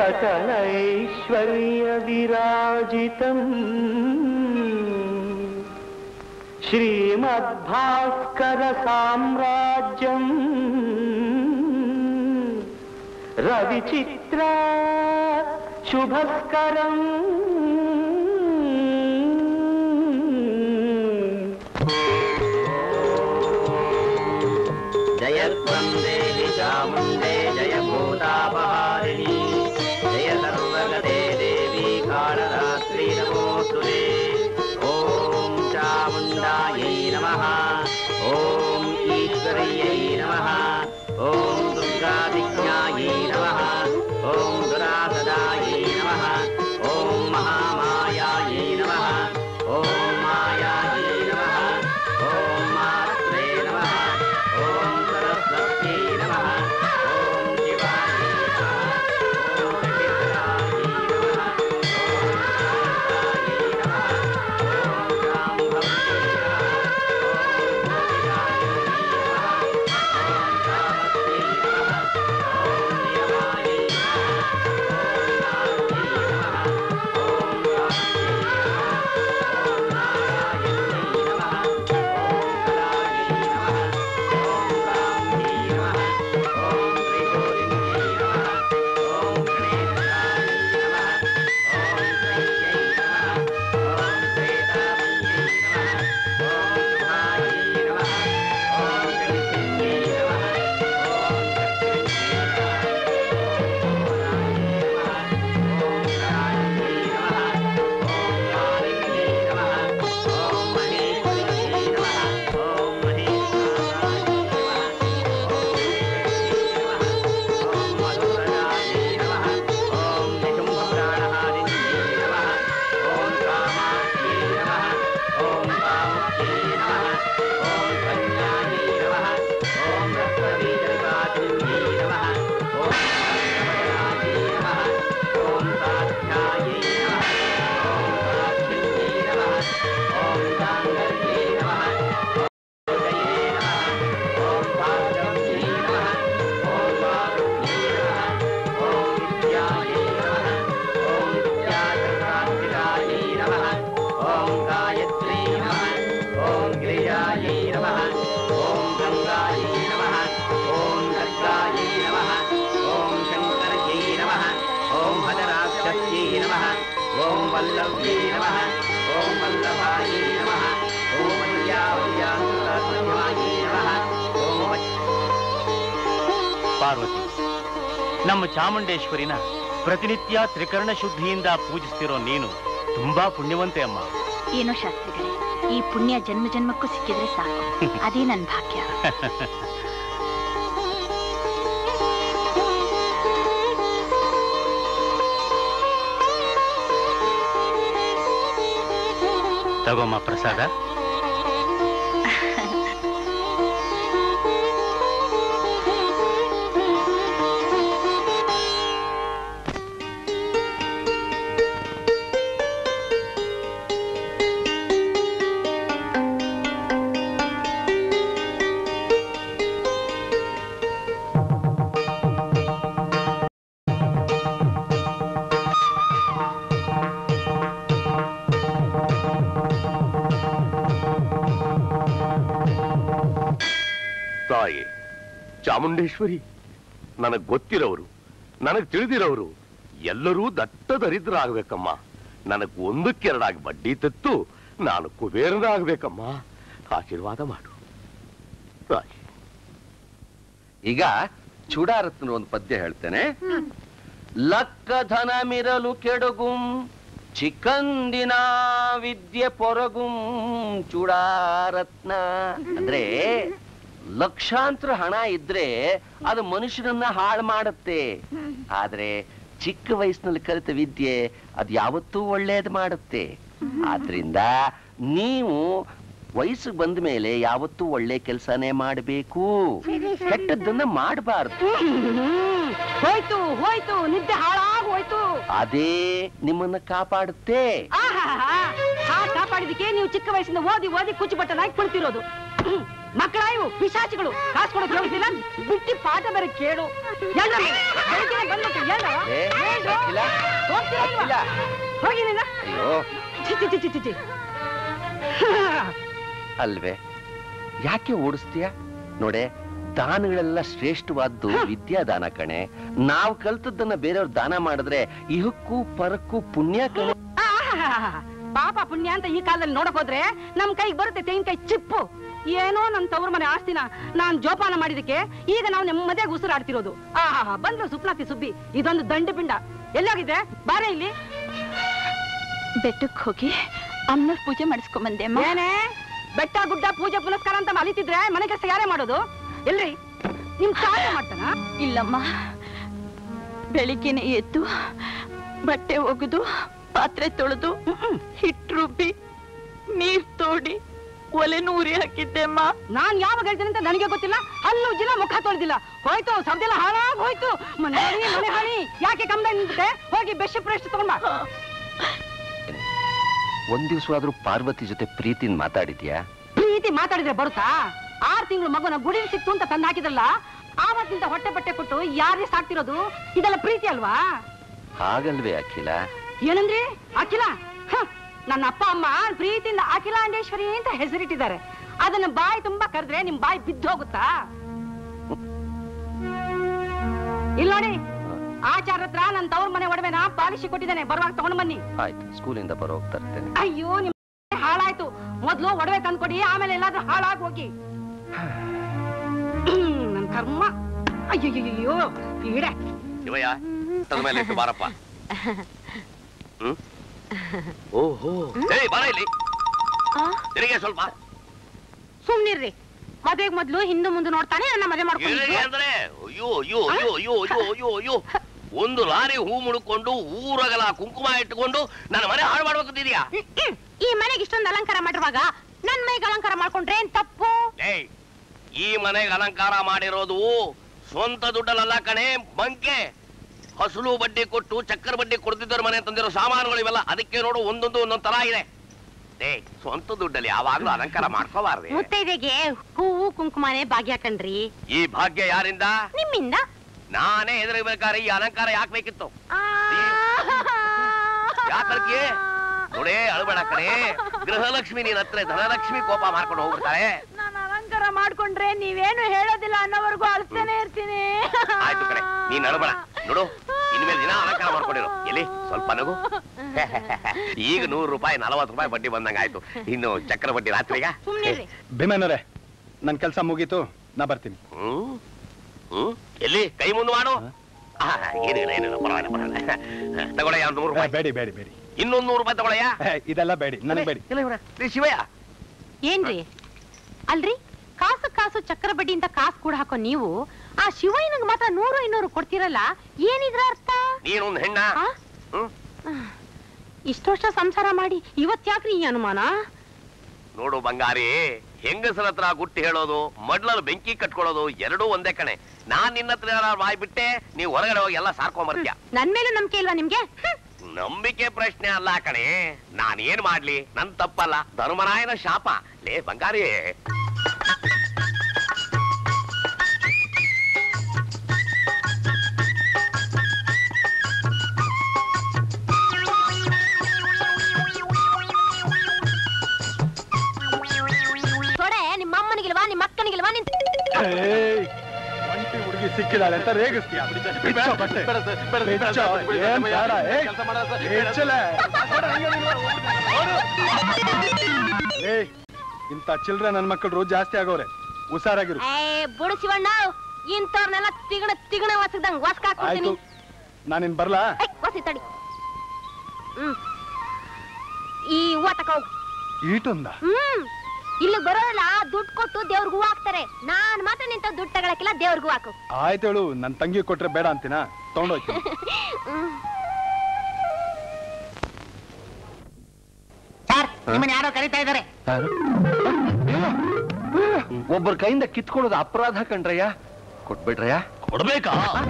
सकलैश्वर्यविराजितम् श्रीमद्भास्करसाम्राज्यम् रविचित्रा शुभस्करम् जयत्वं देवि चामुण्डे जय भूतापहारिणी जय सर्वगते देवी कालरात्रि नमोऽस्तु ते ॐ चामुण्डायै नमः ॐ ईश्वर्यै नमः ॐ दुर्गादिज्ञायै नमः ॐ दुरासदायै नमः ॐ महामायायै नमः ॐ मायायै नमः ॐ मात्रे नमः ॐ सरस्वत्यै नमः ॐ शिवायै नमः ॐ शशिधरायै नमः ॐ शान्तायै नमः ॐ शाम्भव्यै नमः ॐ भोगिदायै नमः ॐ कामत्यै नमः ॐ नियमायै नमः ॐ नारद्यै नमः ॐ कान्त्यै नमः ॐ नारायण्यै नमः ॐ कलायै नमः ॐ ब्राह्म्यै नमः ॐ त्रिशूलिन्यै नमः ॐ गणेशायै नमः ॐ श्रीयै नमः ॐ श्वेतामयै नमः ॐ शुभायै नमः ॐ जगन्यै नमः ॐ दक्षिण्यै नमः ॐ भुवनायै नमः ॐ करायै नमः ॐ मालिन्यै नमः ॐ महेश्वर्यै नमः ॐ महेश्वरायै नमः ॐ शेषज्ञै नमः ॐ मधुरजायै नमः ॐ निशुम्भप्राणहारिण्यै नमः ॐ कामाख्यै नमः ॐ कामुख्यै नमः ॐ कन्यायै नमः ॐ रक्तबीजनिवासिन्यै नमः ॐ सर्ववदनायै नमः ॐ साध्यायै नमः ॐ साक्षिण्यै नमः ॐ साङ्गल्ये नमः ॐ जये नमः ॐ भागव्यै नमः ॐ वारुण्यै नमः ॐ विद्यायै नमः ॐ विद्याचक्रान्तिकायै नमः ॐ गायत्र्यै नमः ॐ गिरिजायै नमः ॐ गङ्गायै नमः ॐ गर्गायै नमः ॐ शङ्कर्यै नमः ॐ हतराक्षस्यै नमः ॐ वल्लभ्यै नमः ॐ वल्लभायै नमः ॐ मय्यावल्यान्तरात्मन्यायै नमः ॐ ಪಾರ್ವತಿ ನಮ್ಮ ಚಾಮುಂಡೇಶ್ವರಿನ ಪ್ರತಿನಿತ್ಯ ತ್ರಿಕರಣ ಶುದ್ಧಿಯಿಂದ ಪೂಜಿಸ್ತಿರೋ ನೀನು ತುಂಬಾ ಪುಣ್ಯವಂತೆ ಅಮ್ಮ ಏನೋ ಶಾಸ್ತ್ರಿಗಳೇ ಈ ಪುಣ್ಯ ಜನ್ಮ ಜನ್ಮಕ್ಕೂ ಸಿಕ್ಕಿದ್ರೆ ಸಾಕು ಅದೇ ನನ್ನ ಭಾಗ್ಯ ತಗೋಮ್ಮ ಪ್ರಸಾದ ತಾಯಿ ಚಾಮುಂಡೇಶ್ವರಿ ನನಗ್ ಗೊತ್ತಿರೋರು ನನಗ್ ತಿಳಿದಿರೋರು ಎಲ್ಲರೂ ದಟ್ಟ ದರಿದ್ರಾಗ್ಬೇಕಮ್ಮ ನನಗ್ ಒಂದಕ್ಕೆರಡಾಗಿ ಬಡ್ಡಿ ತೆತ್ತು ನಾನು ಕುಬೇರನಾಗ್ಬೇಕಮ್ಮ ಆಶೀರ್ವಾದ ಮಾಡು ತಾಯಿ ಈಗ ಚೂಡಾರತ್ನ ಒಂದು ಪದ್ಯ ಹೇಳ್ತೇನೆ ಲಕ್ಕ ಧನ ಮಿರಲು ಕೆಡುಗುಂ ಚಿಕ್ಕಂದಿನ ವಿದ್ಯೆ ಪೊರಗುಂ ಚೂಡಾರತ್ನ ಅಂದ್ರೆ ಲಕ್ಷಾಂತರ ಹಣ ಇದ್ರೆ ಅದು ಮನುಷ್ಯನನ್ನ ಹಾಳು ಮಾಡುತ್ತೆ ಆದ್ರೆ ಚಿಕ್ಕ ವಯಸ್ಸಿನಲ್ಲಿ ಕಲಿತ ವಿದ್ಯೆ ಅದು ಯಾವತ್ತೂ ಒಳ್ಳೇದು ಮಾಡುತ್ತೆ ಆದ್ರಿಂದ ನೀವು ವಯಸ್ಸಿಗೆ ಬಂದ ಮೇಲೆ ಯಾವತ್ತೂ ಒಳ್ಳೆ ಕೆಲಸನೇ ಮಾಡಬೇಕು ಕೆಟ್ಟದ್ದನ್ನ ಮಾಡಬಾರ್ದು ಹೋಯ್ತು ಹೋಯ್ತು ನಿದ್ದೆ ಹಾಳಾಗ್ ಹೋಯ್ತು ಅದೇ ನಿಮ್ಮನ್ನ ಕಾಪಾಡುತ್ತೆ ಆಹಾಹಾ. ಆ ಕಾಪಾಡಿದಕ್ಕೆ ನೀವು ಚಿಕ್ಕ ವಯಸ್ಸಿಂದ ಓದಿ ಓದಿ ಕುಚ್ಚು ಬಟ್ಟನಾಗಿ ಕುಳಿತಿರೋದು ಮಕ್ಕಳ ಇವು ಪಿಶಾಚಿಗಳು ಕಾಸು ಕೊಡೋಕೆ ಹೋಗಿಲ್ಲ ಬಿಟ್ಟಿ ಪಾಠ ಬೇರೆ ಕೇಳು ಎಲ್ರು ಬೆಳಿಗ್ಗೆನೆ ಬಂದ್ಬಿಟ್ಟು ಎಲ್ರು? ಏ, ಎಲ್ರು? ಅಖಿಲ, ಹೋಗ್ತೀರಾ ಇಲ್ವಾ? ಅಖಿಲ. ಹೋಗಿ ನೀನು ಅಯ್ಯೋ ಚಿ ಚಿ ಚಿ ಚಿ ಚಿ ಚಿ ಅಲ್ವೇ ಯಾಕೆ ಓಡಿಸ್ತೀಯ ನೋಡೆ ದಾನಗಳೆಲ್ಲ ಶ್ರೇಷ್ಠವಾದ್ದು ವಿದ್ಯಾದಾನ ಕಣೆ ನಾವು ಕಲ್ತದ್ದನ್ನ ಬೇರೆಯವ್ರ ದಾನ ಮಾಡಿದ್ರೆ ಇಹಕ್ಕೂ ಪರಕ್ಕೂ ಪುಣ್ಯ ಕಣೆ ಆಹಾಹಾಹಾ. ಪಾಪ ಪುಣ್ಯ ಅಂತ ಈ ಕಾಲದಲ್ಲಿ ನೋಡಕ್ ಹೋದ್ರೆ ನಮ್ ಕೈಗೆ ಬರುತ್ತೆ ತೆಂಗಿನಕಾಯಿ ಚಿಪ್ಪು ಏನೋ ನನ್ ತವ್ರ ಮನೆ ಆಸ್ತಿನ ನಾನ್ ಜೋಪಾನ ಮಾಡಿದಕ್ಕೆ ಈಗ ನಾವು ನೆಮ್ಮದಿಯಾಗಿ ಉಸಿರಾಡ್ತಿರೋದು ಆಹಾ ಬಂದ್ರು ಸುಪ್ನಾತಿ ಸುಬ್ಬಿ ಇದೊಂದು ದಂಡ ಪಿಂಡ ಎಲ್ಲೋಗಿದ್ದೆ ಬಾರೆ ಇಲ್ಲಿ ಬೆಟ್ಟಕ್ಕೆ ಹೋಗಿ ಅಮ್ಮನವ್ರ ಪೂಜೆ ಮಾಡಿಸ್ಕೊಂಬಂದೆ ಅಮ್ಮ ಏನೇ ಬೆಟ್ಟ ಗುಡ್ಡ ಪೂಜೆ ಪುನಸ್ಕಾರ ಅಂತ ಅಲಿತಿದ್ರೆ ಮನೆ ಕೆಲಸ ಯಾರೇ ಮಾಡೋದು ಎಲ್ರಿ ನಿಮ್ ತಾತ ಮಾಡ್ತಾನ ಇಲ್ಲಮ್ಮ ಬೆಳಿಗ್ಗೆನೆ ಎದ್ದು ಬಟ್ಟೆ ಒಗೆದು ಪಾತ್ರೆ ತೊಳೆದು ಹಿಟ್ಟು ರುಬ್ಬಿ ನೀರ್ ತೋಡಿ ಒಲೆ ನೂರಿ ಹಾಕಿದ್ದೆ ಅಮ್ಮ ನಾನ್ ಯಾವಾಗ ಹೇಳ್ತೇನೆ ಅಂತ ನನಗೆ ಗೊತ್ತಿಲ್ಲ ಹಲ್ಲು ಜಿನ ಮುಖ ತೊಳೆದಿಲ್ಲ ಹೋಯ್ತು ಸಬ್ದೆಲ್ಲ ಹಾಳಾಗ್ ಹೋಯ್ತು ಮನೆ ಹಾನಿ ಮನೆ ಹಾನಿ ಯಾಕೆ ಕಮ್ಮಿ ನಿಂತಿದೆ ಹೋಗಿ ಬೆಸ್ಟ್ ಪ್ರೆಸ್ಟ್ ತಗೊಂಡ್ ಬಾ ಒಂದ್ ದಿವ್ಸವಾದ್ರೂ ಪಾರ್ವತಿ ಜೊತೆ ಪ್ರೀತಿನ್ ಮಾತಾಡಿದ್ಯಾ ಪ್ರೀತಿ ಮಾತಾಡಿದ್ರೆ ಬರುತ್ತಾ ಆರ್ ತಿಂಗಳು ಮಗುನ ಗುಡಿ ಸಿಕ್ತು ಅಂತ ತಂದು ಹಾಕಿದ್ರಲ್ಲ ಆವತ್ತಿಂದ ಹೊಟ್ಟೆ ಬಟ್ಟೆ ಕೊಟ್ಟು ಯಾರೇ ಸಾಕ್ತಿರೋದು ಇದೆಲ್ಲ ಪ್ರೀತಿ ಅಲ್ವಾ ಹಾಗಲ್ವೇ ಅಖಿಲ ಏನಂದ್ರಿ ಅಖಿಲ ಹ, ನನ್ನ ಅಪ್ಪ ಅಮ್ಮ ಪ್ರೀತಿಯಿಂದ ಅಖಿಲಾಂಡೇಶ್ವರಿ ಅಂತ ಹೆಸರಿಟ್ಟಿದ್ದಾರೆ ಅದನ್ನ ಬಾಯಿ ತುಂಬಾ ಕರೆದ್ರೆ ನಿಮ್ ಬಾಯಿ ಬಿದ್ದು ಹೋಗುತ್ತಾ ಇಲ್ಲ ನೋಡಿ ಆಚಾರ ಹತ್ರ ನನ್ನ ತವ್ರ ಮನೆ ಒಡವೆನ ಪಾಲಿಸಿ ಕೊಟ್ಟಿದ್ದೇನೆ ಬರುವಾಗ ತಗೊಂಡ್ ಬನ್ನಿ ಆಯ್ತು ಸ್ಕೂಲಿಂದ ಬರೋ ತರ್ತೇನೆ ಅಯ್ಯೋ ನಿಮ್ ಹಾಳಾಯ್ತು ಮೊದ್ಲು ಒಡವೆ ತಂದ್ಕೊಡಿ ಆಮೇಲೆ ಎಲ್ಲಾದ್ರೂ ಹಾಳಾಗಿ ಹೋಗಿ ನನ್ ಕರ್ಮ ಅಯ್ಯಯ್ಯೋ ಈಡೆ ಶಿವಯ್ಯ ತದ ಮೇಲೆ ಇಟ್ಟು ಬಾರಪ್ಪ ಹ್ಮ್ ಓಹೋ ಏಯ್ ಬಾರ ಇಲ್ಲಿ ತಿರುಗಿ ಸ್ವಲ್ಪ ಸುಮ್ನಿರ್ರಿ ಮದ್ವೆಗ್ ಮೊದ್ಲು ಹಿಂದೆ ಮುಂದೆ ನೋಡ್ತಾನೆ ನನ್ನ ಮದುವೆ ತಿರುಗಿ ಮಾಡ್ಕೊಂಡು ಅಂದ್ರೆ ಅಯ್ಯೋ ಅಯ್ಯೋ ಅಯ್ಯೋ ಅಯ್ಯೋ ಅಯ್ಯೋ ಅಯ್ಯೋ ಅಯ್ಯೋ ಒಂದು ಲಾರಿ ಹೂ ಮುಡ್ಕೊಂಡು ಊರಗಲ ಕುಂಕುಮ ಇಟ್ಟುಕೊಂಡು ನನ್ನ ಮನೆ ಹಾಳು ಮಾಡ್ಬೇಕಂತಿದ್ಯಾ ಈ ಮನೆಗೆ ಇಷ್ಟೊಂದು ಅಲಂಕಾರ ಮಾಡಿರುವಾಗ ನನ್ ಮೈಗೆ ಅಲಂಕಾರ ಮಾಡ್ಕೊಂಡ್ರೆ ಏನ್ ತಪ್ಪು ಏಯ್ ಈ ಮನೆಗೆ ಅಲಂಕಾರ ಮಾಡಿರೋದು ಸ್ವಂತ ದುಡ್ಡಲ್ಲ ಕಣೆ ಬಂಕೆ ಹಸಲು ಬಡ್ಡಿ ಕೊಟ್ಟು ಚಕ್ಕರ್ ಬಡ್ಡಿ ಕೊಡ್ತಿದ್ದವ್ರ ಮನೆ ತಂದಿರೋ ಸಾಮಾನುಗಳು ಇವೆಲ್ಲ ಅದಕ್ಕೆ ನೋಡು ಒಂದೊಂದು ಒಂದೊಂದ್ ತರ ಇದೆ ಏ ಸ್ವಂತ ದುಡ್ಡಲ್ಲಿ ಯಾವಾಗ್ಲೂ ಅಲಂಕಾರ ಮಾಡ್ಕೋಬಾರ್ದೆ ಮುತ್ತೈದೆಗೆ ಹೂವು ಕುಂಕುಮನೆ ಭಾಗ್ಯ ಕಣ್ರಿ ಈ ಭಾಗ್ಯ ಯಾರಿಂದ ನಿಮ್ಮಿಂದ ನಾನೇ ಹೆದರ್ಬೇಕಾದ್ರೆ ಈ ಅಲಂಕಾರ ಯಾಕೆ ಬೇಕಿತ್ತು ಯಾಕಲ್ಕಿ ನೋಡೇ ಅಳಬೇಡ ಕಣೆ ಗೃಹಲಕ್ಷ್ಮಿ ನೀನ್ ಹತ್ರ ಧನಲಕ್ಷ್ಮಿ ಕೋಪ ಮಾಡ್ಕೊಂಡು ಹೋಗ್ಬಿಡ್ತಾಳೆ ನಾನು ಅಲಂಕಾರ ಮಾಡ್ಕೊಂಡ್ರೆ ನೀವೇನು ಹೇಳೋದಿಲ್ಲ ಅನ್ನೋವರೆಗೂ ಅಳ್ತಾನೆ ಇರ್ತೀನಿ ಆಯ್ತು ಕಣೆ ನೀನ್ ಅಳಬೇಡ ನೋಡು ಇನ್ಮೇಲೆ ದಿನ ಅಲಂಕಾರ ಮಾಡ್ಕೊಂಡಿರು ಎಲ್ಲಿ ಸ್ವಲ್ಪ ನಗು ಈಗ ನೂರು ರೂಪಾಯಿ ನಲವತ್ತು ರೂಪಾಯಿ ಬಡ್ಡಿ ಬಂದಂಗ ಆಯ್ತು ಇನ್ನು ಚಕ್ರ ಬಡ್ಡಿ ರಾತ್ರಿಗ ಸುಮ್ನಿರ್ರಿ ಭೀಮಣ್ಣವ್ರೆ ನನ್ ಕೆಲಸ ಮುಗೀತು ನಾ ಬರ್ತೀನಿ ಹ್ಮ್ ಹ್ಮ್ ಎಲ್ಲಿ ಕೈ ಮುಂದೆ ಮಾಡು ಆ, ಏನಿಲ್ಲ ಏನಿಲ್ಲ ಪರವಾಗಿಲ್ಲ ಪರವಾಗಿಲ್ಲ ತಗೊಳಯ್ಯ ಒಂದು ನೂರು ಏ, ರೂಪಾಯಿ ಬೇಡಿ ಬೇಡಿ ಬೇಡಿ ಇನ್ನೊಂದು ನೂರು ರೂಪಾಯಿ ತಗೊಳಯ್ಯ ಏ, ಇದೆಲ್ಲ ಬೇಡಿ ನನಗೆ ಬೇಡಿ ಇಲ್ಲ ಇವ್ರ ರೀ ಶಿವಯ್ಯ ಏನ್ರಿ ಅಲ್ರಿ ಕಾಸು ಕಾಸು ಚಕ್ರ ಬಡ್ಡಿ ಅಂತ ಕಾಸು ಕೂಡ ಹಾಕೋ ನೀವು ಆ ಶಿವಯ್ಯನಿಗೆ ಮಾತ್ರ ನೂರು ಇನ್ನೂರು ಕೊಡ್ತೀರಲ್ಲ ಏನಿದ್ರ ಅರ್ಥ ನೀನೊಂದು ಹೆಣ್ಣ ಆ? ಹ್ಮ್ ಇಷ್ಟು ವರ್ಷ ಸಂಸಾರ ಮಾಡಿ ಇವತ್ ಯಾಕ್ರಿ ಈ ಅನುಮಾನ ನೋಡು ಬಂಗಾರಿ ಹೆಂಗಸರ ಹತ್ರ ಗುಟ್ಟಿ ಹೇಳೋದು ಮಡ್ಲಲ್ಲಿ ಬೆಂಕಿ ಕಟ್ಕೊಳ್ಳೋದು ಎರಡೂ ಒಂದೇ ಕಣೆ ನಾನ್ ನಿನ್ನ ಹತ್ರ ಏನಾದ್ರು ಬಾಯ್ ಬಿಟ್ಟೆ ನೀವು ಹೊರಗಡೆ ಹೋಗಿ ಎಲ್ಲ ಸಾರ್ಕೊಂಬರ್ತೀಯ ನನ್ ಮೇಲೆ ನಂಬಿಕೆ ಇಲ್ವಾ ನಿಮ್ಗೆ ಹ್ಮ್. ನಂಬಿಕೆ ಪ್ರಶ್ನೆ ಅಲ್ಲ ಕಣೆ ನಾನ್ ಏನ್ ಮಾಡ್ಲಿ ನನ್ ತಪ್ಪಲ್ಲ ಧರ್ಮರಾಯನ ಶಾಪ ಲೇ ಬಂಗಾರಿ ತೊಡೆ ನಿಮ್ಮ ಅಮ್ಮನಿಗಿಲ್ವಾ ನಿಮ್ಮ ಅಕ್ಕನಿಗಿಲ್ವಾ ನಿನ್ ಏಯ್, ಒಂಟಿ ಹುಡುಗಿ ಸಿಕ್ಕಿದಾಳೆ ಅಂತ ರೇಗಿಸ್ತೀಯ ಬಿಚ್ಚೋ ಬಟ್ಟೆ. ಬಿಚ್ಚೋ, ಏನ್ ಬೇಡ, ಏಯ್, ಬಿಚ್ಚಲೆ. ಏಯ್, ಇಂಥ ಚಿಲ್ಡ್ರೆ ನನ್ ಮಕ್ಕಳು ರೋಜ್ ಜಾಸ್ತಿ ಆಗೋರೆ ಹುಷಾರಾಗಿರು ಏ ಬುಡು ಶಿವಣ್ಣ ಇಂಥವ್ರನ್ನೆಲ್ಲ ತಿಗಣ ತಿಗಣ ವಸದಂಗ್ ವಸ್ಕ ಆಯ್ತು ಹಾಕ್ಬಿಡ್ತೀನಿ ನಾನಿನ್ ಬರ್ಲಾ ಏಯ್, ವಸಿ ತಡಿ ಹ್ಮ್ ಈ ಹೂವ ತಕ ಹೋಗು ಈಟೊಂದ ಹ್ಮ್ ಇಲ್ಲಿ ಬರೋಲ್ಲ ದುಡ್ಡು ಕೊಟ್ಟು ದೇವ್ರಿಗೂ ಹಾಕ್ತಾರೆ ನಾನ್ ಮಾತ್ರ ನಿಂತ ದುಡ್ಡು ತಗೊಳಕಿಲ್ಲ ದೇವ್ರಿಗೂ ಹಾಕು ಆಯ್ತೇಳು ನನ್ ತಂಗಿ ಕೊಟ್ರೆ ಬೇಡ ಅಂತೀನ ತಗೊಂಡೋಯ್ತು ನಿಮ್ಮನ್ನ ಯಾರೋ ಕರೀತಾ ಇದ್ದಾರೆ ಒಬ್ಬರ ಕೈಯಿಂದ ಕಿತ್ಕೊಳ್ಳೋದು ಅಪರಾಧ ಕಣ್ರಯ್ಯ ಕೊಟ್ಬಿಟ್ರಯ್ಯ ಕೊಡ್ಬೇಕಾ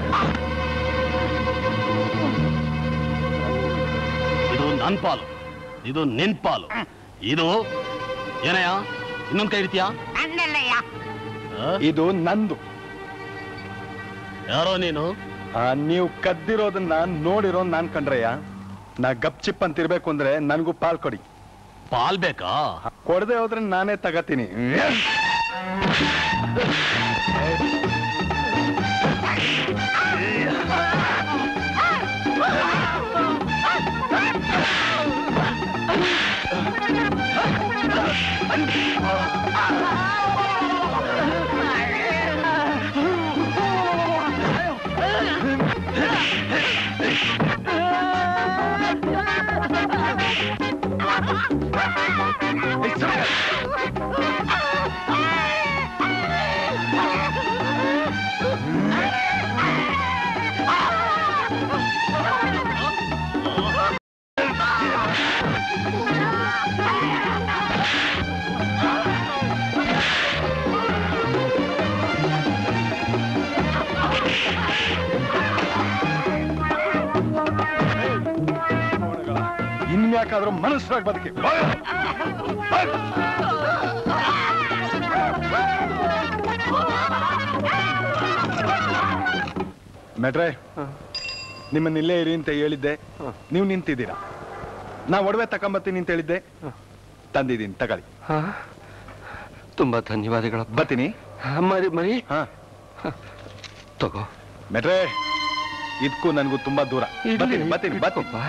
ಇದು ನನ್ ಪಾಲು ಇದು ನಿನ್ ಪಾಲು ಇದು ಏನಯ್ಯ ಇನ್ನೊಂದ್ ಕೈ ಇಡ್ತೀಯಾ ಅಣ್ಣನ ಹೇಳಯ್ಯ ಇದು ನಂದು ಯಾರೋ ನೀನು ಆ, ನೀವು ಕದ್ದಿರೋದನ್ನ ನೋಡಿರೋ ನಾನ್ ಕಂಡ್ರಯ್ಯ ನಾ ಗಪ್ ಚಿಪ್ ಅಂತ ಇರ್ಬೇಕು ಅಂದ್ರೆ ನನ್ಗೂ ಪಾಲ್ ಕೊಡಿ ಪಾಲ್ ಬೇಕಾ ಕೊಡದೆ ಹೋದ್ರೆ ನಾನೇ ತಗತೀನಿ ಇನ್ಯಾಕಾದ್ರೂ ಮನುಷ್ಯರಾಗಿ ಬದುಕಿ ಮೆಟ್ರೆ ನಿಮ್ಮನ್ನ ಇಲ್ಲೇ ಇರಿ ಅಂತ ಹೇಳಿದ್ದೆ ನೀವು ನಿಂತಿದ್ದೀರಾ ನಾ ಒಡವೆ ತಕೊಂಬತ್ತೀನಿ ಅಂತ ಹೇಳಿದ್ದೆ ತಂದಿದ್ದೀನಿ ತಗೊಳ್ಳಿ ಹಾ ತುಂಬಾ ಧನ್ಯವಾದಗಳು ಬತ್ತೀನಿ ಮರಿ ಮರಿ ಹಾ ತಗೋ ಮೆಟ್ರೆ ಇದಕ್ಕೂ ನನಗೂ ತುಂಬಾ ದೂರ ಬತ್ತೀನಿ ಬತ್ತೀನಿ ಬತ್ತೀನಿ ಇಟ್ಕೊಪ್ಪ.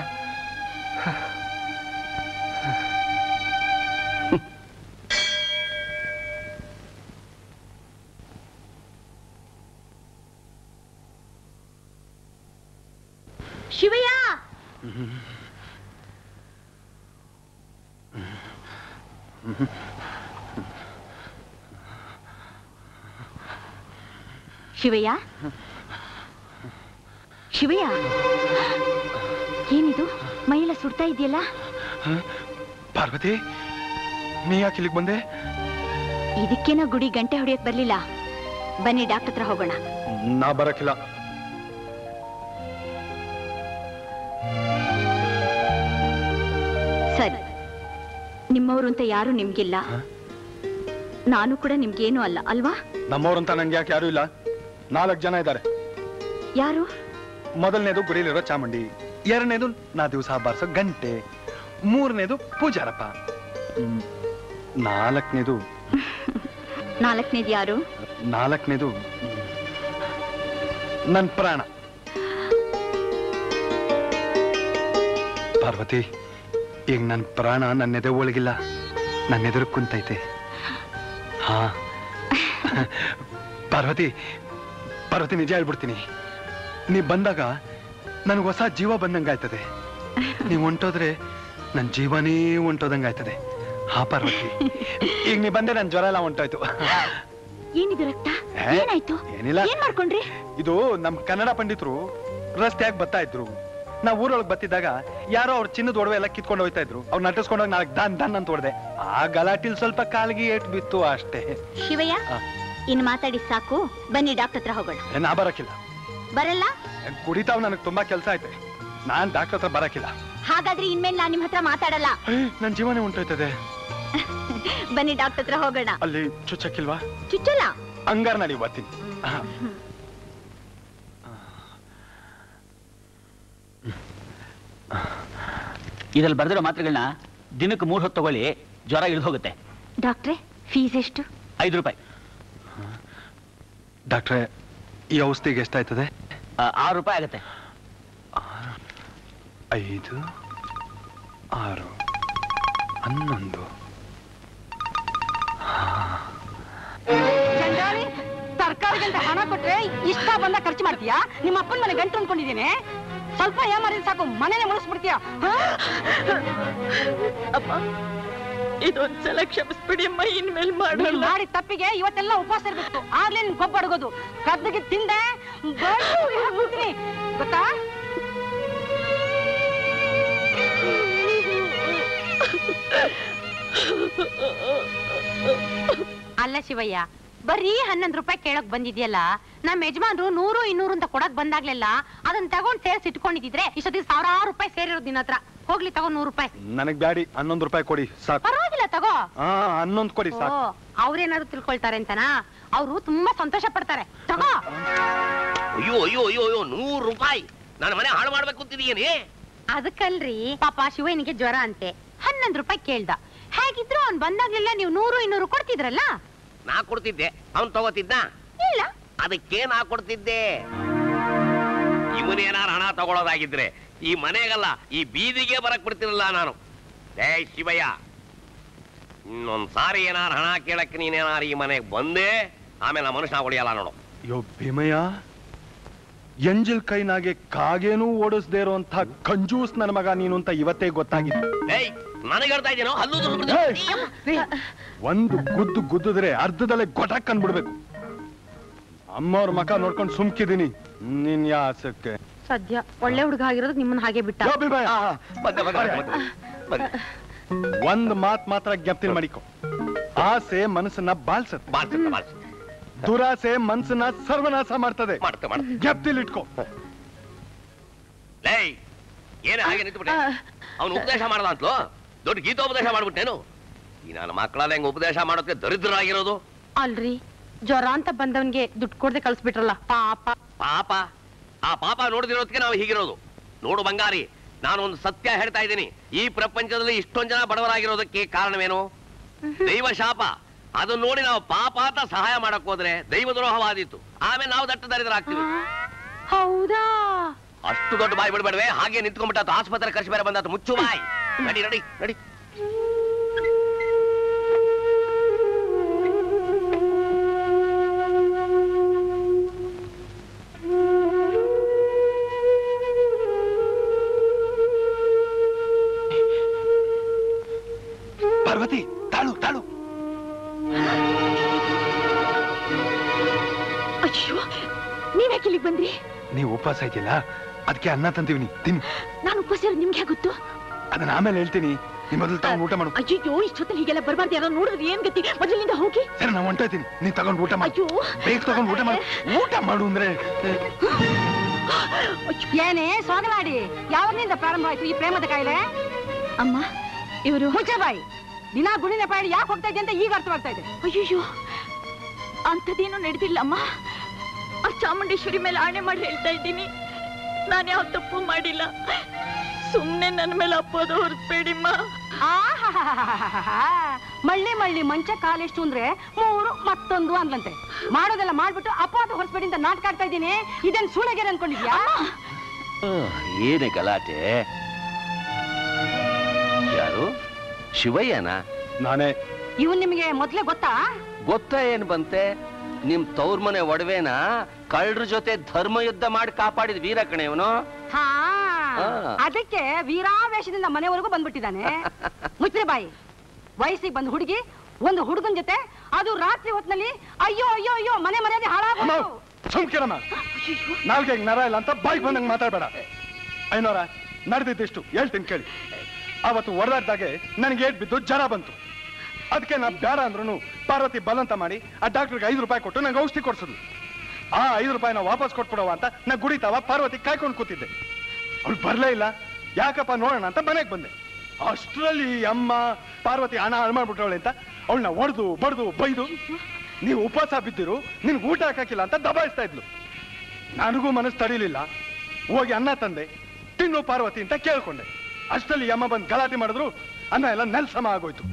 ಶಿವಯ್ಯ ಶಿವಯ್ಯ ಶಿವಯ್ಯ ಏನಿದು ಮೈಯೆಲ್ಲ ಸುಡ್ತಾ ಇದೆಯಲ್ಲ ಪಾರ್ವತಿ ನೀ ಯಾಕೆ ಇಲ್ಲಿಗೆ ಬಂದೆ ಇದಕ್ಕೇನೋ ಗುಡಿ ಗಂಟೆ ಹೊಡಿಯಕ್ ಬರ್ಲಿಲ್ಲ ಬನ್ನಿ ಡಾಕ್ಟರ್ ಹತ್ರ ಹೋಗೋಣ ನಾ ಬರಕಿಲ್ಲ ಸರಿ ನಿಮ್ಮವರು ಅಂತ ಯಾರು ನಿಮ್ಗಿಲ್ಲ ನಾನು ಕೂಡ ನಿಮ್ಗೇನು ಅಲ್ಲ ಅಲ್ವಾ ನಮ್ಮವ್ರಂತ ನಂಗೆ ಯಾಕೆ ಯಾರು ಇಲ್ಲ ನಾಲ್ಕು ಜನ ಇದ್ದಾರೆ ಯಾರು ಮೊದಲನೇದು ಗುಡಿಲಿರೋ ಚಾಮುಂಡಿ ಎರಡನೇದು ನಾ ದಿವಸ ಬಾರಿಸೋ ಗಂಟೆ ಮೂರನೇದು ಪೂಜಾರಪ್ಪ ಹ್ಮ್, ನಾಲ್ಕನೇದು ನಾಲ್ಕನೇದು ಯಾರು ನಾಲ್ಕನೇದು ನನ್ ಪ್ರಾಣ ಪಾರ್ವತಿ ಈಗ ನನ್ ಪ್ರಾಣ ನನ್ನ ಎದೆ ಒಳಗಿಲ್ಲ ನನ್ನ ಎದುರು ಕುಂತೈತೆ ಹಾ ಪಾರ್ವತಿ ಪಾರ್ವತಿ ನಿಜ ಹೇಳ್ಬಿಡ್ತೀನಿ ನೀ ಬಂದಾಗ ನನ್ಗೆ ಹೊಸ ಜೀವ ಬಂದಂಗಾಯ್ತದೆ ನೀವ್ ಹೊಂಟೋದ್ರೆ ನನ್ ಜೀವನೇ ಹೊಂಟೋದಂಗಾಯ್ತದೆ ಹಾ ಪಾರ್ವತಿ ಈಗ ನೀ ಬಂದೆ ನನ್ ಜ್ವರ ಎಲ್ಲ ಹೊಂಟೋಯ್ತು ಏನಿದು ರಕ್ತ ಏ, ಏನಾಯ್ತು ಏನಿಲ್ಲ. ಏನ್ ಮಾಡ್ಕೊಂಡ್ರಿ ಇದು ನಮ್ ಕನ್ನಡ ಪಂಡಿತರು ರಸ್ತೆಯಾಗಿ ಬರ್ತಾ ಇದ್ರು ನಾವ್ ಊರೊಳಗ್ ಬತ್ತಿದ್ದಾಗ ಯಾರೋ ಅವ್ರ ಚಿನ್ನದ ಒಡವೆ ಎಲ್ಲ ಕಿತ್ಕೊಂಡು ಹೋಯ್ತಾ ಇದ್ರು ಅವ್ರು ನಟಿಸ್ಕೊಂಡೋಗಿ ನಾಲ್ಕು ದನ್ ದನ್ ಅಂತ ಹೊಡೆದೆ ಆ ಗಲಾಟಿಲ್ ಸ್ವಲ್ಪ ಕಾಲಿಗೆ ಏಟ್ ಬಿತ್ತು ಅಷ್ಟೇ ಶಿವಯ್ಯ ಆ. ಇನ್ ಮಾತಾಡಿ ಸಾಕು ಬನ್ನಿ ಡಾಕ್ಟರ್ ಹತ್ರ ಹೋಗೋಣ ಏ, ನಾ ಬರಕಿಲ್ಲ ಬರಲ್ಲ ಏ, ಕುಡಿತಾವ್ ನನಗ್ ತುಂಬಾ ಕೆಲಸ ಐತೆ ನಾನ್ ಡಾಕ್ಟರ್ ಹತ್ರ ಬರಕಿಲ್ಲ ಹಾಗಾದ್ರೆ ಇನ್ಮೇಲೆ ನಾನ್ ನಿಮ್ ಹತ್ರ ಮಾತಾಡಲ್ಲ ಏ, ನನ್ ಜೀವನೇ ಉಂಟೋಯ್ತದೆ ಬನ್ನಿ ಡಾಕ್ಟರ್ ಹತ್ರ ಹೋಗೋಣ ಅಲ್ಲಿ ಚುಚ್ಚಕ್ಕಿಲ್ವಾ ಚುಚ್ಚಲ್ಲ ಹಂಗಾರ ನಡಿ ಬರ್ತೀನಿ ಹಾ. ಇದ್ರಲ್ಲಿ ಬರೆದಿರೋ ಮಾತ್ರೆಗಳನ್ನ ದಿನಕ್ಕೆ ಮೂರು ಹೊತ್ತು ತಗೊಳ್ಳಿ ಜ್ವರ ಇಳಿದು ಹೋಗುತ್ತೆ ಡಾಕ್ಟ್ರೆ ಫೀಸ್ ಎಷ್ಟು ಐದು ರೂಪಾಯಿ ಡಾಕ್ಟ್ರೆ ಈ ಔಷಧಿಗೆ ಎಷ್ಟಾಯ್ತದೆ ಆ, ಆರು ರೂಪಾಯಿ ಆಗುತ್ತೆ ಐದು ಆರು ಹನ್ನೊಂದು ಚಂಡಾಳಿ ತರಕಾರಿಗಂತ ಹಣ ಕೊಟ್ರೆ ಇಷ್ಟ ಬಂದ ಖರ್ಚು ಮಾಡ್ತೀಯಾ ನಿಮ್ಮ ಅಪ್ಪನ ಮನೆ ಗಂಟು ಅಂದ್ಕೊಂಡಿದ್ದೀನಿ ಸ್ವಲ್ಪ ಏಮಾರಿದ್ರೆ ಸಾಕು ಮನೇನೆ ಮುಳಿಸ್ಬಿಡ್ತೀಯಾ ಅಪ್ಪ ಇದೊಂದ್ಸಲ ಕ್ಷಮಿಸ್ಬಿಡಿ ಅಮ್ಮ ಇನ್ಮೇಲೆ ನೀನ್ ಮಾಡಲ್ಲ ಮಾಡಿದ ತಪ್ಪಿಗೆ ಇವತ್ತೆಲ್ಲ ಉಪವಾಸ ಇರ್ಬೇಕು ಆಗ್ಲೇ ನಿನ್ ಕೊಬ್ಬ ಅಡಗೋದು ಕದ್ದಿಗೆ ತಿಂದೆ ಬಡ್ದು ಹಾಕ್ಬಿಡ್ತೀನಿ. ಗೊತ್ತಾ ಅಲ್ಲ ಶಿವಯ್ಯ ಬರೀ ಹನ್ನೊಂದು ರೂಪಾಯಿ ಕೇಳಕ್ ಬಂದಿದ್ಯಲ್ಲ ನಮ್ಮ ಯಜಮಾನ್ರು ನೂರು ಇನ್ನೂರು ಅಂತ ಕೊಡಕ್ ಬಂದಾಗ್ಲೆಲ್ಲ ಅದನ್ನ ತಗೊಂಡ್ ಸೇರ್ಸಿ ಇಟ್ಕೊಂಡಿದ್ರೆ ಇಷ್ಟೊತ್ತಿಗೆ ಸಾವಿರಾರು ರೂಪಾಯಿ ಸೇರಿರೋದು ನಿನ್ನ ಹತ್ರ ಹೋಗ್ಲಿ ತಗೋ ನೂರು ರೂಪಾಯಿ ನನಗ್ ಬ್ಯಾಡಿ ಹನ್ನೊಂದು ರೂಪಾಯಿ ಕೊಡಿ ಸಾಕು ಪರವಾಗಿಲ್ಲ ತಗೋ ಹಾ ಹನ್ನೊಂದು ಕೊಡಿ ಓ ಸಾಕು ಅವ್ರೇನಾದ್ರು ತಿಳ್ಕೊಳ್ತಾರೆ ಅಂತನಾ ಅವ್ರು ತುಂಬಾ ಸಂತೋಷ ಪಡ್ತಾರೆ ತಗೋ ಅಯ್ಯೋ ಅಯ್ಯೋ ಅಯ್ಯೋ ಅಯ್ಯೋ ನೂರು ರೂಪಾಯಿ ನನ್ನ ಮನೆ ಹಾಳು ಮಾಡ್ಬೇಕು ಅಂತಿದೀಯೇನೆ ಅದಕ್ಕಲ್ರಿ ಪಾಪ ಶಿವನಿಗೆ ಜ್ವರ ಅಂತೆ ಹನ್ನೊಂದು ರೂಪಾಯಿ ಕೇಳ್ದ ಹೇಗಿದ್ರು ಅವ್ನ್ ಬಂದಾಗ್ಲೆಲ್ಲ ನೀವು ನೂರು ಇನ್ನೂರು ಕೊಡ್ತಿದ್ರಲ್ಲ ನಾ ಕೊಡ್ತಿದ್ದೆ ಅವ್ನ್ ತಗೋತಿದ್ದ ಇಲ್ಲ ಅದಕ್ಕೆ ನಾ ಕೊಡ್ತಿದ್ದೆ ಇವನೇನಾರು ಹಣ ತಗೊಳ್ಳೋದಾಗಿದ್ರೆ ಈ ಮನೆಗಲ್ಲ ಈ ಬೀದಿಗೆ ಬರಕ್ ಬಿಡ್ತಿರಲ್ಲ ನಾನು ಏ ಶಿವಯ್ಯ ಇನ್ನೊಂದ್ ಸಾರಿ ಏನಾರು ಹಣ ಕೇಳಕ್ಕೆ ನೀನೇನಾರು ಈ ಮನೆಗೆ ಬಂದೆ ಆಮೇಲೆ ಆ ಮನುಷ್ಯ ಹೊಡಿಯಲ್ಲ ನೋಡು ಯೋ ಭೀಮಯ್ಯ ಎಂಜಲ್ ಕೈನಾಗೆ ಕಾಗೇನೂ ಓಡಿಸ್ದೇ ಇರೋಂಥ ಕಂಜೂಸ್ ನನ್ನ ಮಗ ನೀನು ಅಂತ ಇವತ್ತೇ ಗೊತ್ತಾಗಿದೆ ಏಯ್ ನನಗೆ ಹೇಳ್ತಾ ಇದ್ದೀನೋ ಹಲ್ಲು ದುರ್ದು ಏಯ್! ಒಂದು ಗುದ್ದು ಗುದ್ದಿದ್ರೆ ಅರ್ಧದಲ್ಲೇ ಗೊಟಕ್ ಅನ್ಬಿಡ್ಬೇಕು ಅಮ್ಮವ್ರ ಮಕ ನೋಡ್ಕೊಂಡು ಸುಮ್ಕಿದೀನಿ ನಿನ್ ಯಾಸಕ್ಕೆ ಸದ್ಯ ಒಳ್ಳೆ ಹುಡುಗ ಆಗಿರೋದು ನಿಮ್ಮನ್ನ ಹಾಗೆ ಬಿಟ್ಟ ಯೋ ಭೀಮಯ್ಯ, ಬಂದೆ ಬಂದೆ ಬಂದೆ, ಬಂದೆ ಒಂದ್ ಮಾತ್ ಮಾತ್ರ ಜ್ಞಪ್ತಿನ ಮಾಡಿಕೊ ಆಸೆ ಮನಸ್ಸನ್ನ ಬಾಳ್ಸತ್ ಬಾಳ್ಸುತ್ತೆ ಬಾಳ್ಸುತ್ತೆ ದುರಾಸೆ ಮನಸ್ಸನ್ನ ಸರ್ವನಾಶ ಮಾಡ್ತದೆ ಮಾಡ್ತೆ ಮಾಡ್ತೆ ಜ್ಞಪ್ತಿಲ್ ಇಟ್ಕೊ ಲೇಯ್ ಏನೇ ಹಾಗೆ ನಿಂತ್ಬಿಟ್ಟೆ ಅವನು ಉಪದೇಶ ಮಾಡ್ದ ಅಂತಲೋ ದೊಡ್ಡ ಗೀತೋಪದೇಶ ಮಾಡ್ಬಿಟ್ಟೇನು ಈ ನನ್ನ ಮಕ್ಕಳಲ್ಲ ಹೆಂಗ್ ಉಪದೇಶ ಮಾಡೋದಕ್ಕೆ ದರಿದ್ರರಾಗಿರೋದು ಅಲ್ರಿ ಜ್ವರ ಅಂತ ಬಂದವನ್ಗೆ ದುಡ್ಡು ಕೊಡದೆ ಕಳ್ಸ್ಬಿಟ್ರಲ್ಲ ಪಾಪ ಪಾಪ ಆ ಪಾಪ ನೋಡ್ದಿರೋದಕ್ಕೆ ನಾವು ಹೀಗಿರೋದು ನೋಡು ಬಂಗಾರಿ ನಾನು ಒಂದು ಸತ್ಯ ಹೇಳ್ತಾ ಇದ್ದೀನಿ ಈ ಪ್ರಪಂಚದಲ್ಲಿ ಇಷ್ಟೊಂದ್ ಜನ ಬಡವರಾಗಿರೋದಕ್ಕೆ ಕಾರಣವೇನು ದೈವ ಶಾಪ ಅದನ್ನ ನೋಡಿ ನಾವು ಪಾಪ ಅಂತ ಸಹಾಯ ಮಾಡಕ್ ಹೋದ್ರೆ ದೈವ ದ್ರೋಹವಾದೀತು ಆಮೇಲೆ ನಾವು ದಟ್ಟ ದರಿದ್ರಾಗ್ತೀವಿ ಹೌದಾ ಅಷ್ಟು ದೊಡ್ಡ ಬಾಯಿ ಬಿಡ್ಬೇಡವೆ ಹಾಗೆ ನಿಂತ್ಕೊಂಡ್ಬಿಟ್ಟಾತು ಆಸ್ಪತ್ರೆ ಖರ್ಚು ಬೇರೆ ಬಂದಾತು ಮುಚ್ಚು ಬಾಯಿ ನಡಿ ನಡಿ ನಡಿ ಪಾರ್ವತಿ ತಾಳು ತಾಳು ಅಯ್ಯೋ ನೀವ್ಯಾಕೆ ಇಲ್ಲಿಗೆ ಬಂದ್ರಿ ನೀವು ಉಪವಾಸ ಇದೆಯಲ್ಲ ಅದಕ್ಕೆ ಅನ್ನ ತಂತೀವಿ ತಿನ್ ನಾನು ಉಪವಾಸ ಇರೋದು ನಿಮ್ಗೆ ಹೇಗ್ ಗೊತ್ತು ಅದನ್ನ ಆಮೇಲೆ ಹೇಳ್ತೀನಿ ನಿಮ್ ಮೊದಲು ತಗೊಂಡು ಊಟ ಮಾಡು ಅಯ್ಯೋ ಇಷ್ಟೊತ್ತಲ್ಲಿ ಹೀಗೆಲ್ಲ ಬರಬಾರ್ದು ಯಾರೋ ನೋಡಿದ್ರೆ ಏನ್ ಗತಿ ಮೊದಲಿನಿಂದ ಹೋಗಿ ಸರಿ ನಾವು ಹೊಂಟೋಯ್ತೀನಿ ನೀನ್ ತಗೊಂಡು ಊಟ ಮಾಡು ಅಯ್ಯೋ ಬೇಗ ತಗೊಂಡು ಊಟ ಮಾಡು ಊಟ ಮಾಡು ಅಂದ್ರೆ ಏನೇ ಸೋಗಲಾಡಿ ಯಾವಾಗಿನಿಂದ ಪ್ರಾರಂಭ ಆಯ್ತು ಈ ಪ್ರೇಮದ ಕಾಯಿಲೆ ಅಮ್ಮ ಇವರು ಮುಚ್ಚೆ ಬಾಯಿ ದಿನ ಗುಣಿನ ಪಾಡಿ ಯಾಕೆ ಹೋಗ್ತಾ ಇದೆ ಅಂತ ಈಗ ಅರ್ಥವಾಗ್ತಾ ಇದೆ ಅಯ್ಯೋ ಅಂಥದ್ದೇನು ನಡೆದಿಲ್ಲ ಅಮ್ಮ ಆ ಚಾಮುಂಡೇಶ್ವರಿ ಮೇಲೆ ಆಣೆ ಮಾಡಿ ಹೇಳ್ತಾ ಇದ್ದೀನಿ ನಾನು ಯಾವ ತಪ್ಪು ಮಾಡಿಲ್ಲ ಸುಮ್ನೆ ನನ್ನ ಮೇಲೆ ಅಪ್ಪೋದು ಹೊರಸ್ಬೇಡಿಮ್ಮ ಆಹಾಹಾಹಾಹಾಹಾ. ಮಳ್ಳಿ ಮಳ್ಳಿ ಮಂಚ ಕಾಲೆಷ್ಟು ಅಂದ್ರೆ ಮೂರು ಮತ್ತೊಂದು ಅಂದ್ಲಂತೆ ಮಾಡೋದೆಲ್ಲ ಮಾಡ್ಬಿಟ್ಟು ಅಪವಾದ ಹೊರಸ್ಬೇಡಿ ಅಂತ ನಾಟಕ ಆಡ್ತಾ ಇದ್ದೀನಿ ಇದೇನ್ ಸೂಳಗೆರೆ ಅನ್ಕೊಂಡಿದ್ಯಾ ಏನೇ ಗಲಾಟೆ ಯಾರು ಶಿವಯ್ಯನ ನಾನೇ ಇವನ್ ನಿಮಗೆ ಮೊದ್ಲೇ ಗೊತ್ತಾ ಗೊತ್ತಾ ಏನ್ ಬಂತೆ ನಿಮ್ ತವ್ರ ಮನೆ ಒಡವೆನ ಕಳ್ಳರ ಜೊತೆ ಧರ್ಮ ಯುದ್ಧ ಮಾಡಿ ಕಾಪಾಡಿದ ವೀರ ಕಣೆ ಇವನು ಹಾ ಆ. ಅದಕ್ಕೆ ವೀರಾವೇಶದಿಂದ ಮನೆವರೆಗೂ ಬಂದ್ಬಿಟ್ಟಿದ್ದಾನೆ ಮುಚ್ಚ್ರೆ ಬಾಯಿ ವಯಸ್ಸಿಗೆ ಬಂದ್ ಹುಡುಗಿ ಒಂದು ಹುಡುಗನ್ ಜೊತೆ ಅದು ರಾತ್ರಿ ಹೊತ್ನಲ್ಲಿ ಅಯ್ಯೋ ಅಯ್ಯೋ ಅಯ್ಯೋ ಮನೆ ಮರ್ಯಾದೆ ಅಮ್ಮ ಹಾಳಾಗೋದು ಸುಮ್ಕಿರಮ್ಮ ನಾಲ್ಗೆ ನರ ಇಲ್ಲ ಅಂತ ಬಾಯ್ಗೆ ಬಂದಂಗೆ ಮಾತಾಡ್ಬೇಡ ಐನೋರ ನಡೆದಿದ್ದಿಷ್ಟು ಹೇಳ್ತೀನಿ ಕೇಳಿ ಅವತ್ತು ಹೊಡೆದಾಡ್ದಾಗೆ ನನಗೆ ಏಟ್ ಬಿದ್ದು ಜ್ವರ ಬಂತು ಅದಕ್ಕೆ ನಾ ಬೇಡ ಅಂದ್ರೂ ಪಾರ್ವತಿ ಬಲಂತ ಮಾಡಿ ಆ ಡಾಕ್ಟರ್ಗೆ ಐದು ರೂಪಾಯಿ ಕೊಟ್ಟು ನಂಗೆ ಔಷಧಿ ಕೊಡ್ಸಿದ್ಲು ಆ ಐದು ರೂಪಾಯಿನ ವಾಪಸ್ ಕೊಟ್ಬಿಡವ ಅಂತ ನಾ ಗುಡಿತಾವ ಪಾರ್ವತಿ ಕಾಯ್ಕೊಂಡು ಕೂತಿದ್ದೆ ಅವಳು ಬರ್ಲೇ ಇಲ್ಲ ಯಾಕಪ್ಪ ನೋಡೋಣ ಅಂತ ಮನೆಗೆ ಬಂದೆ ಅಷ್ಟರಲ್ಲಿ ಈ ಅಮ್ಮ ಪಾರ್ವತಿ ಹಣ ಹಾಳು ಮಾಡ್ಬಿಟ್ಟವಳೆ ಅಂತ ಅವಳನ್ನ ಹೊಡೆದು ಬಡ್ದು ಬೈದು ನೀವು ಉಪವಾಸ ಬಿದ್ದಿರು ನಿನ್ಗೆ ಊಟ ಹಾಕಿಲ್ಲ ಅಂತ ದಬಾಯಿಸ್ತಾ ಇದ್ಲು ನನಗೂ ಮನಸ್ಸು ತಡಿಲಿಲ್ಲ ಹೋಗಿ ಅನ್ನ ತಂದೆ ತಿನ್ನು ಪಾರ್ವತಿ ಅಂತ ಕೇಳ್ಕೊಂಡೆ ಅಷ್ಟರಲ್ಲಿ ಈ ಅಮ್ಮ ಬಂದು ಗಲಾಟೆ ಮಾಡಿದ್ರು ಅನ್ನ ಎಲ್ಲ ನೆಲ್ಸಮ ಆಗೋಯ್ತು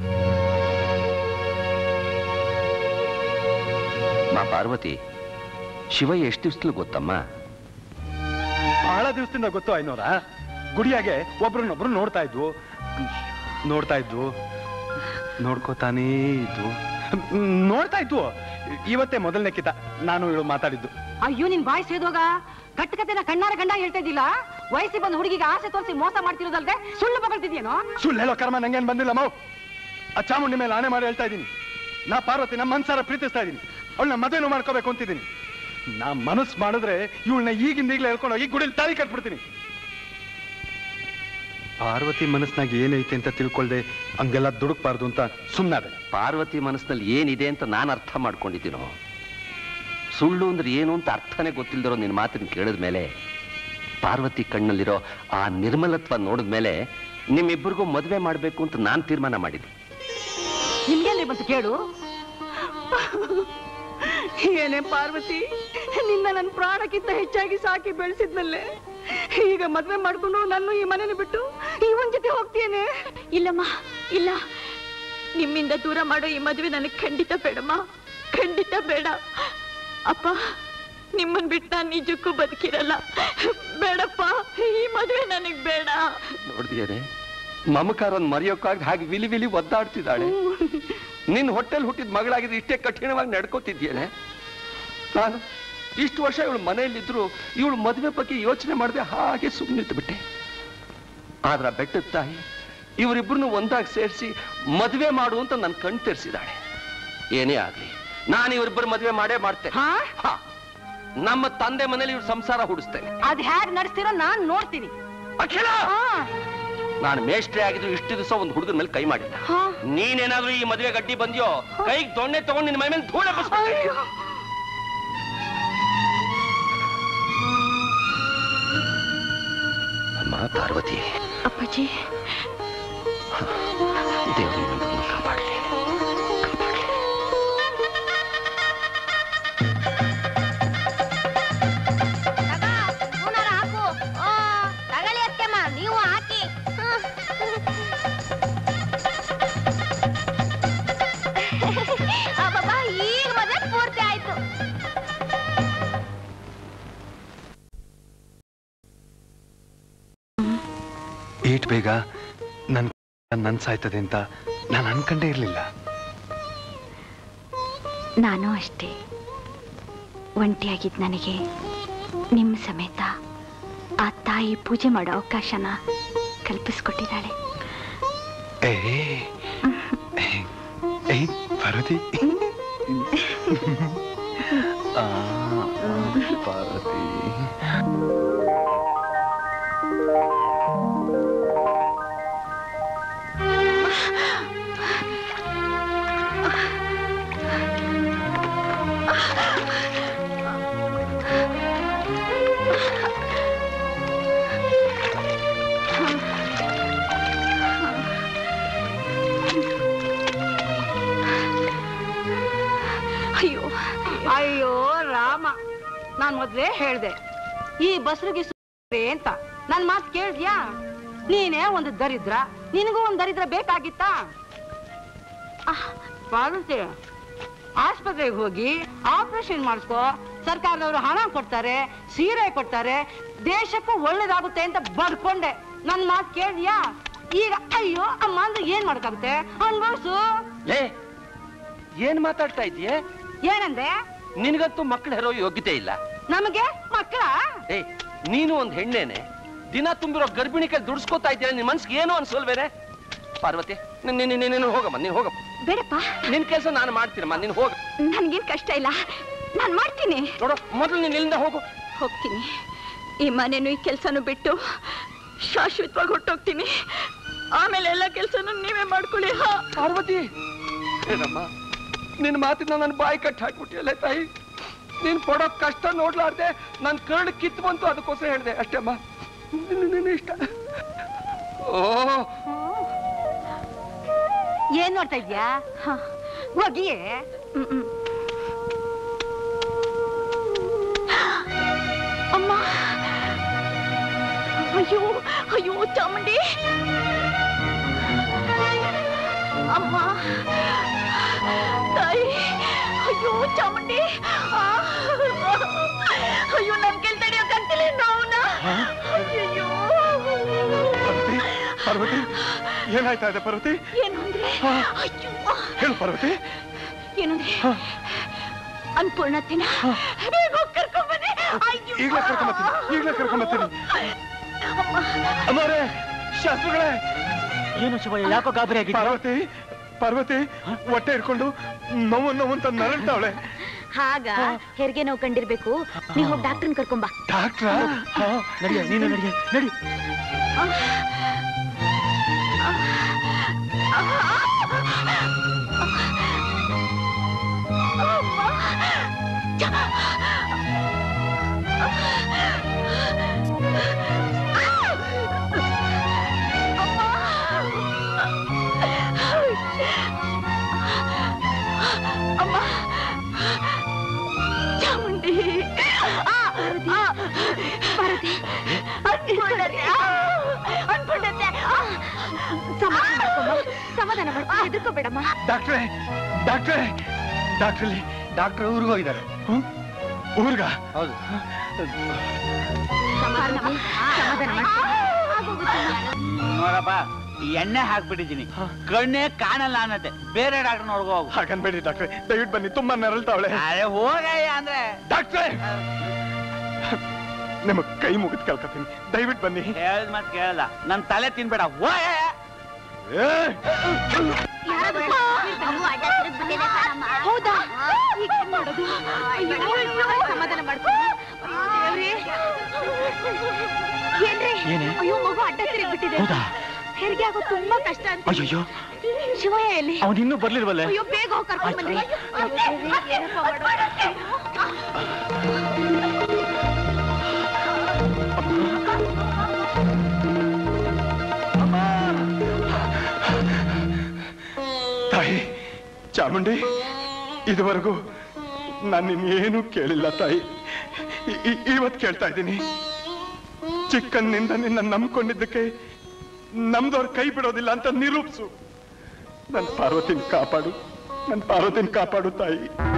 ಮಾ ಪಾರ್ವತಿ ಶಿವಯ್ಯ ಎಷ್ಟು ದಿವ್ಸಲು ಗೊತ್ತಮ್ಮ ಬಹಳ ದಿವಸದಿಂದ ಗೊತ್ತು ಐನೋರ ಗುಡಿಯಾಗೆ ಒಬ್ರನ್ನೊಬ್ರು ನೋಡ್ತಾ ಇದ್ವು ನೋಡ್ತಾ ಇದ್ವು ನೋಡ್ಕೋತಾನೇ ಇದ್ವು ಹ್ಮ್, ನೋಡ್ತಾ ಇದ್ವು ಇವತ್ತೇ ಮೊದಲನೇ ಕಿತ ನಾನು ಇವಳು ಮಾತಾಡಿದ್ದು ಅಯ್ಯೋ ನಿನ್ ಬಾಯಿ ಸೇದೋಗ ಕಟ್ಟಕತೆನ ಕಣ್ಣಾರ ಗಂಡ ಹೇಳ್ತಾ ಇದ್ದಿಲ್ಲ ವಯಸ್ಸಿಗೆ ಬಂದ ಹುಡುಗಿಗೆ ಆಸೆ ತೋರಿಸಿ ಮೋಸ ಮಾಡ್ತಿರೋದಲ್ದೆ ಸುಳ್ಳು ಬಗಳ್ತಿದ್ಯೇನೋ ಸುಳ್ಳು ಹೇಳೋ ಕರ್ಮ ನಂಗೇನ್ ಬಂದಿಲ್ಲ ಮೌ ಆ ಚಾಮುಂಡಿ ಮೇಲೆ ಆಣೆ ಮಾಡಿ ಹೇಳ್ತಾ ಇದ್ದೀನಿ ನಾ ಪಾರ್ವತಿ ನಮ್ಮ ಮನ್ಸಾರ ಪ್ರೀತಿಸ್ತಾ ಇದ್ದೀನಿ ಅವಳನ್ನ ಮದುವೆನೂ ಮಾಡ್ಕೋಬೇಕು ಅಂತಿದ್ದೀನಿ ನಾ ಮನಸ್ಸು ಮಾಡಿದ್ರೆ ಇವಳನ್ನ ಈಗಿಂದ ಈಗಲೇ ಹೇಳ್ಕೊಂಡು ಹೋಗಿ ಗುಡಿಲಿ ತಾಳಿ ಕಟ್ಬಿಡ್ತೀನಿ ಪಾರ್ವತಿ ಮನಸ್ನಾಗ ಏನೈತೆ ಅಂತ ತಿಳ್ಕೊಳ್ದೆ ಹಂಗೆಲ್ಲ ದುಡುಕ್ಬಾರ್ದು ಅಂತ ಸುಮ್ಮನಾದೆ ಪಾರ್ವತಿ ಮನಸ್ಸಿನಲ್ಲಿ ಏನಿದೆ ಅಂತ ನಾನು ಅರ್ಥ ಮಾಡ್ಕೊಂಡಿದ್ದೀನೋ ಸುಳ್ಳು ಅಂದ್ರೆ ಏನು ಅಂತ ಅರ್ಥನೇ ಗೊತ್ತಿಲ್ದಿರೋ ನಿನ್ನ ಮಾತನ್ನ ಕೇಳಿದ ಮೇಲೆ ಪಾರ್ವತಿ ಕಣ್ಣಲ್ಲಿರೋ ಆ ನಿರ್ಮಲತ್ವ ನೋಡಿದ ಮೇಲೆ ನಿಮ್ಮಿಬ್ಬರಿಗೂ ಮದುವೆ ಮಾಡಬೇಕು ಅಂತ ನಾನು ತೀರ್ಮಾನ ಮಾಡಿದ್ದೆ ನಿಮ್ಗೆಲ್ಲಿ ಬಂತು ಕೇಳು ಏನೇ ಪಾರ್ವತಿ ನಿನ್ನ ನನ್ನ ಪ್ರಾಣಕ್ಕಿಂತ ಹೆಚ್ಚಾಗಿ ಸಾಕಿ ಬೆಳೆಸಿದ್ನಲ್ಲೇ ಈಗ ಮದ್ವೆ ಮಾಡ್ಕೊಂಡು ನಾನು ಈ ಮನೇನ ಬಿಟ್ಟು ಇವನ್ ಜೊತೆ ಹೋಗ್ತೇನೆ ಇಲ್ಲಮ್ಮ ಇಲ್ಲ ನಿಮ್ಮಿಂದ ದೂರ ಮಾಡೋ ಈ ಮದುವೆ ನನಗೆ ಖಂಡಿತ ಬೇಡಮ್ಮ ಖಂಡಿತ ಬೇಡ ಅಪ್ಪ ನಿಮ್ಮನ್ ಬಿಟ್ಟು ನಾನು ನಿಜಕ್ಕೂ ಬದುಕಿರಲ್ಲ ಬೇಡಪ್ಪ ಈ ಮದುವೆ ನನಗ್ ಬೇಡ ನೋಡ್ದಿಯೇನೆ ಮಮಕಾರನ್ ಮರೆಯೋಕ್ಕಾಗಿ ಹಾಗೆ ವಿಲಿ ವಿಲಿ ಒದ್ದಾಡ್ತಿದ್ದಾಳೆ ನಿನ್ನ ಹೊಟ್ಟೆಲ್ ಹುಟ್ಟಿದ ಮಗಳಾಗಿದ್ರೆ ಇಷ್ಟೇ ಕಠಿಣವಾಗಿ ನಡ್ಕೋತಿದ್ಯೇನೆ ನಾನು ಇಷ್ಟು ವರ್ಷ ಇವಳು ಮನೆಯಲ್ಲಿದ್ರು ಇವಳು ಮದುವೆ ಬಗ್ಗೆ ಯೋಚನೆ ಮಾಡದೆ ಹಾಗೆ ಸುಮ್ಮನಿದ್ದು ಬಿಟ್ಟೆ ಆದ್ರ ಬೆಟ್ಟದ ತಾಯಿ ಇವರಿಬ್ಬರನ್ನು ಒಂದಾಗಿ ಸೇರಿಸಿ ಮದುವೆ ಮಾಡು ಅಂತ ನನ್ನ ಕಣ್ ತೆರೆಸಿದಾಳೆ ಏನೇ ಆಗ್ಲಿ ನಾನು ಇವರಿಬ್ಬರು ಮದುವೆ ಮಾಡೇ ಮಾಡ್ತೇನೆ ಹಾ ಹಾ. ನಮ್ಮ ತಂದೆ ಮನೇಲಿ ಇವ್ರ ಸಂಸಾರ ಹುಡಿಸ್ತೇನೆ ಅದ್ ಹ್ಯಾಗ್ ನಡೆಸ್ತೀರೋ ನಾನ್ ನೋಡ್ತೀನಿ ಅಖಿಲ ಹಾ ನಾನು ಮೇಷ್ಟ್ರೆ ಆಗಿದ್ರು ಇಷ್ಟು ದಿವಸ ಒಂದು ಹುಡುಗನ ಮೇಲೆ ಕೈ ಮಾಡಿಲ್ಲ ಹಾ ನೀನೇನಾದ್ರೂ ಈ ಮದುವೆ ಗಡ್ಡಿ ಬಂದ್ಯೋ ಕೈಗೆ ದೊಣ್ಣೆ ತಗೊಂಡು ನಿನ್ನ ಮೈ ಮೇಲೆ ಧೂಳ ಬಸ್ಬಿಡ್ತೀನಿ. ಅಯ್ಯೋ. ಅಮ್ಮ ಪಾರ್ವತಿ ಅಪ್ಪಾಜಿ ದೇವರು ನಿಮ್ಮನ್ನು ಕಾಪಾಡಲಿ ಹಾಕು ತಗಳಿ ಅತ್ತೆಮ್ಮ ನೀವು ಹಾಕಿ ಈಗ ಮದುವೆ ಪೂರ್ತಿ ಆಯ್ತು ಏಟ್ ಬೇಗ ನನ್ ನನ್ ಸಾಯ್ತದೆ ಅಂತ ನಾನು ಅನ್ಕೊಂಡೇ ಇರ್ಲಿಲ್ಲ ನಾನು ಅಷ್ಟೇ ಒಂಟಿಯಾಗಿದ್ದ ನನಗೆ ನಿಮ್ಮ ಸಮೇತ ಆ ತಾಯಿ ಪೂಜೆ ಮಾಡೋ ಅವಕಾಶನ ಕಲ್ಪಿಸ್ಕೊಟ್ಟಿದ್ದಾಳೆ ಏ ಏ ಪಾರ್ವತಿ ಆ, ಪಾರ್ವತಿ ಅಯ್ಯೋ ಅಯ್ಯೋ ರಾಮ ನಾನ್ ಮೊದ್ಲೇ ಹೇಳ್ದೆ ಈ ಬಸ್ರಿಗೆ ಅಂತ ನನ್ ಮಾತು ಕೇಳ್ದ್ಯಾ ನೀನೇ ಒಂದು ದರಿದ್ರ ನಿನಗೂ ಒಂದು ದರಿದ್ರ ಬೇಕಾಗಿತ್ತಾ ಆಹ್, ಪಾರ್ವತಿ ಆಸ್ಪತ್ರೆಗೆ ಹೋಗಿ ಆಪರೇಷನ್ ಮಾಡಿಸ್ಕೋ ಸರ್ಕಾರದವರು ಹಣ ಕೊಡ್ತಾರೆ ಸೀರೆ ಕೊಡ್ತಾರೆ ದೇಶಕ್ಕೂ ಒಳ್ಳೇದಾಗುತ್ತೆ ಅಂತ ಬರ್ಕೊಂಡೆ ನನ್ ಮಾತು ಕೇಳ್ದ್ಯಾ ಈಗ ಅಯ್ಯೋ ಅಮ್ಮ ಅಂದ್ರೆ ಏನ್ ಮಾಡಕ್ಕಾಗುತ್ತೆ ಅನ್ಭವ್ಸು ಲೇ ಏನ್ ಮಾತಾಡ್ತಾ ಇದೀಯ ಏನಂದೆ ನಿನಗಂತೂ ಮಕ್ಕಳು ಹೆರೋ ಯೋಗ್ಯತೆ ಇಲ್ಲ ನಮಗೆ ಮಕ್ಕಳ ಏ ನೀನು ಒಂದ್ ಹೆಣ್ಣೇನೆ ದಿನ ತುಂಬಿರೋ ಗರ್ಭಿಣಿ ಕೈ ದುಡ್ಸ್ಕೊತಾ ಇದ್ದೀಯ ನಿನ್ ಮನ್ಸಿಗೆ ಏನು ಅನ್ಸೋಲ್ವೇನೆ ಪಾರ್ವತಿ ನೀನ್- ನೀನ್- ನೀನ್- ನೀನು ಹೋಗಮ್ಮ ನೀನು ಹೋಗಮ್ಮ ಬೇಡಪ್ಪ ನಿನ್ ಕೆಲಸ ನಾನು ಮಾಡ್ತೀನಮ್ಮ ನೀನು ಹೋಗ ನನ್ಗೇನ್ ಕಷ್ಟ ಇಲ್ಲ ನಾನ್ ಮಾಡ್ತೀನಿ ನೋಡು ಮೊದಲು ನೀನ್ ಇಲ್ಲಿಂದ ಹೋಗು ಹೋಗ್ತೀನಿ ಈ ಮನೆನೂ ಈ ಕೆಲ್ಸನೂ ಬಿಟ್ಟು ಶಾಶ್ವತವಾಗಿ ಹೊಟ್ಟೋಗ್ತೀನಿ ಆಮೇಲೆ ಎಲ್ಲ ಕೆಲ್ಸನೂ ನೀವೇ ಮಾಡ್ಕೊಳ್ಳಿ ಹಾ ಪಾರ್ವತಿ ಏನಮ್ಮ ನಿನ್ ಮಾತಿನ ನನ್ನ ಬಾಯಿ ಕಟ್ಟಿ ಹಾಕ್ಬಿಟ್ಟಿಯಲ್ಲ ತಾಯಿ ನೀನ್ ಪಡೋ ಕಷ್ಟ ನೋಡ್ಲಾರ್ದೆ ನನ್ ಕರ್ಡ್ ಕಿತ್ತು ಬಂತು ಅದಕ್ಕೋಸ್ಕರ ಹೇಳ್ದೆ ಅಷ್ಟೇ ಅಮ್ಮ ನಿನ್ನ- ನಿನ್ನ ಇಷ್ಟ ಓ ಏನ್ ನೋಡ್ತಾ ಇದ್ಯಾ ಹಾ ಹೋಗಿಯೇ ಹ್ಮ್, ಹ್ಮ್. ಅಮ್ಮ ಅಯ್ಯೋ ಅಯ್ಯೋ ಚಾಮುಂಡಿ ಅಮ್ಮ ತಾಯಿ ಅಯ್ಯೋ ಚಾಮುಂಡಿ ಆ, ಅಯ್ಯೋ ನನ್ ಕೆಲ್ ತಡೆಯೋಕ್ಕಾಗ್ತಿಲ್ಲ ನೋವುನ ಅಯ್ಯೋ ಪಾರ್ವತಿ ಪಾರ್ವತಿ ಏನಾಯ್ತಾ ಇದೆ ಪಾರ್ವತಿ ಏನು ಅಂದ್ರೆ ಅಯ್ಯೋ ಹೇಳು ಪಾರ್ವತಿ ಏನಂದ್ರೆ ಅನ್ಪೂರ್ಣತಿನ ಬೇಗ ಹೋಗ್ ಕರ್ಕೊಂಬನ್ನಿ ಅಯ್ಯೋ ಈಗ್ಲೇ ಕರ್ಕೊಂಬತ್ತೀನಿ ಈಗ್ಲೇ ಕರ್ಕೊಂಬತ್ತೀನಿ ಅಮ್ಮರೇ ಶಾಸ್ತ್ರಿಗಳೇ ಏನು ಶಿವಯ್ಯ ಯಾಕೋ ಗಾಬರಿ ಆಗಿದ್ಯಾ ಪಾರ್ವತಿ ಪಾರ್ವತಿ ಹೊಟ್ಟೆ ಇಟ್ಕೊಂಡು ನೋವು ನೋವು ಅಂತ ನರಳ್ತಾವಳೆ ಹಾಗ ಹೆರಿಗೆ ನೋವು ಕಂಡಿರ್ಬೇಕು ನೀ ಹೋಗಿ ಡಾಕ್ಟರ್ನ ಕರ್ಕೊಂಬ ಡಾಕ್ಟ್ರ ನಡಿಯ ನೀನು ನಡಿಯ ನಡಿ ಸಮಾಧಾನ ಮಾಡ್ಕೊ ಹೆದರ್ಕೋಬೇಡಮ್ಮ ಡಾಕ್ಟ್ರೇ ಡಾಕ್ಟ್ರೇ ಡಾಕ್ಟ್ರಲ್ಲಿ ಡಾಕ್ಟ್ರ್ ಊರಿಗೆ ಹೋಗಿದ್ದಾರೆ ಊರ್ಗ ಹೌದು ಸಮಾಧಾನ ಮಾಡ್ಕೊ ನೋಡಪ್ಪ ಈ ಎಣ್ಣೆ ಹಾಕ್ಬಿಟ್ಟಿದ್ದೀನಿ ಕಣ್ಣೇ ಕಾಣಲ್ಲ ಅನ್ನತ್ತೆ ಬೇರೆ ಡಾಕ್ಟರ್ ನೋಡ್ಕೋ ಹೋಗು ಹಾಗನ್ಬೇಡಿ ಡಾಕ್ಟ್ರೆ ದಯವಿಟ್ಟು ಬನ್ನಿ ತುಂಬಾ ನರಳ್ತಾವಳೆ ಅರೆ ಹೋಗಯ್ಯ ಅಂದ್ರೆ ಡಾಕ್ಟ್ರೇ ನಿಮ್ಮ ಕೈ ಮುಗಿದ್ ಕೇಳ್ಕೊತೀನಿ ದಯವಿಟ್ಟು ಬನ್ನಿ ಹೇಳ್ದ ಮತ್ ಕೇಳಲ್ಲ ನನ್ ತಲೆ ತಿನ್ಬೇಡ ಹೋಗಯ್ಯ ಏ! ಹೌದಾ ಈಗ ಏನ್ ಮಾಡೋದು ಅಯ್ಯೋ, ಸಮಾಧಾನ ಮಾಡ್ಕೊ ದೇವ್ರೇ. ಏನ್ರಿ ಏನೇ? ಅಯ್ಯೋ ಮಗು ಅಡ್ಡ ತಿರುಗ್ಬಿಟ್ಟಿದೆ ಹೌದಾ? ಹೆರಿಗೆ ಆಗೋದು ತುಂಬಾ ಕಷ್ಟ ಅಂತ ಅಯ್ಯಯ್ಯೋ ಶಿವಯ್ಯ ಎಲ್ಲಿ ಅವನ್ ಇನ್ನೂ ಬರ್ಲಿಲ್ವಲ್ಲೇ ಅಯ್ಯೋ ಬೇಗ ಹೋಗಿ ಕರ್ಕೊಂಡ್ ಬನ್ನಿ ಅಯ್ಯೋ, ದೇವ್ರೇ, ಏನಪ್ಪ ಮಾಡೋದು? ತಾಯಿ ಚಾಮುಂಡಿ ಇದುವರೆಗೂ ನಾನು ಇನ್ನೇನು ಕೇಳಿಲ್ಲ ತಾಯಿ ಇ- ಇ- ಇವತ್ತು ಕೇಳ್ತಾ ಇದ್ದೀನಿ ಚಿಕ್ಕನ್ನಿಂದ ನಿನ್ನ ನಂಬ್ಕೊಂಡಿದ್ದಕ್ಕೆ ನಮ್ದವ್ರ ಕೈ ಬಿಡೋದಿಲ್ಲ ಅಂತ ನಿರೂಪಿಸು ನನ್ನ ಪಾರ್ವತಿನ ಕಾಪಾಡು ನನ್ನ ಪಾರ್ವತಿನ ಕಾಪಾಡು ತಾಯಿ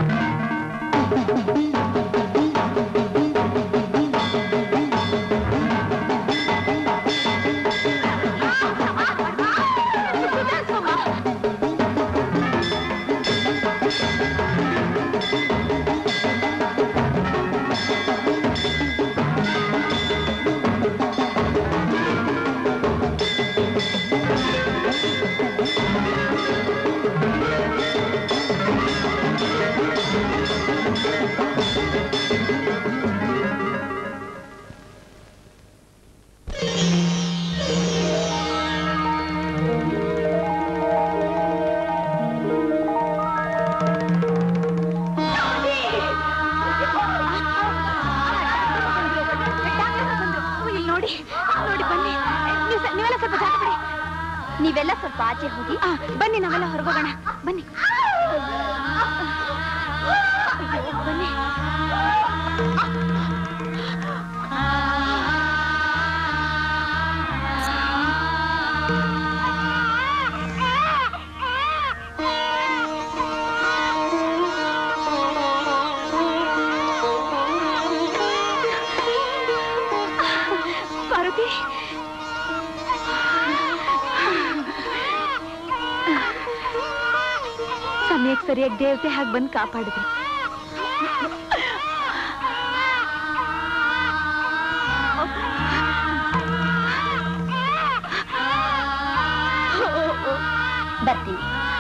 ಇಲ್ಲಿ ನೋಡಿ ನೋಡಿ ಬನ್ನಿ ನೀವು ಸ- ನೀವೆಲ್ಲ ಸ್ವಲ್ಪ ಜಾಗ ಬಿಡಿ ನೀವೆಲ್ಲ ಸ್ವಲ್ಪ ಆಚೆ ಹೋಗಿ ಆ, ಬನ್ನಿ ನಾವೆಲ್ಲ ಹೊರಗೋಗೋಣ ಬನ್ನಿ ಅಯ್ಯೋ, ಬನ್ನಿ ಪಾರ್ವತಿ ಸಮಯಕ್ಕೆ ಸರಿಯಾಗಿ ದೇವತೆ ಹಾಗೆ ಬಂದು ಕಾಪಾಡಿದ್ರು ಬರ್ತೀನಿ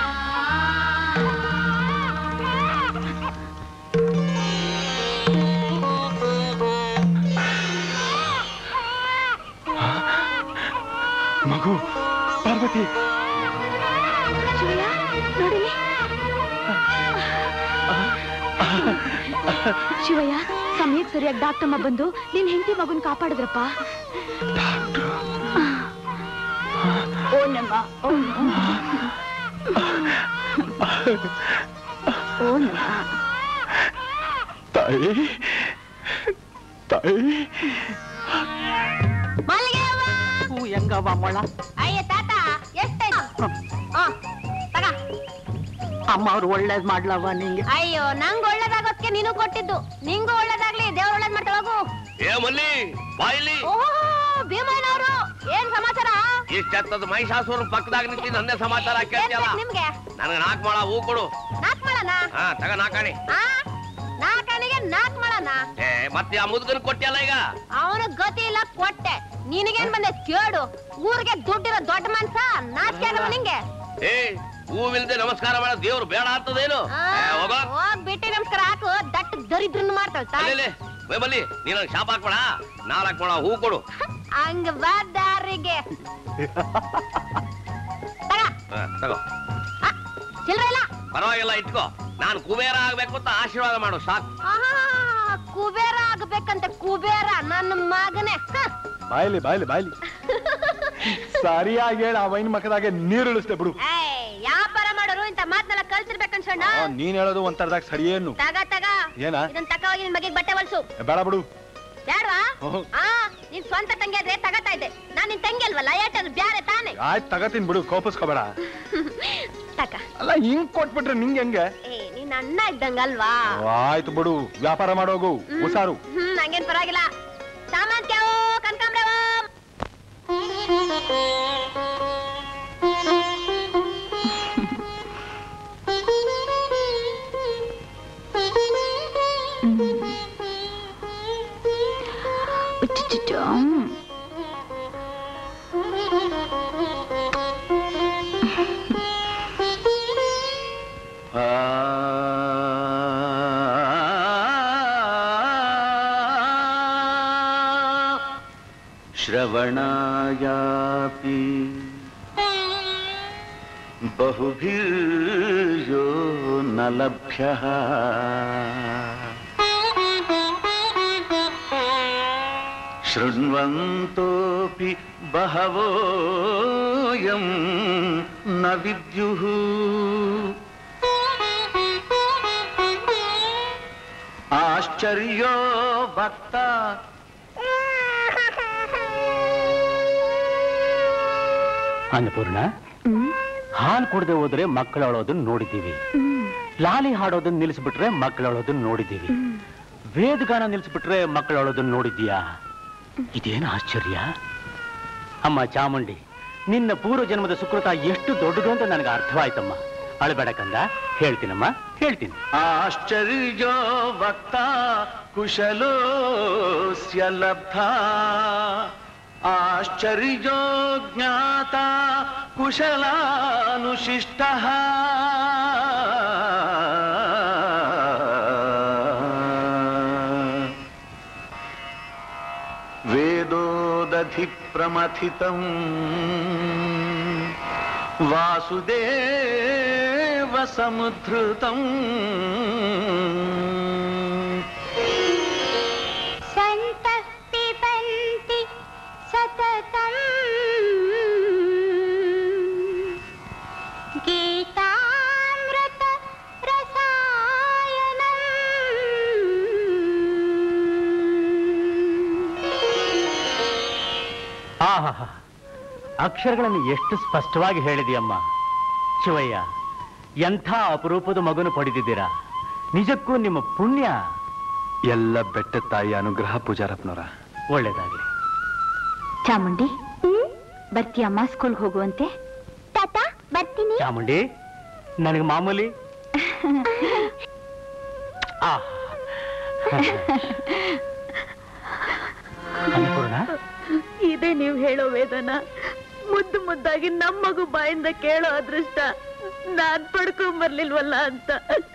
ಮಗು ಪಾರ್ವತಿ ಶಿವಯ್ಯ ನೋಡಿಲಿ ಶಿವಯ್ಯ ಸಮಯಕ್ಕೆ ಸರಿಯಾಗಿ ಡಾಕ್ಟಮ್ಮ ಬಂದು ನಿನ್ ಹೆಂಡತಿ ಮಗುನ್ ಕಾಪಾಡಿದ್ರಪ್ಪ ಓ ನಮ್ಮ ಓ ನಮ್ಮ. ಓ ನಮ್ಮ ತಾಯಿ ತಾಯಿ ಹೂ ಹೆಂಗವ ಮೊಳ ಅಯ್ಯ ತಾತ ಎಷ್ಟಾಯ್ತು ತಗ ಅಮ್ಮ ಅವ್ರು ಒಳ್ಳೇದ್ ಮಾಡ್ಲವ ನಿಂಗೆ ಅಯ್ಯೋ ನಂಗ್ ಒಳ್ಳೇದಾಗೋದ್ಕೆ ನೀನು ಕೊಟ್ಟಿದ್ದು ನಿಂಗೂ ಒಳ್ಳೇದಾಗ್ಲಿ ದೇವ್ರ ಒಳ್ಳೇದ್ ಮಾಡ್ತಾ ಹೋಗು ಏ ಮಲ್ಲಿ ಬಾಯಿಲಿ ಓಹೋ ಭೀಮಯ್ಯನವರು ಏನ್ ಸಮಾಚಾರ ಇಷ್ಟೆತ್ತದ ಮಹಿಷಾಸುರ ಪಕ್ಕದಾಗ ನಿಂತಿ ನನ್ನೇ ಸಮಾಚಾರ ಏನ್ ಕೇಳ್ತಿಯಲ್ಲ ಬೇಕು ನಿಮ್ಗೆ ನನಗೆ ನಾಲ್ಕು ಮಾಳ ಹೂ ಕೊಡು ನಾಕ್ ಮಾಡಣ ಹಾ ತಗ ನಾಕಾಣಿ ಆ ನಾಲ್ಕಣಿಗೆ ನಾಕ್ ಮಾಡಣ ಏ ಮತ್ತೆ ಆ ಮುದುಗನ್ ಕೊಟ್ಟಿಯಲ್ಲ ಈಗ ಅವನು ಗತಿ ಇಲ್ಲ ಕೊಟ್ಟೆ ನಿನಗೇನ್ ಬಂದೆ ಕೇಳು ಊರಿಗೆ ದುಡ್ಡಿರೋ ದೊಡ್ಡ ಮನ್ಸ ನಾಚಿಕೆ ಆಗಲ್ವ ನಿಂಗೆ ಏ ಹೂವಿಲ್ದೆ ನಮಸ್ಕಾರ ಮಾಡೋ ದೇವ್ರು ಬೇಡ ಅಂತದೇನು ಆ, ಏ, ಹೋಗೋ ಹೋಗ್ ಬಿಟ್ಟಿ ನಮಸ್ಕಾರ ಹಾಕು ದಟ್ಟ ದರಿದ್ರನ್ನ ಮಾಡ್ತಾಳ ತಾಯಿ ಅಲ್ಲೇ ಬೈಬಲ್ಲಿ ನೀನ್ ನಂಗೆ ಶಾಪ ಹಾಕ್ಬೇಡ ನಾಲ್ಕು ಮಾಳ ಹೂ ಕೊಡು ಹಂಗ ಬಾ ದಾರಿಗೆ ತಗ ಹಾ, ತಗೋ ಆ, ಚಿಲ್ರೆ ಇಲ್ಲ ಪರವಾಗಿಲ್ಲ ಇಟ್ಕೋ ನಾನು ಕುಬೇರ ಆಗ್ಬೇಕು ಅಂತ ಆಶೀರ್ವಾದ ಮಾಡು ಸಾಕು ಆಹಾ, ಕುಬೇರ ಆಗ್ಬೇಕಂತ ಕುಬೇರ ನನ್ನ ಮಗನೇ ಹ. ಬಾಯ್ಲಿ ಬಾಯ್ಲಿ ಬಾಯ್ಲಿ ಸರಿಯಾಗಿ ಹೇಳ ಆ ವೈನ್ ಮಕ್ಕದಾಗೆ ನೀರು ಇಳಿಸ್ದೆ ಬಿಡು ಏಯ್ ವ್ಯಾಪಾರ ಮಾಡೋರು ಇಂತ ಮಾತ್ನೆಲ್ಲ ಕಲ್ತಿರ್ಬೇಕನ್ಸಣ್ಣ ಆ, ನೀನ್ ಹೇಳೋದು ಒಂಥರದಾಗ ಸರಿಯೇನು ತಗ ತಗ ಏನಾ? ಇದನ್ ತಕ ಹೋಗಿ ನಿನ್ ಮಗಿಗ್ ಬಟ್ಟೆ ಹೊಲ್ಸು ಬೇಡ ಬಿಡು ಬೇಡವಾ ಹ್ಮ್. ಆ ನಿನ್ ಸ್ವಂತ ತಂಗಿ ಆದ್ರೆ ತಗತಾ ಇದ್ದೆ ನಾನ್ ನಿನ್ ತಂಗಿ ಅಲ್ವಲ್ಲ ಯಾಟದು ಬ್ಯಾರೆ ತಾನೆ ಆಯ್ತು ತಗತೀನಿ ಬಿಡು ಕೋಪಿಸ್ಕೋಬೇಡ ತಕ ಅಲ್ಲ ಹಿಂಗ್ ಕೊಟ್ಬಿಟ್ರೆ ನಿಂಗೆ ಹೆಂಗೆ ಏ ನೀನ್ ಅಣ್ಣ ಇದ್ದಂಗಲ್ವಾ ಆಯ್ತು ಬಿಡು ವ್ಯಾಪಾರ ಮಾಡೋಗು ಹುಷಾರು ಹ್ಮ್ ನಂಗೇನ್ ಪರವಾಗಿಲ್ಲ ಸಾಮಾನ್ ಕ್ಯಾವೋ ಕನ್ಕಾಂಬ್ರವೋ ಶ್ರವಣಾಯಾಪಿ ಬಹುಭಿರ್ಯೋ ನ ಲಭ್ಯ ಶೃಣ್ವಂತೋಪಿ ಬಹವೋಯಂ ನ ವಿದ್ಯುಃ ಆಶ್ಚರ್ಯೋ ಭಕ್ತ ಅನ್ನಪೂರ್ಣ ಹಾಲು ಕುಡದೆ ಹೋದ್ರೆ ಮಕ್ಕಳು ಅಳೋದನ್ನ ನೋಡಿದ್ದೀವಿ ಲಾಲಿ ಹಾಡೋದನ್ನ ನಿಲ್ಲಿಸ್ಬಿಟ್ರೆ ಮಕ್ಕಳು ಅಳೋದನ್ನ ನೋಡಿದ್ದೀವಿ ವೇದಗಾನ ನಿಲ್ಲಿಸ್ಬಿಟ್ರೆ ಮಕ್ಕಳು ಅಳೋದನ್ನ ನೋಡಿದ್ದೀಯಾ ಇದೇನು ಆಶ್ಚರ್ಯ ಅಮ್ಮ ಚಾಮುಂಡಿ ನಿನ್ನ ಪೂರ್ವ ಜನ್ಮದ ಸುಕೃತ ಎಷ್ಟು ದೊಡ್ಡದು ಅಂತ ನನಗೆ ಅರ್ಥವಾಯ್ತಮ್ಮ ಅಳಬೇಡ ಕಂದ ಹೇಳ್ತೀನಮ್ಮ ಹೇಳ್ತೀನಿ ಆಶ್ಚರ್ಯೋ ಭಕ್ತ ಕುಶಲೋಸ್ಯ ಲಬ್ಧ ಆಶ್ಚರ್ಯೋ ಜ್ಞಾತ ಕುಶಲಾನುಶಿಷ್ಟ ವೇದೋದಧಿ ಪ್ರಮಥಿತಂ ವಾಸುದೇವ ಸಮುದ್ರತಂ सन्तः पिबन्ति सततम् गीतामृत ಆಹಾ ಅಕ್ಷರಗಳನ್ನು ಎಷ್ಟು ಸ್ಪಷ್ಟವಾಗಿ ಹೇಳಿದೆಯಮ್ಮ ಶಿವಯ್ಯ ಎಂಥ ಅಪರೂಪದ ಮಗನು ಪಡೆದಿದ್ದೀರಾ ನಿಜಕ್ಕೂ ನಿಮ್ಮ ಪುಣ್ಯ ಎಲ್ಲ ಬೆಟ್ಟ ತಾಯಿ ಅನುಗ್ರಹ ಪೂಜಾರಪ್ಪನವರ ಒಳ್ಳೇದಾಗ್ಲಿ ಚಾಮುಂಡಿ ಬರ್ತೀಯಮ್ಮ ಸ್ಕೂಲ್ಗೆ ಹೋಗುವಂತೆ ತಾತ ಬರ್ತೀನಿ ಚಾಮುಂಡಿ ನನಗೆ ಮಾಮೂಲಿ ಆ ಅನ್ನಪೂರ್ಣ ಇದೇ ನೀವು ಹೇಳೋ ವೇದನ ಮುದ್ದು ಮುದ್ದಾಗಿ ನಮ್ಮ ಮಗು ಬಾಯಿಂದ ಕೇಳೋ ಅದೃಷ್ಟ ನಾನ್ ಪಡ್ಕೊಂಡ್ ಬರ್ಲಿಲ್ವಲ್ಲ ಅಂತ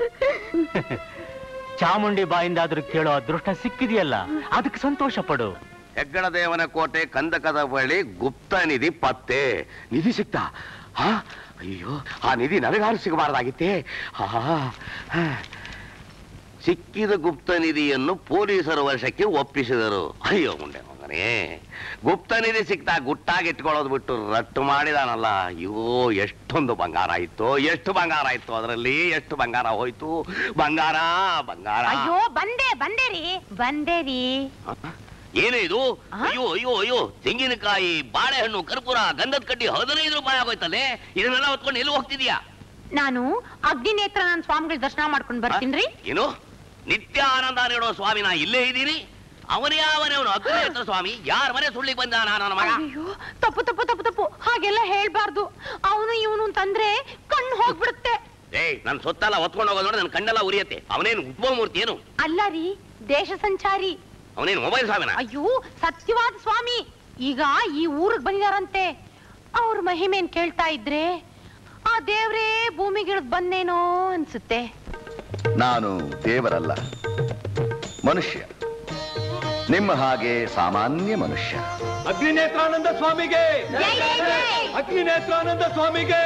ಚಾಮುಂಡಿ ಬಾಯಿಂದಾದ್ರೂ ಕೇಳೋ ಅದೃಷ್ಟ ಸಿಕ್ಕಿದೆಯಲ್ಲ ಅದಕ್ಕೆ ಸಂತೋಷ ಪಡು ಹೆಗ್ಗಡ ದೇವನ ಕೋಟೆ ಕಂದಕದ ಬಳಿ ಗುಪ್ತ ನಿಧಿ ಪತ್ತೆ ನಿಧಿ ಸಿಕ್ತಾ ಹಾ ಅಯ್ಯೋ ಆ ನಿಧಿ ನನಗಾರು ಸಿಗಬಾರ್ದಾಗಿತ್ತೇ ಹಾ ಹಾ. ಸಿಕ್ಕಿದ ಗುಪ್ತ ನಿಧಿಯನ್ನು ಪೊಲೀಸರ ವಶಕ್ಕೆ ಒಪ್ಪಿಸಿದರು ಅಯ್ಯೋ ಮುಂಡೆ ಮಗನೇ ಗುಪ್ತ ನಿಧಿ ಸಿಕ್ತಾ ಗುಟ್ಟಾಗಿ ಇಟ್ಕೊಳ್ಳೋದು ಬಿಟ್ಟು ರಟ್ಟು ಮಾಡಿದಾನಲ್ಲ ಅಯ್ಯೋ ಎಷ್ಟೊಂದು ಬಂಗಾರ ಇತ್ತು ಎಷ್ಟು ಬಂಗಾರ ಇತ್ತು ಅದರಲ್ಲಿ ಎಷ್ಟು ಬಂಗಾರ ಹೋಯ್ತು ಬಂಗಾರ ಬಂಗಾರ ಅಯ್ಯೋ ಬಂದೆ ಬಂದೆ ರೀ ಬಂದೆ ರೀ ಏನು ಇದು ಅಯ್ಯೋ ಅಯ್ಯೋ ಅಯ್ಯೋ ತೆಂಗಿನಕಾಯಿ ಬಾಳೆಹಣ್ಣು ಕರ್ಪೂರ ಗಂಧದ ಕಡ್ಡಿ ಹದಿನೈದು ರೂಪಾಯಿ ಆಗೋಯ್ತಲ್ಲೇ ಇದನ್ನೆಲ್ಲ ಹೊತ್ಕೊಂಡು ಎಲ್ಲಿ ಹೋಗ್ತಿದ್ಯಾ ನಾನು ಅಗ್ನಿನೇತ್ರ ನನ್ನ ಸ್ವಾಮಿಗಳ ದರ್ಶನ ಮಾಡ್ಕೊಂಡು ಬರ್ತೀನ್ರಿ ಏನು ನಿತ್ಯ ಆನಂದ ನೀಡೋ ಸ್ವಾಮಿ ನಾ ಇಲ್ಲೇ ಇದ್ದೀನಿ ಅವನೇ ಅವನೇ ಅವನು ಅಗ್ನೇತ್ರ ಸ್ವಾಮಿ ಯಾರ ಮನೆ ಸುಳ್ಳಿಗೆ ಬಂದ ನನ್ನ ಮಗ ಅಯ್ಯೋ ತಪ್ಪು ತಪ್ಪು ತಪ್ಪು ತಪ್ಪು ಹಾಗೆಲ್ಲ ಹೇಳ್ಬಾರ್ದು ಅವನು ಇವನು ಅಂತಂದ್ರೆ ಕಣ್ಣು ಹೋಗ್ಬಿಡುತ್ತೆ ಏಯ್ ನನ್ ಸೊತ್ತೆಲ್ಲ ಹೊತ್ಕೊಂಡು ಹೋಗೋದು ನೋಡಿ ನನ್ನ ಕಣ್ಣೆಲ್ಲ ಉರಿಯತ್ತೆ ಅವನೇನು ಉಪಮೂರ್ತಿ ಏನು ಅಲ್ಲ ರೀ ದೇಶ ಸಂಚಾರಿ ಅವನೇನು ಮೊಬೈಲ್ ಸ್ವಾಮಿನ ಅಯ್ಯೋ ಸತ್ಯವಾದ ಸ್ವಾಮಿ ಈಗ ಈ ಊರಿಗೆ ಬಂದಿದಾರಂತೆ ಅವ್ರ ಮಹಿಮೇನ್ ಕೇಳ್ತಾ ಇದ್ರೆ ಆ ದೇವ್ರೇ ಭೂಮಿಗಿಳಿದ್ ಬಂದೇನೋ ಅನ್ಸುತ್ತೆ ನಾನು ದೇವರಲ್ಲ ಮನುಷ್ಯ ನಿಮ್ಮ ಹಾಗೆ ಸಾಮಾನ್ಯ ಮನುಷ್ಯ ಅಗ್ನಿನೇತ್ರಾನಂದ ಸ್ವಾಮಿಗೆ ಅಗ್ನಿನೇತ್ರಾನಂದ ಸ್ವಾಮಿಗೆ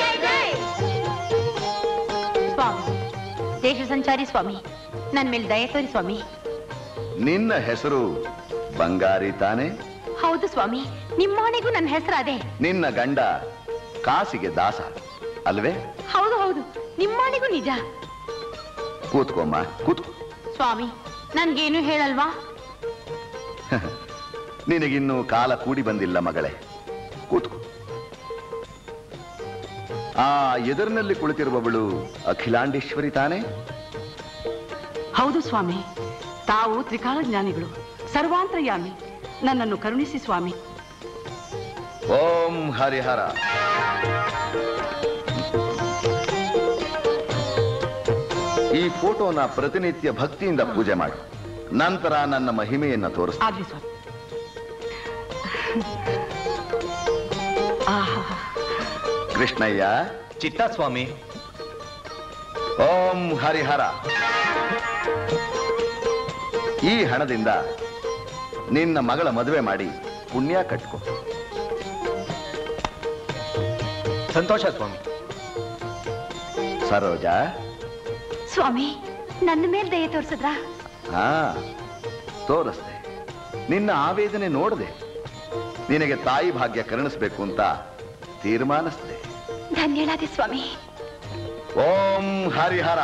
ಸ್ವಾಮಿ ದೇಶ ಸಂಚಾರಿ ಸ್ವಾಮಿ ನನ್ ಮೇಲೆ ದಯ ತೋರಿ ಸ್ವಾಮಿ ನಿನ್ನ ಹೆಸರು ಬಂಗಾರಿ ತಾನೆ ಹೌದು ಸ್ವಾಮಿ ನಿಮ್ಮನೆಗೂ ನನ್ನ ಹೆಸರು ಅದೇ ನಿನ್ನ ಗಂಡ ಕಾಸಿಗೆ ದಾಸ ಅಲ್ವೇ ಹೌದು ಹೌದು ನಿಮ್ಮನೆಗೂ ನಿಜ ಕೂತ್ಕೊಮ್ಮ ಕೂತ್ಕೊ ಸ್ವಾಮಿ ನನ್ಗೇನು ಹೇಳಲ್ವಾ ನಿನಗಿನ್ನೂ ಕಾಲ ಕೂಡಿ ಬಂದಿಲ್ಲ ಮಗಳೇ ಕೂತ್ಕೊ ಆ ಎದುರಿನಲ್ಲಿ ಕುಳಿತಿರುವವಳು ಅಖಿಲಾಂಡೇಶ್ವರಿ ತಾನೇ ಹೌದು ಸ್ವಾಮಿ ತಾವು ತ್ರಿಕಾಲ ಜ್ಞಾನಿಗಳು ಸರ್ವಾಂತರ್ಯಾಮಿ ನನ್ನನ್ನು ಕರುಣಿಸಿ ಸ್ವಾಮಿ ಓಂ ಹರಿಹರ ಈ ಫೋಟೋನ ಪ್ರತಿನಿತ್ಯ ಭಕ್ತಿಯಿಂದ ಪೂಜೆ ಮಾಡು ನಂತರ ನನ್ನ ಮಹಿಮೆಯನ್ನ ತೋರಿಸ್ತೀನಿ ಆಗ್ಲಿ ಸ್ವಾಮಿ ಆಹಾ ಕೃಷ್ಣಯ್ಯ ಚಿತ್ತ ಸ್ವಾಮಿ ಓಂ ಹರಿಹರ ಈ ಹಣದಿಂದ ನಿನ್ನ ಮಗಳ ಮದುವೆ ಮಾಡಿ ಪುಣ್ಯ ಕಟ್ಕೊ ಸಂತೋಷ ಸ್ವಾಮಿ ಸರೋಜ ಸ್ವಾಮಿ ನನ್ನ ಮೇಲೆ ದಯ ತೋರ್ಸಿದ್ರಾ ಹಾ ತೋರಿಸ್ದೆ ನಿನ್ನ ಆವೇದನೆ ನೋಡಿದೆ ನಿನಗೆ ತಾಯಿ ಭಾಗ್ಯ ಕರುಣಿಸ್ಬೇಕು ಅಂತ ತೀರ್ಮಾನಿಸಿದೆ ಧನ್ಯಳಾದೆ ಸ್ವಾಮಿ ಓಂ ಹರಿಹರ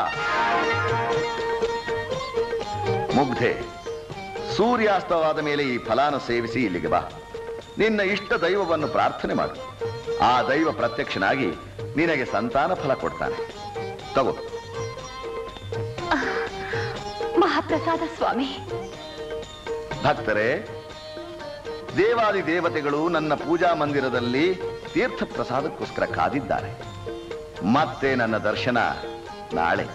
ಮುಗ್ಧೆ ಸೂರ್ಯಾಸ್ತವಾದ ಮೇಲೆ ಈ ಫಲಾನ ಸೇವಿಸಿ ಇಲ್ಲಿಗೆ ಬಾ ನಿನ್ನ ಇಷ್ಟ ದೈವವನ್ನು ಪ್ರಾರ್ಥನೆ ಮಾಡು ಆ ದೈವ ಪ್ರತ್ಯಕ್ಷನಾಗಿ ನಿನಗೆ ಸಂತಾನ ಫಲ ಕೊಡ್ತಾನೆ ತಗೋ ಮಹಾಪ್ರಸಾದ ಸ್ವಾಮಿ ಭಕ್ತರೇ ದೇವಾದಿ ದೇವತೆಗಳು ನನ್ನ ಪೂಜಾ ಮಂದಿರದಲ್ಲಿ ತೀರ್ಥ ಪ್ರಸಾದಕ್ಕೋಸ್ಕರ ಕಾದಿದ್ದಾರೆ ಮತ್ತೆ ನನ್ನ ದರ್ಶನ ನಾಳೆ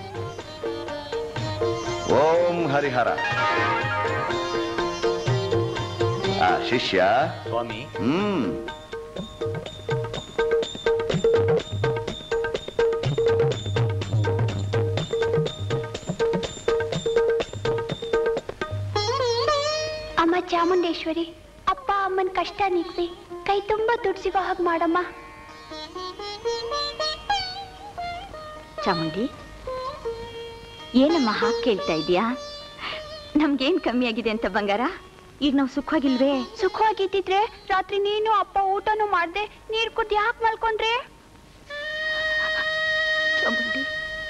ಓಂ ಹರಿಹರ ಆ ಶಿಷ್ಯ ಸ್ವಾಮಿ ಹ್ಮ್ ಅಮ್ಮ ಚಾಮುಂಡೇಶ್ವರಿ ಅಪ್ಪ ಅಮ್ಮನ ಕಷ್ಟ ನೀಗ್ಸಿ ಕೈ ತುಂಬಾ ದುಡ್ಡು ಸಿಗೋ ಹಾಗೆ ಮಾಡಮ್ಮ ಚಾಮುಂಡಿ ಏನಮ್ಮ ಹಾಗೆ ಕೇಳ್ತಾ ಇದೀಯಾ ನಮ್ಗೇನ್ ಕಮ್ಮಿ ಆಗಿದೆ ಅಂತ ಬಂಗಾರ ಈಗ ನಾವು ಸುಖವಾಗಿಲ್ವೇ ಸುಖವಾಗಿದ್ದಿದ್ರೆ ರಾತ್ರಿ ನೀನು ಅಪ್ಪ ಊಟನೂ ಮಾಡ್ದೆ ನೀರ್ ಕುಡ್ದು ಯಾಕೆ ಮಲ್ಕೊಂಡ್ರೆ ಚಾಮುಂಡಿ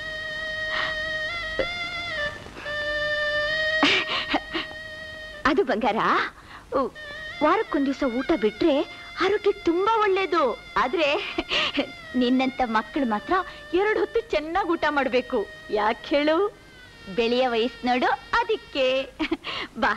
ಅದು ಬಂಗಾರ ಉ, ವಾರಕ್ಕೊಂದ್ ದಿವಸ ಊಟ ಬಿಟ್ರೆ ಆರೋಗ್ಯಕ್ಕೆ ತುಂಬಾ ಒಳ್ಳೇದು ಆದ್ರೆ ನಿನ್ನಂತ ಮಕ್ಕಳು ಮಾತ್ರ ಎರಡು ಹೊತ್ತು ಚೆನ್ನಾಗಿ ಊಟ ಮಾಡ್ಬೇಕು ಯಾಕೆ ಹೇಳು ಬೆಳೆಯ ವಯಸ್ಸು ನೋಡು ಅದಕ್ಕೆ ಬಾ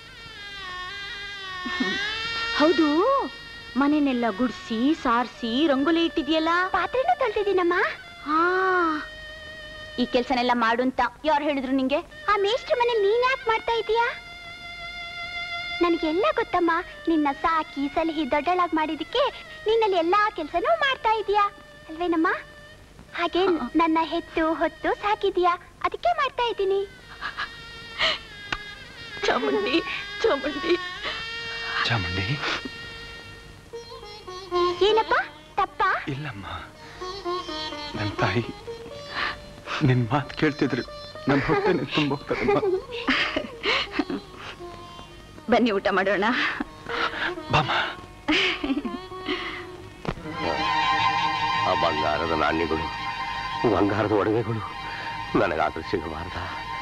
ಹೌದು ಮನೆನೆಲ್ಲ ಗುಡ್ಸಿ ಸಾರಿಸಿ ರಂಗೋಲಿ ಇಟ್ಟಿದ್ಯಲ್ಲ ಪಾತ್ರೆನೂ ತೊಳ್ದಿದ್ದೀನಮ್ಮ ಹಾ ಈ ಕೆಲ್ಸನೆಲ್ಲ ಮಾಡು ಅಂತ ಯಾರು ಹೇಳಿದ್ರು ನಿಂಗೆ ಆ ಮೇಷ್ಟ್ರ ಮನೇಲಿ ನೀನ್ ಯಾಕೆ ಮಾಡ್ತಾ ಇದೀಯಾ ನನಗೆಲ್ಲ ಗೊತ್ತಮ್ಮ ನಿನ್ನ ಸಾಕಿ ಸಲಹಿ ದೊಡ್ಡಳಾಗಿ ಮಾಡಿದಕ್ಕೆ ನಿನ್ನಲ್ಲಿ ಎಲ್ಲಾ ಕೆಲ್ಸನೂ ಮಾಡ್ತಾ ಇದೀಯಾ ಅಲ್ವೇನಮ್ಮ ಹಾಗೆ ನನ್ನ ಹೆತ್ತು ಹೊತ್ತು ಸಾಕಿದೀಯಾ ಅದಕ್ಕೆ ಮಾಡ್ತಾ ಇದ್ದೀನಿ ಚಾಮುಂಡಿ ಚಾಮುಂಡಿ ಚಾಮುಂಡಿ ಏನಪ್ಪ ತಪ್ಪ ಇಲ್ಲಮ್ಮ ನನ್ನ ತಾಯಿ ನಿನ್ ಮಾತು ಕೇಳ್ತಿದ್ರು ನನ್ನ ಹೊಟ್ಟೆ ತುಂಬೋಗ್ತದಮ್ಮ ಬನ್ನಿ ಊಟ ಮಾಡೋಣ ಬಾಮ ಆ ಬಂಗಾರದ ನಾಣ್ಯಗಳು ಬಂಗಾರದ ಒಡವೆಗಳು ನನಗಾದ್ರೂ ಸಿಗಬಾರ್ದ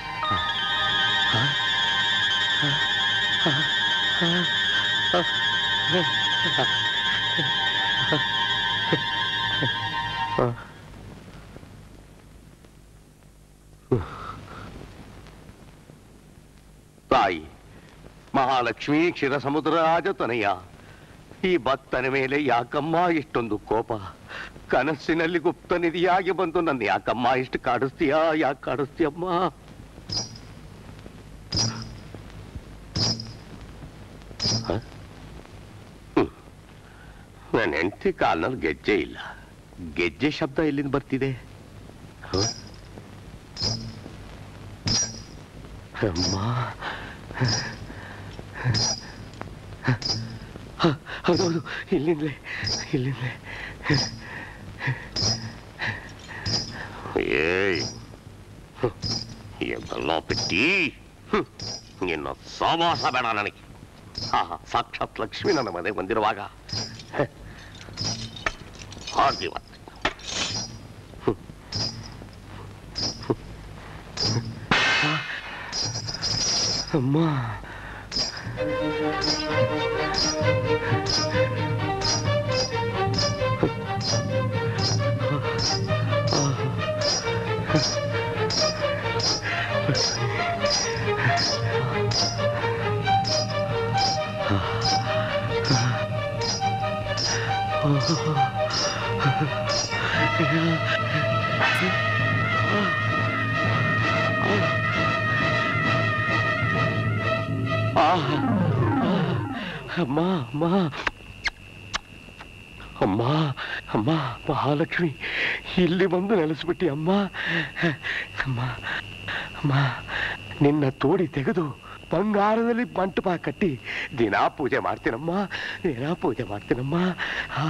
ತಾಯಿ ಮಹಾಲಕ್ಷ್ಮಿ ಕ್ಷೀರ ಸಮುದ್ರ ರಾಜತನಯ್ಯ ಈ ಭಕ್ತನ ಮೇಲೆ ಯಾಕಮ್ಮ ಇಷ್ಟೊಂದು ಕೋಪ ಕನಸಿನಲ್ಲಿ ಗುಪ್ತ ನಿಧಿಯಾಗಿ ಬಂದು ನನ್ನ ಯಾಕಮ್ಮ ಇಷ್ಟು ಕಾಡಿಸ್ತೀಯಾ ಯಾಕೆ ಕಾಡಿಸ್ತೀಯಮ್ಮ ಹ? ಹ್ಮ್. ನನ್ನ ಹೆಂಡತಿ ಕಾಲ್ನಲ್ಲಿ ಗೆಜ್ಜೆ ಇಲ್ಲ ಗೆಜ್ಜೆ ಶಬ್ದ ಎಲ್ಲಿಂದ ಬರ್ತಿದೆ ಹ? ಅಮ್ಮ ಹ, ಹೌದೌದು ಇಲ್ಲಿಂದಲೇ ಇಲ್ಲಿಂದಲೇ ಏಯ್ ಹ್ಮ್. ಎಂತೆಲ್ಲ ಪೆಟ್ಟಿ ಹ್ಮ್. ಇನ್ನು ಸಮಾಸ ಬೇಡ ನನಗೆ ಆಹಾ ಸಾಕ್ಷಾತ್ ಲಕ್ಷ್ಮಿ ನನ್ನ ಮನೆಗೆ ಬಂದಿರುವಾಗ ಹ. ಹಾಗಿವತ್ತು ಅಮ್ಮ ಅಮ್ಮ ಅಮ್ಮ ಅಮ್ಮ ಅಮ್ಮ ಮಹಾಲಕ್ಷ್ಮಿ ಇಲ್ಲಿ ಬಂದು ನೆಲೆಸ್ಬಿಟ್ಟಿ ಅಮ್ಮ ಅಮ್ಮ ಅಮ್ಮ ನಿನ್ನ ತೋಡಿ ತೆಗೆದು ಬಂಗಾರದಲ್ಲಿ ಮಂಟಪ ಕಟ್ಟಿ ದಿನಾ ಪೂಜೆ ಮಾಡ್ತೀನಮ್ಮ ದಿನಾ ಪೂಜೆ ಮಾಡ್ತೀನಮ್ಮ ಹಾ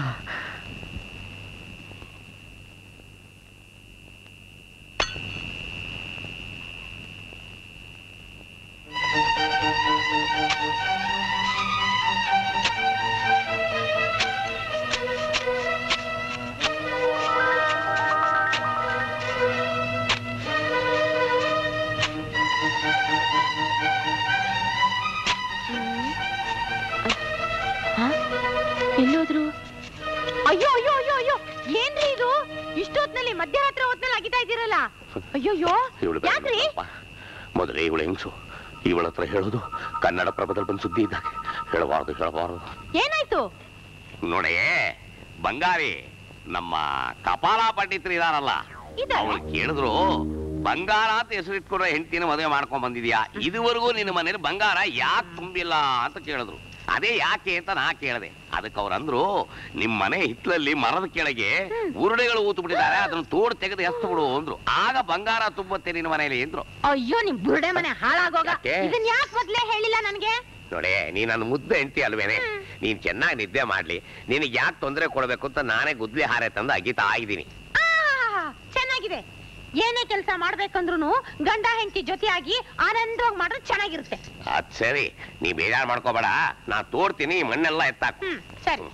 ಎಲ್ಲೋದ್ರು ಅಯ್ಯೋ ಅಯ್ಯೋ ಅಯ್ಯೋ ಅಯ್ಯೋ ಏನ್ರಿ ಇದು ಇಷ್ಟೊತ್ನಲ್ಲಿ ಮಧ್ಯರಾತ್ರಿ ಹೊತ್ನಲ್ಲಿ ಅಗಿತಾ ಇದ್ದೀರಲ್ಲ ಅಯ್ಯೋಯ್ಯೋ ಇವಳು ಯಾಕ್ರಿ ಮೊದಲೇ ಇವಳು ಹೆಂಗ್ಸು ಇವಳ ಹತ್ರ ಹೇಳೋದು ಕನ್ನಡ ಪ್ರಭದಲ್ಲಿ ಬಂದು ಸುದ್ದಿ ಇದ್ದಾಗ ಹೇಳಬಾರದು ಹೇಳಬಾರದು ಏನಾಯ್ತು ನೋಡೇ ಬಂಗಾರಿ ನಮ್ಮ ಕಪಾಲ ಪಂಡಿತರು ಇದಾರಲ್ಲ ಅವಳು ಕೇಳಿದ್ರು ಬಂಗಾರ ಅಂತ ಹೆಸರಿಟ್ಕೊಂಡ್ರೆ ಹೆಂಡತಿನ ಮದುವೆ ಮಾಡ್ಕೊಂಡ್ ಬಂದಿದ್ಯಾ ಇದುವರೆಗೂ ನಿನ್ನ ಮನೇಲಿ ಬಂಗಾರ ಯಾಕೆ ತುಂಬಿಲ್ಲ ಅಂತ ಕೇಳಿದ್ರು ಅದೇ ಯಾಕೆ ಅಂತ ನಾ ಕೇಳಿದೆ ಅದಕ್ಕೆ ಅವ್ರು ಅಂದ್ರು ನಿಮ್ ಮನೆ ಹಿತ್ಲಲ್ಲಿ ಮರದ ಕೆಳಗೆ ಉರುಡೆಗಳು ಊತು ಬಿಟ್ಟಿದ್ದಾರೆ ಅದನ್ನ ತೋಡ್ ತೆಗೆದು ಎಸ್ತು ಬಿಡು ಅಂದ್ರು ಆಗ ಬಂಗಾರ ತುಂಬತ್ತೆ ನಿನ್ನ ಮನೇಲಿ ಅಂದ್ರು ಅಯ್ಯೋ ನಿಮ್ ಬುರುಡೆ ಮನೆ ಹಾಳಾಗೋಗ ಯಾಕೆ? ಇದನ್ ಯಾಕೆ ಮೊದ್ಲೇ ಹೇಳಿಲ್ಲ ನನ್ಗೆ ನೋಡೇ ನೀ ನನ್ನ ಮುದ್ದೆ ಹೆಂಡತಿ ಅಲ್ವೇನೆ ನೀನ್ ಚೆನ್ನಾಗಿ ನಿದ್ದೆ ಮಾಡ್ಲಿ ನಿನಗೆ ಯಾಕೆ ತೊಂದರೆ ಕೊಡ್ಬೇಕು ಅಂತ ನಾನೇ ಗುದ್ಲಿ ಹಾರೆ ತಂದು ಅಗಿತಾ ಇದ್ದೀನಿ ಆಹ್, ಚೆನ್ನಾಗಿದೆ ಏನೇ ಕೆಲಸ ಮಾಡ್ಬೇಕಂದ್ರೂ ಗಂಡ ಹೆಂಡತಿ ಜೊತೆಯಾಗಿ ಆನಂದವಾಗಿ ಮಾಡಿದ್ರೆ ಚೆನ್ನಾಗಿರುತ್ತೆ ಅದ್ ಸರಿ ನೀ ಬೇಜಾರ್ ಮಾಡ್ಕೋಬೇಡ ನಾ ತೋಡ್ತೀನಿ ಈ ಮಣ್ಣೆಲ್ಲ ಎತ್ತಾಕು ಹ್ಮ್ ಸರಿ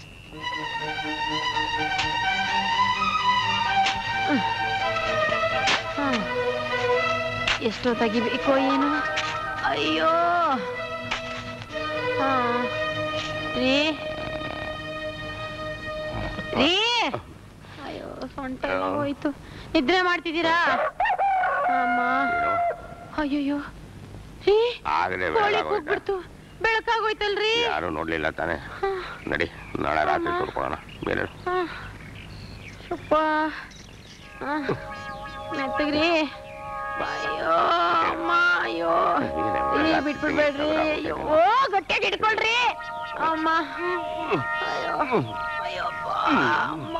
ಎಷ್ಟೋ ತೆಗಿಬೇಕೋ ಏನು ಅಯ್ಯೋ ಹಾ. ರೀ ರೀ ಅಯ್ಯೋ ಸೊಂಟ ಹೋಯ್ತು ನಿದ್ರೆ ಮಾಡ್ತಿದ್ದೀರಾ ಅಮ್ಮ ಅಯ್ಯಯ್ಯೋ ರೀ ಆಗಲೇ ಕೋಳಿ ಕೂಗ್ಬಿಡ್ತು ಬೆಳಕಾಗೋಯ್ತಲ್ರಿ ಯಾರು ನೋಡ್ಲಿಲ್ಲ ತಾನೆ ನಡಿ ನಾಳೆ ರಾತ್ರಿ ತೋರ್ಕೊಳ್ಳೋಣ ಬೇರೆ ಹಾ. ಯಪ್ಪ ಆ, ಮೆತ್ತಗ್ರಿ ಅಯ್ಯೋ ಅಮ್ಮ ಅಯ್ಯೋ ರೀ ಬಿಟ್ಬಿಡ್ಬೇಡ್ರಿ ಅಯ್ಯೋ ಗಟ್ಟಿಯಾಗಿ ಹಿಡ್ಕೊಳ್ರಿ ಅಮ್ಮ ಅಯ್ಯೋ ಅಯ್ಯಪ್ಪ ಅಮ್ಮ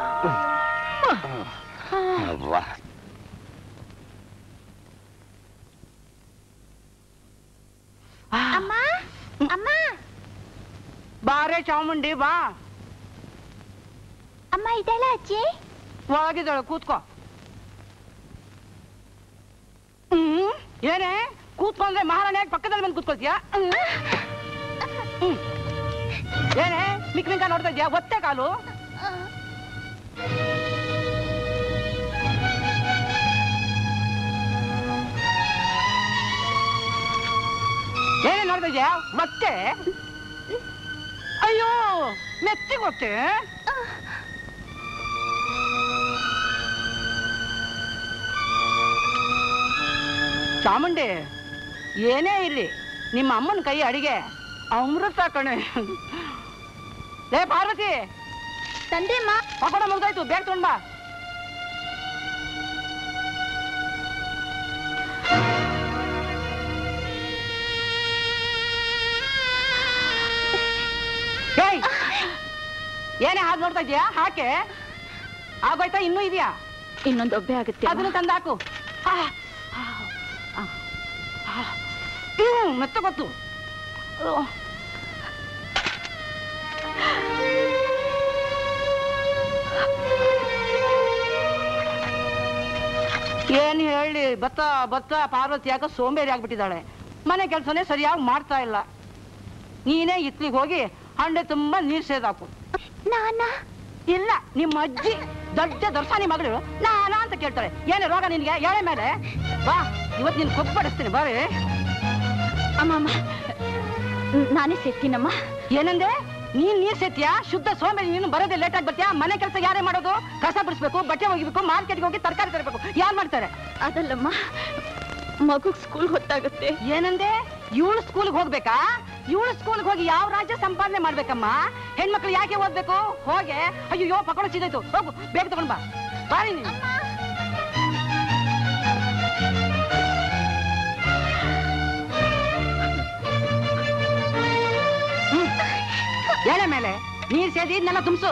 ಅವ್ವ ಅಮ್ಮ ಅಮ್ಮ ಬಾರೆ ಚಾಮುಂಡಿ ಬಾ ಅಮ್ಮ ಇದೆಲ್ಲ ಅಜ್ಜಿ ಒಳಗಿದ್ದಾಳೆ ಕೂತ್ಕೋ ಹ್ಮ್ ಏನೇ ಕೂತ್ಕೊಂಡ್ರೆ ಮಹಾರಾಣಿಯಾಗಿ ಪಕ್ಕದಲ್ಲಿ ಬಂದು ಕೂತ್ಕೊಳ್ತೀಯಾ ಹ್ಮ್. ಹ್ಮ್. ಏನೇ ಮಿಕ್ ಮಿಂಕ ನೋಡ್ತಾ ಇದ್ಯಾ ಒತ್ತೆ ಕಾಲು ಏನೇ ನೋಡ್ತಾ ಇದ್ಯಾ ಒತ್ತೆ ಅಯ್ಯೋ ಮೆತ್ತಿಗೆ ಒತ್ತೆ ಚಾಮುಂಡಿ ಏನೇ ಇರ್ಲಿ ನಿಮ್ಮ ಅಮ್ಮನ ಕೈ ಅಡಿಗೆ ಅಮೃತ ಕಣೆ ಲೇ ಪಾರ್ವತಿ ತಂದೆಮ್ಮ ಪಕೋಡ ಮುಗ್ದಾಯ್ತು ಬೇಗ ತಗೊಂಡ್ ಬಾ ಏಯ್! ಏನೇ ಹಾಗೆ ನೋಡ್ತಾ ಇದೀಯಾ ಹಾಕೆ ಆಗೋಯ್ತಾ ಇನ್ನೂ ಇದೆಯಾ ಇನ್ನೊಂದು ಒಬ್ಬೆ ಆಗುತ್ತೆ ಅದನ್ನು ತಂದಾಕು ಆ, ಆ, ಆ, ಆ. ಹ್ಮ್ ಮೆತ್ತ ಗೊತ್ತು ಏನ್ ಹೇಳಿ ಬತ್ತ ಬತ್ತ ಪಾರ್ವತಿ ಯಾಕ ಸೋಂಬೇರಿ ಆಗ್ಬಿಟ್ಟಿದ್ದಾಳೆ ಮನೆ ಕೆಲಸನೇ ಸರಿಯಾಗಿ ಮಾಡ್ತಾ ಇಲ್ಲ ನೀನೇ ಇತ್ಲಿಗೆ ಹೋಗಿ ಹಂಡೆ ತುಂಬಾ ನೀರ್ ಸೇದಾಕು ನಾನಾ ಇಲ್ಲ ನಿಮ್ಮ ಅಜ್ಜಿ ದೊಡ್ಡ ದರ್ಶಾನಿ ಮಗಳು ನಾನಾ ಅಂತ ಕೇಳ್ತಾಳೆ ಏನೇ ರೋಗ ನಿನ್ಗೆ ಎಳೆ ಮೇಲೆ ಬಾ ಇವತ್ತು ನಿನ್ ಕೊಬ್ಬಡಿಸ್ತೀನಿ ಬಾರಿ ಅಮ್ಮ ಅಮ್ಮ ನಾನೇ ಸೇರ್ತೀನಮ್ಮ ಏನಂದೆ ನೀನ್ ನೀರ್ ಸೇತಿಯಾ ಶುದ್ಧ ಸೋಂಬೇರಿ ನೀನು ಬರೋದೇ ಲೇಟ್ ಆಗಿ ಬರ್ತೀಯಾ ಮನೆ ಕೆಲಸ ಯಾರೇ ಮಾಡೋದು ಕಸ ಬಿಡಿಸ್ಬೇಕು ಬಟ್ಟೆ ಒಗಿಬೇಕು ಮಾರ್ಕೆಟ್ಗೆ ಹೋಗಿ ತರಕಾರಿ ತರಬೇಕು ಯಾರು ಮಾಡ್ತಾರೆ ಅದಲ್ಲಮ್ಮ ಮಗುಗ್ ಸ್ಕೂಲ್ ಹೊತ್ತಾಗುತ್ತೆ ಏನಂದೆ ಇವಳು ಸ್ಕೂಲ್ಗೆ ಹೋಗ್ಬೇಕಾ ಇವಳು ಸ್ಕೂಲ್ಗೆ ಹೋಗಿ ಯಾವ ರಾಜ್ಯ ಸಂಪಾದನೆ ಮಾಡ್ಬೇಕಮ್ಮ ಹೆಣ್ಮಕ್ಳು ಯಾಕೆ ಓದ್ಬೇಕು ಹೋಗೆ ಅಯ್ಯೋ ಪಕೋಡ ಚಿದಾಯ್ತು ಹೋಗು ಬೇಗ ತಗೊಂಡ್ ಬಾ ಬಾರಿ ನೀನು ಹ್ಮ್. ಎಳೆ ಮೇಲೆ ನೀರ್ ಸೇದಿ ಇದನ್ನೆಲ್ಲ ತುಂಬಿಸು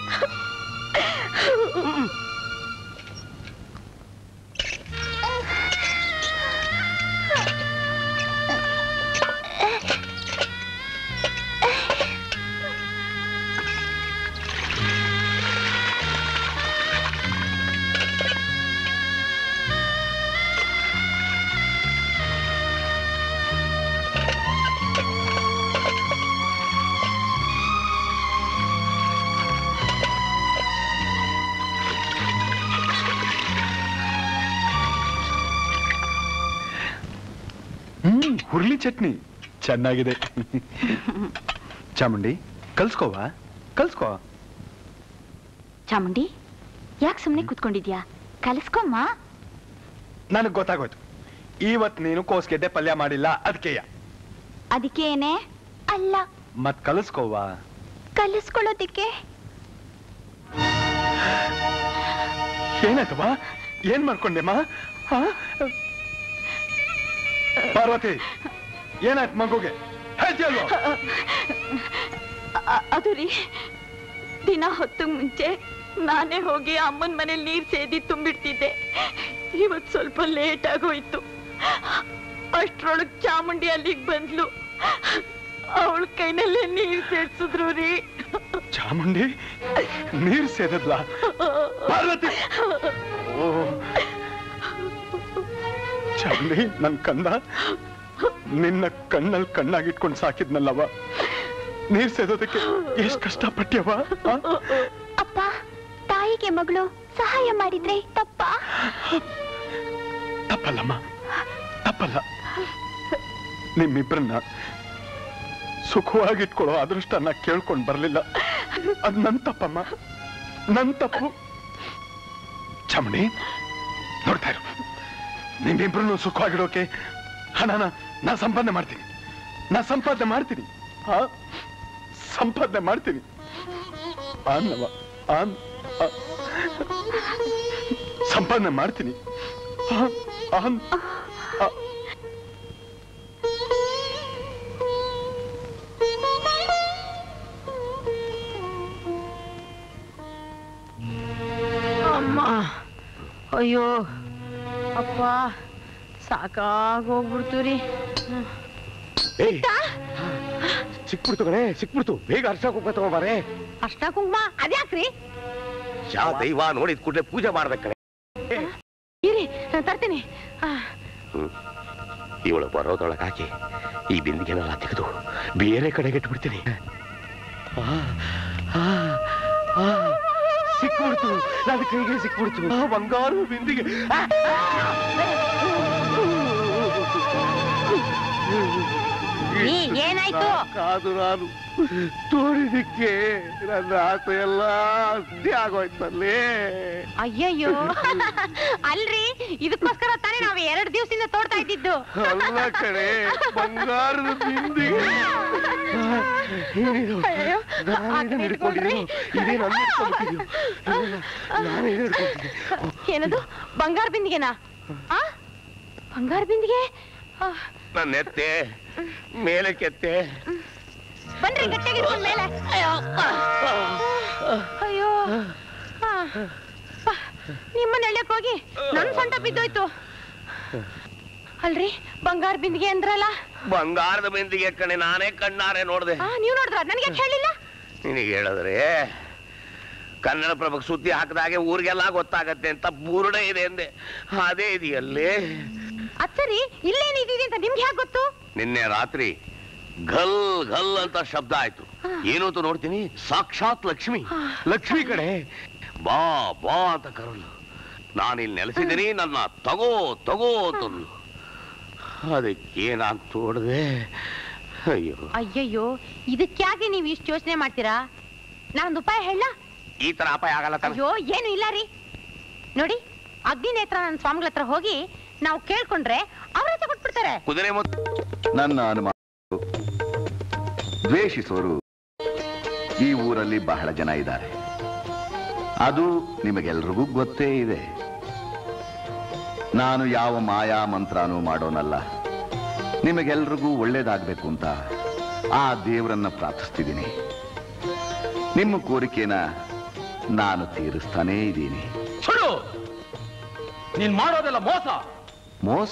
ಹ್ಮ್ ಹುರ್ಲಿ ಚಟ್ನಿ ಚೆನ್ನಾಗಿದೆ ಚಾಮುಂಡಿ ಕಲ್ಸ್ಕೋವಾ ಕಲ್ಸ್ಕೋ ಚಾಮುಂಡಿ ಯಾಕೆ ಸುಮ್ನೆ ಕೂತ್ಕೊಂಡಿದ್ಯಾ ಕಲಿಸ್ಕೊಮ್ಮ ನನಗ್ ಗೊತ್ತಾಗೋಯ್ತು ಇವತ್ ನೀನು ಕೋಸ್ಗೆಡ್ಡೆ ಪಲ್ಯ ಮಾಡಿಲ್ಲ ಅದಕ್ಕೆಯ ಅದಕ್ಕೇನೆ ಅಲ್ಲ ಮತ್ ಕಲಿಸ್ಕೋವಾ ಕಲಿಸ್ಕೊಳ್ಳೋದಿಕ್ಕೆ ಏನಾಯ್ತವ ಏನ್ ಮಾಡ್ಕೊಂಡೆಮ್ಮ ಹಾ? ಪಾರ್ವತಿ ಏನಾಯ್ತು ಮಗುಗೆ ಹೇಳ್ತೀಯಲ್ವಾ ಅ- ಅದು ರೀ ದಿನ ಹೊತ್ತು ಮುಂಚೆ ನಾನೇ ಹೋಗಿ ಅಮ್ಮನ ಮನೇಲಿ ನೀರ್ ಸೇದಿ ತುಂಬಿಡ್ತಿದ್ದೆ ಇವತ್ ಸ್ವಲ್ಪ ಲೇಟ್ ಆಗೋಯ್ತು ಅಷ್ಟ್ರೊಳಗ್ ಚಾಮುಂಡಿ ಅಲ್ಲಿಗ್ ಬಂದ್ಲು ಅವಳ ಕೈನಲ್ಲೇ ನೀರ್ ಸೇರ್ಸಿದ್ರು ರೀ ಚಾಮುಂಡಿ ನೀರ್ ಸೇದದ್ಲ ಪಾರ್ವತಿ ಓ ಚಾಮುಂಡಿ ನನ್ ಕಂದ ನಿನ್ನ ಕಣ್ಣಲ್ಲಿ ಕಣ್ಣಾಗಿಟ್ಕೊಂಡು ಸಾಕಿದ್ನಲ್ಲವ ನೀರ್ ಸೇದೋದಕ್ಕೆ ಎಷ್ಟ್ ಕಷ್ಟಪಟ್ಯವ ಆ? ಅಪ್ಪ ತಾಯಿಗೆ ಮಗಳು ಸಹಾಯ ಮಾಡಿದ್ರೆ ತಪ್ಪ ತಪ್ಪಲ್ಲಮ್ಮ ತಪ್ಪಲ್ಲ ನಿಮ್ಮಿಬ್ರನ್ನ ಸುಖವಾಗಿಟ್ಕೊಳ್ಳೋ ಅದೃಷ್ಟನ ಕೇಳ್ಕೊಂಡ್ ಬರ್ಲಿಲ್ಲ ಅದ್ ನನ್ ತಪ್ಪಮ್ಮ ನನ್ ತಪ್ಪು ಚಾಮುಂಡಿ ನೋಡ್ತಾ ಇರು ನಿಮ್ಮಿಬ್ರನ್ನು ಸುಖವಾಗಿಡೋಕೆ ಹಣನ ನಾ ಸಂಪಾದನೆ ಮಾಡ್ತೀನಿ ನಾ ಸಂಪಾದನೆ ಮಾಡ್ತೀನಿ ಆ ಸಂಪಾದನೆ ಮಾಡ್ತೀನಿ ಅನ್ನವ ಆನ್ ಆ. ಸಂಪಾದನೆ ಮಾಡ್ತೀನಿ ಆ, ಆನ್ ಆ. ಅಮ್ಮ ಅಯ್ಯೋ ಅಪ್ಪ ಸಾಕಾಗೋಗ್ಬಿಡ್ತು ರೀ ಸಿಕ್ಬಿಡ್ತು ಕಣೆ ಸಿಕ್ಬಿಡ್ತು ಬೇಗ ಅರ್ಶ ಕುಂಕುಮ ತಗೊಂಬಾರೆ ಅಷ್ಟ ಕುಂಕುಮ ಅದ್ಯಾಕ್ರಿ ಯಾವ ದೈವ ನೋಡಿದ ಕೂಡಲೇ ಪೂಜೆ ಮಾಡ್ಬೇಕು ಕಣೆ ಇರಿ ನಾನ್ ತರ್ತೀನಿ ಆ, ಇವಳು ಬರೋದೊಳಗೆ ಹಾಕಿ ಈ ಬಿಂದಿಗೆನೆಲ್ಲ ತೆಗೆದು ಬೇರೆ ಕಡೆಗೆ ಇಟ್ಬಿಡ್ತೀನಿ ಸಿಕ್ಬಿಡ್ತು ನನ್ನ ಕೈಗೆ ಸಿಕ್ಬಿಡ್ತು ಆ ಬಂಗಾರು ಬಿಂದಿಗೆ ಆ, ರೀ, ಏನಾಯ್ತು ಕಾದು ನಾನು ತೋರಿದಿಕ್ಕೆ ನನ್ನ ಆಸೆ ಎಲ್ಲ ಅಸ್ಥಿ ಆಗೋಯ್ತಲ್ಲಿ ಅಯ್ಯಯ್ಯೋ ಅಲ್ರಿ ಇದಕ್ಕೋಸ್ಕರ ತಾನೇ ನಾವ್ ಎರಡ್ ದಿವಸದಿಂದ ತೋಡ್ತಾ ಇದ್ದಿದ್ದು ಅಲ್ಲ ಕಡೆ ಬಂಗಾರದ ಬಿಂದಿಗೆ ಏನಿದು? ಅಯ್ಯೋ, ನಾನೇನು ಹಿಡ್ಕೊಂಡಿದ್ದೀನಿ ಇದೇ ನನ್ನ ಹಿಡ್ಕೊಂಡಿದ್ದೀನಿ ನಾನೇ ಹಿಡ್ಕೊಂಡಿದ್ದೀನಿ ಏನದು ಬಂಗಾರ ಬಿಂದಿಗೆನಾ ಆ ಬಂಗಾರ ಬಿಂದಿಗೆ ಆ, ನನ್ನ ಎತ್ತೆ ಮೇಲೆ ಕೆತ್ತೆ ಬನ್ರಿ ಗಟ್ಟಿಯಾಗಿ ಹಿಡ್ಕೊಂಡ್ ಮೇಲೆ ಅಯ್ಯೋ ಅಯ್ಯೋ ಆ, ಆ, ನಿಮ್ಮನ್ನ ಎಳ್ಯಕ್ ಹೋಗಿ ನನ್ ಸೊಂಟ ಬಿದ್ದೋಯ್ತು ಅಲ್ರಿ ಬಂಗಾರ ಬಿಂದಿಗೆ ಅಂದ್ರಲ್ಲ ಬಂಗಾರದ ಬಿಂದಿಗೆ ಕಣೆ ನಾನೇ ಕಣ್ಣಾರೆ ನೋಡ್ದೆ ಆ ನೀವ್ ನೋಡಿದ್ರ ನನಗೆ ಹೇಳಿಲ್ಲ ನಿನಗೆ ಹೇಳಿದ್ರೆ ಕನ್ನಡ ಪ್ರಭಕ್ಕೆ ಸುದ್ದಿ ಹಾಕಿದಾಗೆ ಊರಿಗೆಲ್ಲ ಗೊತ್ತಾಗತ್ತೆ ಅಂತ ಬುರುಡೆ ಇದೆ ಅಂದೆ ಅದೇ ಇದೆಯಲ್ಲೇ ಅದ್ ಸರಿ ಇಲ್ಲೇನಿದೆ ಅಂತ ನಿಮ್ಗೆ ಯಾಕೆ ಗೊತ್ತು ನಿನ್ನೆ ರಾತ್ರಿ ಘಲ್ ಘಲ್ ಅಂತ ಶಬ್ದ ಆಯ್ತು ಏನು ಅಂತ ನೋಡ್ತೀನಿ ಸಾಕ್ಷಾತ್ ಲಕ್ಷ್ಮಿ ಲಕ್ಷ್ಮಿ ಕಡೆ ಬಾ ಬಾ ಅಂತ ಕರಳು ನಾನು ಇಲ್ಲಿ ನೆಲೆಸಿದ್ದೀನಿ ನನ್ನ ತಗೋ ತಗೋ ಅಂತಂದ್ಲು ಅದಕ್ಕೆ ನಾನ್ ತೋಡ್ದೆ ಅಯ್ಯೋ ಅಯ್ಯಯ್ಯೋ ಇದಕ್ಕಾಗಿ ನೀವು ಇಷ್ಟು ಯೋಚನೆ ಮಾಡ್ತೀರಾ ನಾನೊಂದು ಉಪಾಯ ಹೇಳ ಈ ತರ ಅಪಾಯ ಆಗಲ್ಲ ತಾನೆ ಅಯ್ಯೋ ಏನು ಇಲ್ಲ ರೀ ನೋಡಿ ಅಗ್ನಿ ನೇತ್ರ ನನ್ನ ಸ್ವಾಮಿಗಳ ಹತ್ರ ಹೋಗಿ ನಾವು ಕೇಳ್ಕೊಂಡ್ರೆ ಅವರೇ ತಗೊಟ್ಬಿಡ್ತಾರೆ ಕುದುರೆ ಮತ್ತು ನನ್ನ ಅನುಮಾನ ದ್ವೇಷಿಸೋರು ಈ ಊರಲ್ಲಿ ಬಹಳ ಜನ ಇದ್ದಾರೆ ಅದು ನಿಮಗೆಲ್ರಿಗೂ ಗೊತ್ತೇ ಇದೆ ನಾನು ಯಾವ ಮಾಯಾ ಮಂತ್ರನೂ ಮಾಡೋನಲ್ಲ ನಿಮಗೆಲ್ರಿಗೂ ಒಳ್ಳೇದಾಗ್ಬೇಕು ಅಂತ ಆ ದೇವರನ್ನ ಪ್ರಾರ್ಥಿಸ್ತಿದ್ದೀನಿ ನಿಮ್ಮ ಕೋರಿಕೆನ ನಾನು ತೀರಿಸ್ತಾನೇ ಇದ್ದೀನಿ ಸುಳ್ಳು ನೀನ್ ಮಾಡೋದೆಲ್ಲ ಮೋಸ ಮೋಸ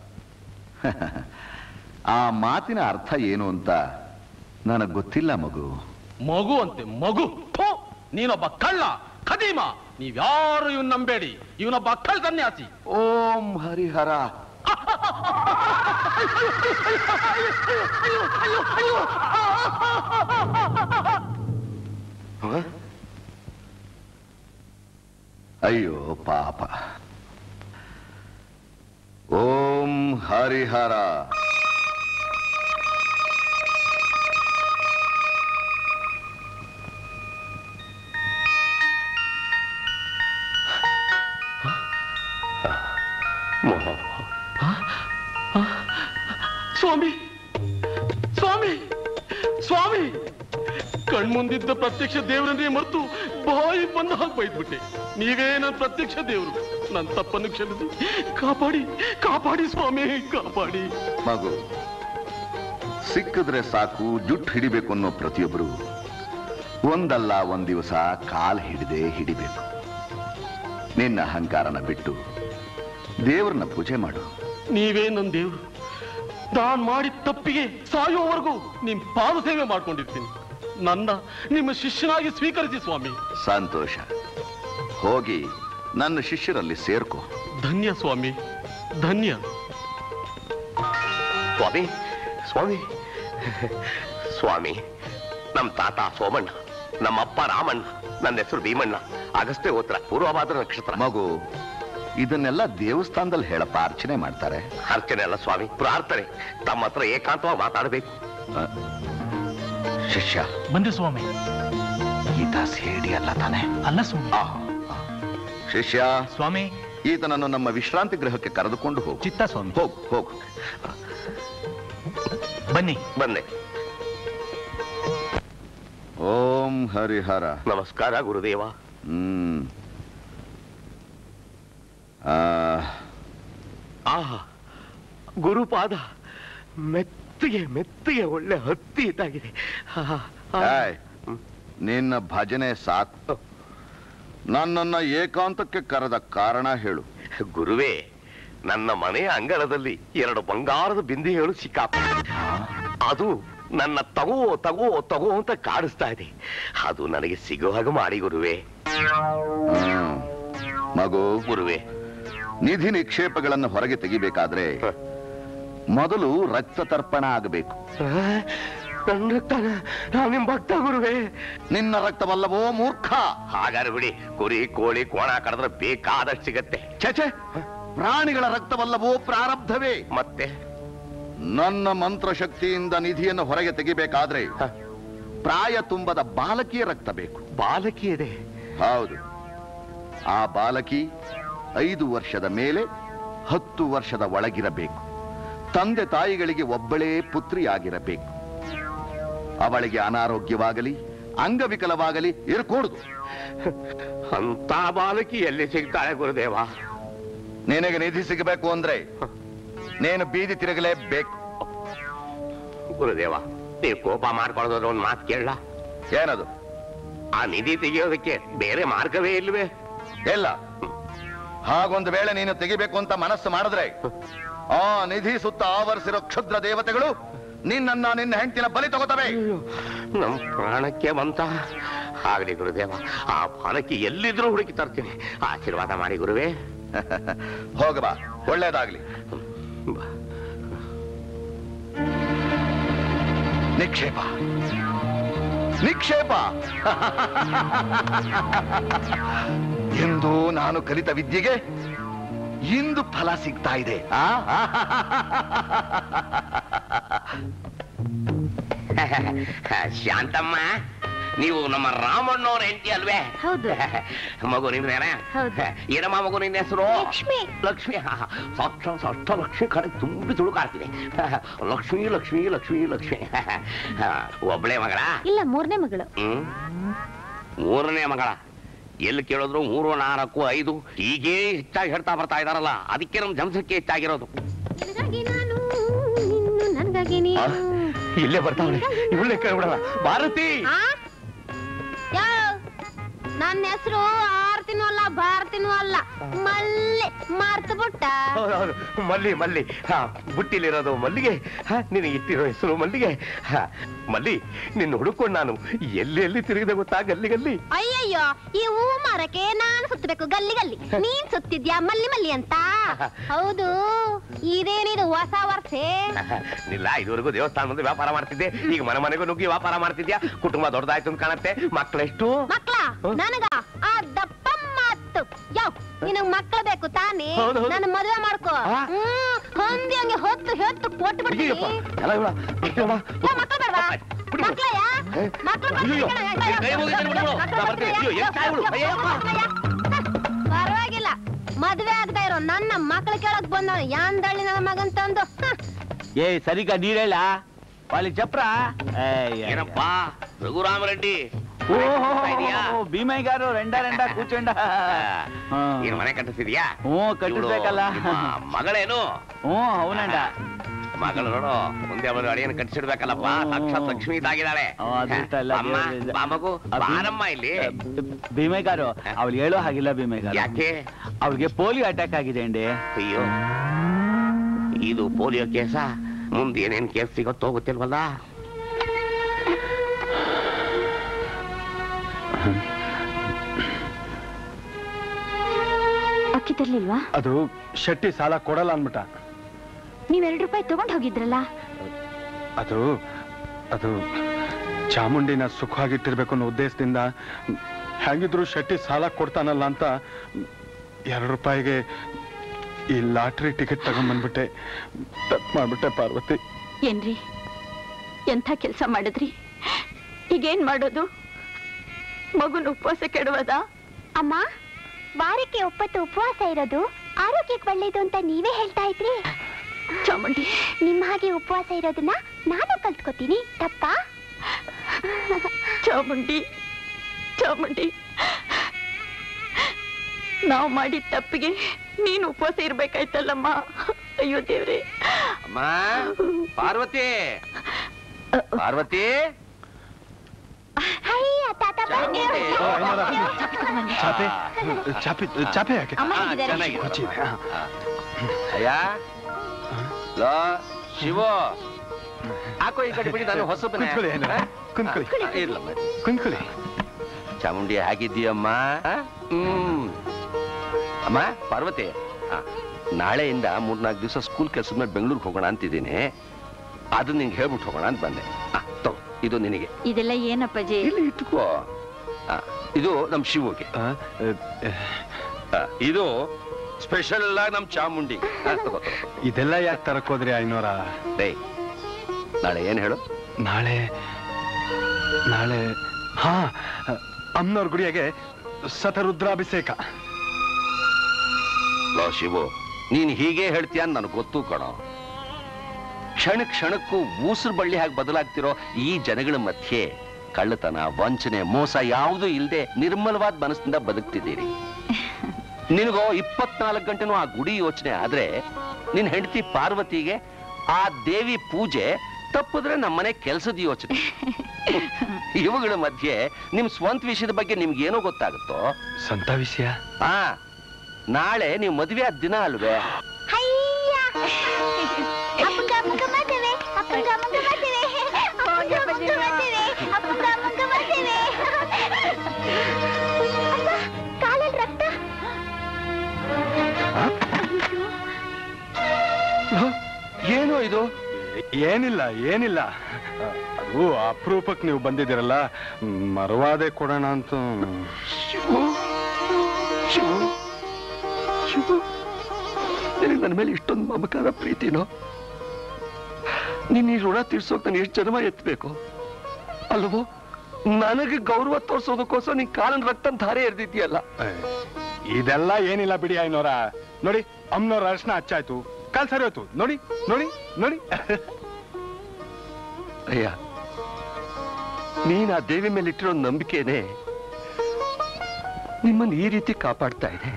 ಆ ಮಾತಿನ ಅರ್ಥ ಏನು ಅಂತ ನನಗೆ ಗೊತ್ತಿಲ್ಲ ಮಗು ಮಗು ಅಂತೆ ಮಗು ಥು, ನೀನೊಬ್ಬ ಕಳ್ಳ ಖದೀಮ ನೀವ್ಯಾರು ಇವನ್ ನಂಬೇಡಿ ಇವನೊಬ್ಬ ಕಳ್ಳ ಸನ್ಯಾಸಿ ಓಂ ಹರಿಹರ ಅಯ್ಯೋ ಪಾಪ ಓಂ ಹರಿಹರ ಸ್ವಾಮಿ ಸ್ವಾಮಿ ಸ್ವಾಮಿ ಕಣ್ಮುಂದಿದ್ದ ಪ್ರತ್ಯಕ್ಷ ದೇವರನ್ನೇ ಮರೆತು ಬಾಯಿ ಬಂದ ಹಾಗೆ ಬೈದ್ಬಿಟ್ಟೆ ನೀವೇ ನನ್ನ ಪ್ರತ್ಯಕ್ಷ ದೇವರು ನನ್ನ ತಪ್ಪನ್ನು ಕ್ಷಮಿಸಿ ಕಾಪಾಡಿ ಕಾಪಾಡಿ ಸ್ವಾಮಿ ಕಾಪಾಡಿ ಮಗು ಸಿಕ್ಕಿದ್ರೆ ಸಾಕು ಜುಟ್ ಹಿಡಿಬೇಕು ಅನ್ನೋ ಪ್ರತಿಯೊಬ್ಬರು ಒಂದಲ್ಲ ಒಂದ್ ದಿವಸ ಕಾಲ್ ಹಿಡಿದೇ ಹಿಡಿಬೇಕು ನಿನ್ನ ಅಹಂಕಾರನ ಬಿಟ್ಟು ದೇವ್ರನ್ನ ಪೂಜೆ ಮಾಡು ನೀವೇ ನನ್ನ ದೇವ್ರು ನಾನ್ ಮಾಡಿದ ತಪ್ಪಿಗೆ ಸಾಯುವವರೆಗೂ ನಿಮ್ ಪಾದ ಸೇವೆ ಮಾಡ್ಕೊಂಡಿರ್ತೀನಿ ನನ್ನ ನಿಮ್ಮ ಶಿಷ್ಯನಾಗಿ ಸ್ವೀಕರಿಸಿ ಸ್ವಾಮಿ ಸಂತೋಷ ಹೋಗಿ ನನ್ನ ಶಿಷ್ಯರಲ್ಲಿ ಸೇರ್ಕೋ ಧನ್ಯ ಸ್ವಾಮಿ ಧನ್ಯ ಸ್ವಾಮಿ ಸ್ವಾಮಿ ಸ್ವಾಮಿ ನಮ್ಮ ತಾತ ಸೋಮಣ್ಣ ನಮ್ಮಪ್ಪ ರಾಮಣ್ಣ ನನ್ನ ಹೆಸರು ಭೀಮಣ್ಣ ಅಗಸ್ತ್ಯ ಗೋತ್ರ ಪೂರ್ವಭಾದ್ರ ನಕ್ಷತ್ರ ಮಗು ಇದನ್ನೆಲ್ಲ ದೇವಸ್ಥಾನದಲ್ಲಿ ಹೇಳಪ್ಪ ಅರ್ಚನೆ ಮಾಡ್ತಾರೆ ಅರ್ಚನೆ ಅಲ್ಲ ಸ್ವಾಮಿ ಪ್ರಾರ್ಥನೆ ತಮ್ಮ ಹತ್ರ ಏಕಾಂತವಾಗಿ ಮಾತಾಡಬೇಕು ಶಿಷ್ಯ ಬಂದೆ ಸ್ವಾಮಿ ಈತ ಸೇಡಿ ಅಲ್ಲ ತಾನೆ ಅಲ್ಲ ಸ್ವಾಮಿ ಶಿಷ್ಯ ಸ್ವಾಮಿ ಈತನನ್ನು ನಮ್ಮ ವಿಶ್ರಾಂತಿ ಗೃಹಕ್ಕೆ ಕರೆದುಕೊಂಡು ಹೋಗು ಚಿತ್ತ ಸ್ವಾಮಿ ಹೋಗು ಹೋಗು ಬನ್ನಿ ಬಂದೆ ಓಂ ಹರಿಹರ ನಮಸ್ಕಾರ ಗುರುದೇವ ಹ್ಮ್ ಆ, ಆಹಾ ಗುರುಪಾದ ಮೆತ್ತಿಗೆ ಮೆತ್ತಿಗೆ ಒಳ್ಳೆ ಹತ್ತಿ ಇದ್ದಾಗಿದೆ ಆಹಾ, ಆಹಾ. ಏಯ್, ನಿನ್ನ ಭಜನೆ ಸಾಕು ನನ್ನನ್ನ ಏಕಾಂತಕ್ಕೆ ಕರೆದ ಕಾರಣ ಹೇಳು ಗುರುವೇ ನನ್ನ ಮನೆಯ ಅಂಗಳದಲ್ಲಿ ಎರಡು ಬಂಗಾರದ ಬಿಂದಿಗೆಗಳು ಸಿಕ್ಕಾಪ ಅದು ನನ್ನ ತಗೋ ತಗೋ ತಗೋ ಅಂತ ಕಾಡಿಸ್ತಾ ಇದೆ ಅದು ನನಗೆ ಸಿಗೋ ಹಾಗೆ ಮಾಡಿ ಗುರುವೇ ಹ್ಮ್. ಮಗು ಗುರುವೇ ನಿಧಿ ನಿಕ್ಷೇಪಗಳನ್ನು ಹೊರಗೆ ತೆಗಿಬೇಕಾದ್ರೆ ಮೊದಲು ರಕ್ತ ತರ್ಪಣ ಆಗಬೇಕು ನನ್ನ ರಕ್ತನ ನಾನು ನಿಮ್ ಭಕ್ತ ಗುರುವೇ ನಿನ್ನ ರಕ್ತವಲ್ಲವೋ ಮೂರ್ಖ ಹಾಗಾದ್ರೆ ಬಿಡಿ ಕುರಿ ಕೋಳಿ ಕೋಣ ಕಡಿದ್ರೆ ಬೇಕಾದಷ್ಟು ಸಿಗತ್ತೆ ಛೆ ಪ್ರಾಣಿಗಳ ರಕ್ತವಲ್ಲವೋ ಪ್ರಾರಬ್ಧವೇ ಮತ್ತೆ ನನ್ನ ಮಂತ್ರಶಕ್ತಿಯಿಂದ ನಿಧಿಯನ್ನು ಹೊರಗೆ ತೆಗಿಬೇಕಾದ್ರೆ ಪ್ರಾಯ ತುಂಬದ ಬಾಲಕಿಯ ರಕ್ತ ಬೇಕು ಬಾಲಕಿ ಇದೆ ಹೌದು ಆ ಬಾಲಕಿ ಐದು ವರ್ಷದ ಮೇಲೆ ಹತ್ತು ವರ್ಷದ ಒಳಗಿರಬೇಕು ತಂದೆ ತಾಯಿಗಳಿಗೆ ಒಬ್ಬಳೇ ಪುತ್ರಿಯಾಗಿರಬೇಕು ಅವಳಿಗೆ ಅನಾರೋಗ್ಯವಾಗಲಿ ಅಂಗವಿಕಲವಾಗಲಿ ಇರಕೂಡುದು ಅಂತ ಬಾಲಕಿ ಎಲ್ಲಿ ಸಿಗ್ತಾಳೆ ಗುರುದೇವ ನಿನಗೆ ನಿಧಿ ಸಿಗಬೇಕು ಅಂದ್ರೆ ನೀನು ಬೀದಿ ತಿರುಗಲೇಬೇಕು ಗುರುದೇವ ನೀವು ಕೋಪ ಮಾಡ್ಕೊಳ್ಳೋದ್ರ ಒಂದು ಮಾತು ಕೇಳ ಏನದು ಆ ನಿಧಿ ತೆಗೆಯೋದಕ್ಕೆ ಬೇರೆ ಮಾರ್ಗವೇ ಇಲ್ವೇ ಇಲ್ಲ ಹಾಗೊಂದು ವೇಳೆ ನೀನು ತೆಗಿಬೇಕು ಅಂತ ಮನಸ್ಸು ಮಾಡಿದ್ರೆ ಆ ನಿಧಿ ಸುತ್ತ ಆವರಿಸಿರೋ ಕ್ಷುದ್ರ ದೇವತೆಗಳು ನಿನ್ನನ್ನ ನಿನ್ನ ಹೆಂಡತಿನ ಬಲಿ ತಗೋತವೆ ನಮ್ ಪ್ರಾಣಕ್ಕೆ ಬಂತ ಆಗ್ಲಿ ಗುರುದೇವ ಆ ಬಾಲಕಿ ಎಲ್ಲಿದ್ರೂ ಹುಡುಕಿ ತರ್ತೀನಿ ಆಶೀರ್ವಾದ ಮಾಡಿ ಗುರುವೇ ಹೋಗ ಬಾ ಒಳ್ಳೇದಾಗ್ಲಿ ನಿಕ್ಷೇಪ ನಿಕ್ಷೇಪ ಎಂದು ನಾನು ಕಲಿತ ವಿದ್ಯೆಗೆ ಇಂದು ಫಲ ಸಿಗ್ತಾ ಇದೆ ಆ? ಶಾಂತಮ್ಮ ನೀವು ನಮ್ಮ ರಾಮಣ್ಣವ್ರ ಹೆಂಡತಿ ಅಲ್ವೇ ಹೌದು. ಮಗು ನಿಂದ್ರೇನ ಹೌದು. ಏನಮ್ಮ ಮಗು ನಿನ್ನ ಹೆಸರು ಲಕ್ಷ್ಮಿ. ಲಕ್ಷ್ಮಿ ಹಾ, ಹಾ. ಸಾಕ್ಷ ಸಾಕ್ಷ ಲಕ್ಷ್ಮಿ ಕಡೆ ತುಂಬಿ ತುಳುಕಾಡ್ತೀನಿ ಲಕ್ಷ್ಮಿ ಲಕ್ಷ್ಮಿ ಲಕ್ಷ್ಮಿ ಲಕ್ಷ್ಮಿ ಹಾ, ಒಬ್ಳೆ ಮಗಳ ಇಲ್ಲ ಮೂರನೇ ಮಗಳು ಹ್ಮ್ ಮೂರನೇ ಮಗಳ ಎಲ್ಲಿ ಕೇಳಿದ್ರು ಮೂರು ನಾಲ್ಕು ಐದು ಹೀಗೇ ಹೆಚ್ಚಾಗಿ ಹೇಳ್ತಾ ಬರ್ತಾ ಇದಾರಲ್ಲ ಅದಕ್ಕೆ ನಮ್ ಜಂಸಕ್ಕೆ ಹೆಚ್ಚಾಗಿರೋದು ನನಗಾಗಿ ಆ, ಇಲ್ಲೇ ಬರ್ತಾವಳೆ ಇವಳೇ ಕೇಳ್ಬಿಡಲ್ಲ ಭಾರತಿ ನನ್ನ ಹೆಸರು ಆರ್ತಿನೂ ಅಲ್ಲ ಭಾರತಿನೂ ಅಲ್ಲ ಮಲ್ಲೆ ಮರ್ತು ಬಿಟ್ಟ ಹೌದೌದು ಮಲ್ಲಿ ಮಲ್ಲಿ ಹಾ ಬುಟ್ಟಿಲಿರೋದು ಮಲ್ಲಿಗೆ ಹಾ ನಿನಗೆ ಇಟ್ಟಿರೋ ಹೆಸರು ಮಲ್ಲಿಗೆ ಹಾ ಮಲ್ಲಿ ನಿನ್ನ ಹುಡುಕೊಂಡು ನಾನು ಎಲ್ಲಿ ಎಲ್ಲಿ ತಿರುಗಿದೆ ಗೊತ್ತಾ ಗಲ್ಲಿ ಗಲ್ಲಿ ಅಯ್ಯಯ್ಯೋ ಈ ಹೂ ಮರಕ್ಕೆ ನಾನು ಸುತ್ತಬೇಕು ಗಲ್ಲಿ ಗಲ್ಲಿ ನೀನ್ ಸುತ್ತಿದ್ಯಾ ಮಲ್ಲಿ ಮಲ್ಲಿ ಅಂತ ಹೌದು ಇದೇನಿದು ಹೊಸ ವರ್ಷೆ ಇಲ್ಲ ಇದುವರೆಗೂ ದೇವಸ್ಥಾನ ಮುಂದೆ ವ್ಯಾಪಾರ ಮಾಡ್ತಿದ್ದೆ ಈಗ ಮನೆ ಮನೆಗೂ ನುಗ್ಗಿ ವ್ಯಾಪಾರ ಮಾಡ್ತಿದ್ಯಾ ಕುಟುಂಬ ದೊಡ್ಡದಾಯ್ತು ಅಂತ ಕಾಣತ್ತೆ ಮಕ್ಕಳೆಷ್ಟು ಮಕ್ಳ ನನಗ ಆ ದಪ್ಪ ಮಾತು ಯಾವ ನಿನಗ್ ಮಕ್ಳು ಬೇಕು ತಾನೇ ಹೌದು, ಹೌದು. ನನ್ನ ಮದುವೆ ಮಾಡ್ಕೋ ಆ? ಹ್ಮ್ ಹೊಂದಿ ಹಂಗೆ ಹೊತ್ತು ಹೊತ್ತು ಕೊಟ್ಟು ಬಿಡ್ತೀನಿ ಅಯ್ಯಪ್ಪ, ಎಲ್ಲ ಇವಳ, ಇಷ್ಟಮ್ಮ. ಏ, ಮಕ್ಳು ಬೇಡವಾ ಬಿಡು. ಮಕ್ಳಯ್ಯ ಮಕ್ಳು ಅಯ್ಯಯ್ಯೋ, ಬರ್ತಾರೆ ಕಣಯ್ಯ. ಕೈ ಮುಗಿತೀನಿ ಬಿಡು, ಬಿಡು. ನಾ ಬರ್ತೀನಿ. ಅಯ್ಯೋ, ಎಲ್ಲಿ ಕಾಯ್ಬಿಡು. ಅಯ್ಯಪ್ಪ. ಪರವಾಗಿಲ್ಲ ಮದ್ವೆ ಆಗ್ತಾ ಇರೋ ನನ್ನ ಮಕ್ಳು ಕೇಳಕ್ ಬಂದವ ಯಾಂದಳ್ಳಿ ನನ್ನ ಮಗನ್ ತಂದು ಹ. ఏ సరిగ్గా నీడేలా వాళ్ళకి చెప్పరా ಏನಪ್ಪ ರಘುರಾಮ ರೆಡ್ಡಿ ಇದೆಯಾ? భీమయ్య గారు రెండా రెండా కూర్చోండా ఆ. ನೀನ್ ಮನೆ ಕಟ್ಟಿಸಿದ್ಯಾ ಹ್ಞೂ ಕಟ್ಟಿಸ್ಬೇಕಲ್ಲ ಇವ್ಳು ನಿಮ್ಮ ಮಗಳೇನು ಹ್ಞೂ అవునంಡ ಮಗಳು ನೋಡು ಮುಂದೆ ಅವಳು ಅಡಿಯನ್ನು ಕಟ್ಟಿಸಿಡ್ಬೇಕಲ್ಲಪ್ಪ ಹ್ಮ್. ಸಾಕ್ಷಾತ್ ಲಕ್ಷ್ಮಿ ಇದಾಗಿದ್ದಾಳೆ ಆ, ಅದೃಷ್ಟ ಎಲ್ಲ ಅಮ್ಮ ದೇವ್ರದ್ದು. ಬಾ ಮಗು ಆ, ಭೀಮ್- ಬಾರಮ್ಮ ಇಲ್ಲಿ ಭೀಮಯ್ಯ గారు ಅವಳು ಹೇಳೋ ಹಾಗಿಲ್ಲ ಭೀಮಯ್ಯ గారు ಯಾಕೆ ಅವಳಿಗೆ ಪೋಲಿಯೋ ಅಟ್ಯಾಕ್ ಆಗಿದೆ ಅಂడి ಅಯ್ಯೋ ಇದು ಪೋಲಿಯೋ ಕೇಸ ಮುಂದೆ ಏನೇನ್ ಕೇಸ್ ಸಿಗುತ್ತೋ ಗೊತ್ತಿಲ್ವಲ್ಲ ಅಕ್ಕಿ ತರ್ಲಿಲ್ವಾ ಅದು ಶೆಟ್ಟಿ ಸಾಲ ಕೊಡಲ್ಲ ಅನ್ಬಿಟ್ಟ ನೀವ್ ಎರಡ್ ರೂಪಾಯಿ ತಗೊಂಡ್ ಹೋಗಿದ್ರಲ್ಲ ಅದು ಅದು ಚಾಮುಂಡಿನ ಸುಖವಾಗಿಟ್ಟಿರ್ಬೇಕು ಅನ್ನೋ ಉದ್ದೇಶದಿಂದ ಹೇಗಿದ್ರು ಶೆಟ್ಟಿ ಸಾಲ ಕೊಡ್ತಾನಲ್ಲ ಅಂತ ಎರಡು ರೂಪಾಯಿಗೆ ಈ ಲಾಟ್ರಿ ಟಿಕೆಟ್ ತಗೊಂಡ್ಬಂದ್ಬಿಟ್ಟೆ ತಪ್ಪು ಮಾಡ್ಬಿಟ್ಟೆ ಪಾರ್ವತಿ ಏನ್ರಿ ಎಂಥ ಕೆಲಸ ಮಾಡಿದ್ರಿ ಈಗೇನ್ ಮಾಡೋದು ಮಗುನ ಉಪವಾಸ ಕೆಡವದ ಅಮ್ಮ ವಾರಕ್ಕೆ ಒಪ್ಪತ್ತು ಉಪವಾಸ ಇರೋದು ಆರೋಗ್ಯಕ್ಕೆ ಒಳ್ಳೇದು ಅಂತ ನೀವೇ ಹೇಳ್ತಾ ಇದ್ರಿ ಚಾಮುಂಡಿ ನಿಮ್ಮ ಹಾಗೆ ಉಪವಾಸ ಇರೋದನ್ನ ನಾನು ಕಲ್ತ್ಕೋತೀನಿ ತಪ್ಪಾ ಚಾಮುಂಡಿ ಚಾಮುಂಡಿ ನಾವು ಮಾಡಿದ ತಪ್ಪಿಗೆ ನೀನು ಉಪವಾಸ ಇರ್ಬೇಕಾಯ್ತಲ್ಲಮ್ಮ ಅಯ್ಯೋ ದೇವ್ರೆ ಅಮ್ಮ ಪಾರ್ವತಿ ಪಾರ್ವತಿ ಅಯ್ಯ ತಾತ ಬಂದೆ. ಓ, ಏನಾರ? ಚಾಪೆ ಚಾಪೆ ಚಾಪೆ ಯಾಕೆ ಅಮ್ಮ ಹಾ, ಹೇಗಿದ್ದಾರೆ? ಚೆನ್ನಾಗಿದೆ. ಕೊಚ್ಚಿದೆ, ಹಾ. ಅಯ್ಯ ಲೋ ಶಿವು ಹಾಕೋ ಈ ಕಡೆ ಬಿಡಿ ನಾನು ಹೊಸಬನೇ ಕುಂತ್ಕೊಳ್ಳಿ ಏನಾರ? ಕುಂತ್ಕೊಳ್ಳಿ ಇರ್ಲಮ್ಮ ಕುಂತ್ಕೊಳ್ಳಿ ಚಾಮುಂಡಿ ಹೇಗಿದ್ದೀಯಮ್ಮ ಹ್ಮ್ ಅಮ್ಮ ಪಾರ್ವತಿ ಆ, ನಾಳೆಯಿಂದ ಮೂರ್ನಾಲ್ಕು ದಿವಸ ಸ್ಕೂಲ್ ಕೆಲಸದ ಮೇಲೆ ಬೆಂಗಳೂರಿಗೆ ಹೋಗೋಣ ಅಂತಿದ್ದೀನಿ ಅದು ನಿಂಗೆ ಹೇಳ್ಬಿಟ್ಟು ಹೋಗೋಣ ಅಂತ ಬಂದೆ ಆ, ತಗೋ ಇದು ನಿನಗೆ ಇದೆಲ್ಲ ಏನಪ್ಪಾಜಿ ಇಲ್ಲಿ ಇಟ್ಕೋ ಆ, ಇದು ನಮ್ ಶಿವುಗೆ ಆ, ಆ, ಇದು ಸ್ಪೆಷಲ್ ಆಗಿ ನಮ್ ಚಾಮುಂಡಿ ಆ, ತಗೋ, ತಗೋ. ಇದೆಲ್ಲ ಯಾಕೆ ತರಕ್ ಹೋದ್ರಿ ಐನೋರ ಡೇಯ್ ನಾಳೆ ಏನ್ ಹೇಳು ನಾಳೆ ನಾಳೆ ಹಾ ಅಮ್ಮನವ್ರ ಗುಡಿಯಾಗೆ ಸತರುದ್ರಾಭಿಷೇಕ ಲೋ ಶಿವು ನೀನ್ ಹೀಗೆ ಹೇಳ್ತೀಯ ಅಂತ ನನಗೆ ಗೊತ್ತು ಕಣೋ ಕ್ಷಣ ಕ್ಷಣಕ್ಕೂ ಊಸರು ಬಳ್ಳಿ ಹಾಗೆ ಬದಲಾಗ್ತಿರೋ ಈ ಜನಗಳ ಮಧ್ಯೆ ಕಳ್ಳತನ ವಂಚನೆ ಮೋಸ ಯಾವುದೂ ಇಲ್ಲದೆ ನಿರ್ಮಲವಾದ ಮನಸ್ಸಿಂದ ಬದುಕ್ತಿದ್ದೀರಿ ನಿನಗೋ ಇಪ್ಪತ್ನಾಲ್ಕು ಗಂಟೆನೂ ಆ ಗುಡಿ ಯೋಚನೆ ಆದ್ರೆ ನಿನ್ ಹೆಂಡತಿ ಪಾರ್ವತಿಗೆ ಆ ದೇವಿ ಪೂಜೆ ತಪ್ಪಿದ್ರೆ ನಮ್ಮನೆ ಕೆಲಸದ ಯೋಚನೆ ಇವುಗಳ ಮಧ್ಯೆ ನಿಮ್ ಸ್ವಂತ ವಿಷಯದ ಬಗ್ಗೆ ನಿಮ್ಗೇನೋ ಗೊತ್ತಾಗುತ್ತೋ ಸ್ವಂತ ವಿಷಯ ಆ ನಾಳೆ ನೀವು ಮದುವೆ ಆದ ದಿನ ಅಲ್ವೇ ಅಯ್ಯ ಅಪ್ಪಂಗ ಅಮ್ಮಂಗ ಮದುವೆ ಅಪ್ಪಂಗ ಅಮ್ಮಂಗ ಮದುವೆ ಅಪ್ಪಂಗ ಅಮ್ಮಂಗ ಮದುವೆ ಅಪ್ಪಂಗ ಅಮ್ಮಂಗ ಮದುವೆ ಅಪ್ಪ, ಕಾಲಲ್ಲಿ ರಕ್ತ ಏನೋ ಇದು ಏನಿಲ್ಲ ಏನಿಲ್ಲ ಅದು ಅಪರೂಪಕ್ಕೆ ನೀವು ಬಂದಿದ್ದೀರಲ್ಲ ಮರವಾದೆ ಕೊಡೋಣ ಅಂತ ಶಿವು ಶಿವು ಶಿವು ನಿನಗೆ ನನ್ನ ಮೇಲೆ ಇಷ್ಟೊಂದು ಮಮಕಾರ ಪ್ರೀತಿನೋ ನಿನ್ನ ಈ ಋಣ ತೀರ್ಸೋಕ್ ನಾನು ಎಷ್ಟು ಜನ್ಮ ಎತ್ತಬೇಕು ಅಲ್ವೋ ನನಗೆ ಗೌರವ ತೋರ್ಸೋದಕ್ಕೋಸ್ಕರ ನಿನ್ ಕಾಲನ್ ರಕ್ತ ಧಾರೆ ಎರ್ದಿದ್ಯಲ್ಲ ಇದೆಲ್ಲ ಏನಿಲ್ಲ ಬಿಡಿ ಐನೋರ ನೋಡಿ ಅಮ್ಮನವ್ರ ಅರ್ಶನ ಹಚ್ಚಾಯ್ತು ಕಾಲ್ ಸರಿ ಹೋಯ್ತು ನೋಡಿ ನೋಡಿ ನೋಡಿ ಅಯ್ಯ ನೀನ್ ಆ ದೇವಿ ಮೇಲೆ ಇಟ್ಟಿರೋ ನಂಬಿಕೆನೆ ನಿಮ್ಮನ್ನ ಈ ರೀತಿ ಕಾಪಾಡ್ತಾ ಇದೆ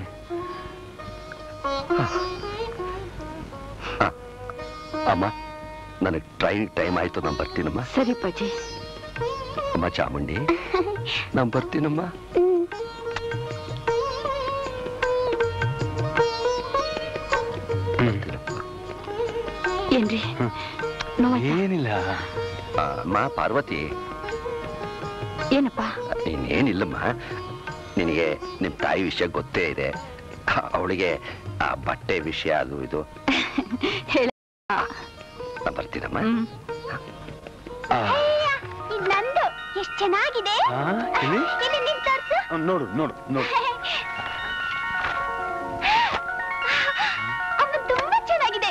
ಹ. ಅಮ್ಮ ನನಗೆ ಟ್ರೈನ್ ಟೈಮ್ ಆಯ್ತು ನಾನು ಬರ್ತೀನಮ್ಮ ಸರಿ ಪಾಜಿ ಅಮ್ಮ ಚಾಮುಂಡಿ ನಾನು ಬರ್ತೀನಮ್ಮ ಏನ್ರಿ ಏನಿಲ್ಲ ಅಮ್ಮ ಪಾರ್ವತಿ ಏನಪ್ಪ ಇನ್ನೇನಿಲ್ಲಮ್ಮ ನಿನಗೆ ನಿಮ್ ತಾಯಿ ವಿಷಯ ಗೊತ್ತೇ ಇದೆ ಅವಳಿಗೆ ಆ ಬಟ್ಟೆ ವಿಷಯ ಅದು ಇದು ಹೇಳ ನಾನ್ ಬರ್ತೀನಮ್ಮ ಇದ್ ನಂದು ಎಷ್ಟ್ ಚೆನ್ನಾಗಿದೆ ಆ, ಇಲ್ಲಿ? ಇಲ್ಲಿ ನಿಂತ್ ತೋರ್ಸು. ಹ್ಮ್, ನೋಡು ನೋಡು ನೋಡು ಅಮ್ಮ ತುಂಬಾ ಚೆನ್ನಾಗಿದೆ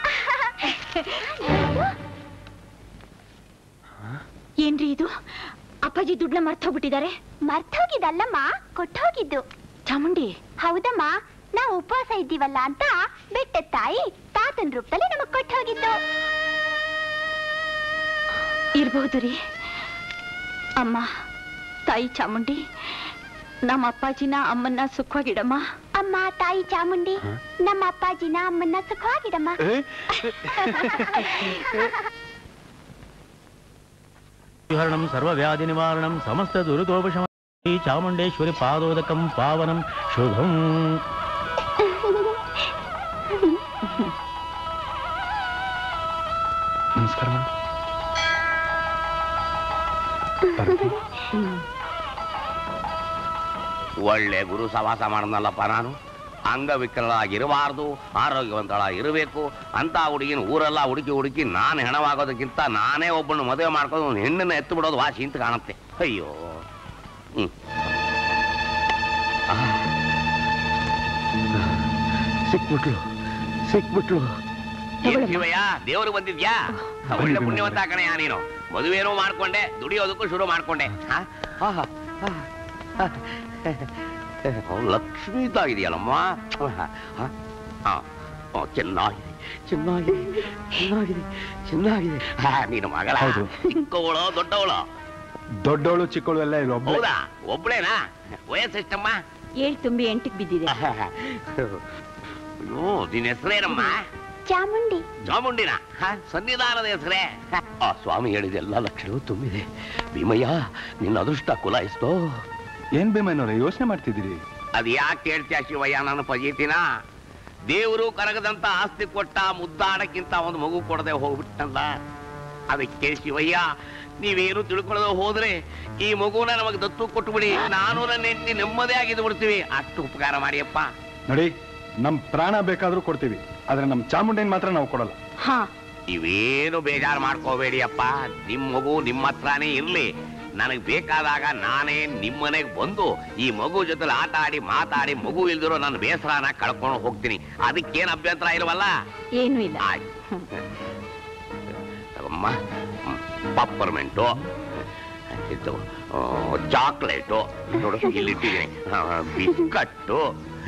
ಏನ್ರಿ ಇದು ಅಪ್ಪಾಜಿ ದುಡ್ಡನ್ನ ಮರ್ತೋಗ್ಬಿಟ್ಟಿದ್ದಾರೆ ಮರ್ತೋಗಿದ್ದಲ್ಲಮ್ಮ ಕೊಟ್ಟೋಗಿದ್ದು ಚಾಮುಂಡಿ ಹೌದಮ್ಮ ನಾವು ಉಪವಾಸ ಇದ್ದೀವಲ್ಲ ಅಂತ ಬೆಟ್ಟದ ತಾಯಿ ತಾತನ್ ರೂಪದಲ್ಲಿ ನಮಗ್ ಕೊಟ್ಟು ಹೋಗಿದ್ದು ಇರ್ಬಹುದು ರೀ ಅಮ್ಮ ತಾಯಿ ಚಾಮುಂಡಿ ನಮ್ಮ ಅಪ್ಪಾಜಿನ ಅಮ್ಮನ್ನ ಸುಖವಾಗಿಡಮ್ಮ ಅಮ್ಮ ತಾಯಿ ಚಾಮುಂಡಿ ನಮ್ಮ ಅಪ್ಪಾಜಿನ ಅಮ್ಮನ್ನ ಸುಖವಾಗಿಡಮ್ಮ ಹರಣಂ ಸರ್ವವ್ಯಾಧಿ ನಿವಾರಣಂ ಸಮಸ್ತ ದುರಿದೋಪಶಮ ಚಾಮುಂಡೇಶ್ವರಿ ಪಾದೋದಕಂ ಪಾವನಂ ಶುಭಂ ನಮಸ್ಕಾರ ಪಾರ್ವತಿ ಒಳ್ಳೆ ಗುರು ಸವಾಸ ಮಾಡನಲ್ಲಪ್ಪ ನಾನು ಅಂಗವಿಕಲರಾಗಿರಬಾರ್ದು ಆರೋಗ್ಯವಂತಳಾಗಿರಬೇಕು ಅಂತ ಹುಡುಗಿನ ಊರೆಲ್ಲ ಹುಡುಕಿ ಹುಡುಕಿ ನಾನು ಹೆಣವಾಗೋದಕ್ಕಿಂತ ನಾನೇ ಒಬ್ಬನ ಮದುವೆ ಮಾಡ್ಕೊಂಡು ಒಂದು ಹೆಣ್ಣನ್ನ ಎತ್ತು ಬಿಡೋದು ವಾಸಿ ಅಂತ ಕಾಣುತ್ತೆ ಅಯ್ಯೋ ಹ್ಮ್ ಸಿಕ್ಬಿಟ್ಲು ಸಿಕ್ಬಿಟ್ಲು ಏನ್ ಶಿವಯ್ಯ ದೇವ್ರು ಬಂದಿದ್ಯಾ ಒಳ್ಳೆ ಪುಣ್ಯವಂತ ಕಣಯ್ಯ ನೀನು ಮದುವೆನೂ ಮಾಡ್ಕೊಂಡೆ ದುಡಿಯೋದಕ್ಕೂ ಶುರು ಮಾಡ್ಕೊಂಡೆ ಹಾ? ಆಹಾ, ಆಹಾ. ಅವ್ಳು ಲಕ್ಷ್ಮಿ ಇದ್ದಾಗಿದೆಯಲ್ಲಮ್ಮ ಆಹಾ, ಹಾ? ಹಾ. ಓ, ಚೆನ್ನಾಗಿದೆ ಚೆನ್ನಾಗಿದೆ ಚೆನ್ನಾಗಿದೆ ಚೆನ್ನಾಗಿದೆ ಹಾ, ನೀನು ಮಗಳ ಹೌದು. ಚಿಕ್ಕವಳು ದೊಡ್ಡವಳು ದೊಡ್ಡವಳು ಚಿಕ್ಕವಳು ಎಲ್ಲ ಇಲ್ಲಿ ಒಬ್ಬಳೆ ಹೌದಾ ಒಬ್ಳೇನಾ ವಯಸ್ಸೆಷ್ಟಮ್ಮ ಏಳ್ ತುಂಬಿ ಎಂಟಕ್ ಬಿದ್ದಿದೆ ಅಯ್ಯೋ ನಿನ್ನ ಹೆಸರೇನಮ್ಮ ಚಾಮುಂಡಿ ಚಾಮುಂಡಿನ ಹ? ಸನ್ನಿಧಾನದ ಹೆಸರೇ ಆ ಸ್ವಾಮಿ ಹೇಳಿದ ಎಲ್ಲ ಲಕ್ಷಣವೂ ತುಂಬಿದೆ ಭೀಮಯ್ಯ ನಿನ್ನ ಅದೃಷ್ಟ ಕುಲಾಯಿಸ್ತೋ ಏನ್ ಭೀಮಯ್ಯನವ್ರೆ ಯೋಚನೆ ಮಾಡ್ತಿದ್ದೀರಿ ಅದ್ ಯಾಕೆ ಕೇಳ್ತೀಯ ಶಿವಯ್ಯ ನಾನು ಪಜೀತಿನ ದೇವರು ಕರಗದಂತ ಆಸ್ತಿ ಕೊಟ್ಟ ಮುದ್ದಾಡಕ್ಕಿಂತ ಒಂದು ಮಗು ಕೊಡದೆ ಹೋಗ್ಬಿಟ್ಟಲ್ಲ ಅದಕ್ಕೆ ಶಿವಯ್ಯ ನೀವೇನು ತಿಳ್ಕೊಳ್ಳದೆ ಹೋದ್ರೆ ಈ ಮಗುನ ನಮಗೆ ದತ್ತು ಕೊಟ್ಟುಬಿಡಿ ನಾನು ನನ್ನ ಹೆಂಡತಿ ನೆಮ್ಮದಿ ಆಗಿದ್ದು ಬಿಡ್ತೀವಿ ಅಷ್ಟು ಉಪಕಾರ ಮಾಡಿಯಪ್ಪ ನೋಡಿ ನಮ್ ಪ್ರಾಣ ಬೇಕಾದ್ರೂ ಕೊಡ್ತೀವಿ ಆದ್ರೆ ನಮ್ ಚಾಮುಂಡಿನ ಮಾತ್ರ ನಾವು ಕೊಡಲ್ಲ ಹಾ ಇವೇನು ಬೇಜಾರು ಮಾಡ್ಕೋಬೇಡಿ ಅಪ್ಪ ನಿಮ್ ಮಗು ನಿಮ್ಮ ಹತ್ರನೇ ಇರ್ಲಿ ನನಗ್ ಬೇಕಾದಾಗ ನಾನೇ ನಿಮ್ಮನೆಗೆ ಬಂದು ಈ ಮಗು ಜೊತೆ ಆಟ ಆಡಿ ಮಾತಾಡಿ ಮಗು ಇಲ್ದಿರೋ ನನ್ನ ಬೇಸರನ ಕಳ್ಕೊಂಡು ಹೋಗ್ತೀನಿ ಅದಕ್ಕೇನ್ ಅಭ್ಯಂತರ ಇಲ್ವಲ್ಲ ಏನೂ ಇಲ್ಲ ಆಯ್ತು ತಗೊಮ್ಮ ಪಪ್ಪರ್ಮೆಂಟು ಇದು ಚಾಕ್ಲೇಟು ನೋಡು ಇಲ್ಲಿಟ್ಟಿದ್ದೀನಿ ಬಿಸ್ಕಟ್ಟು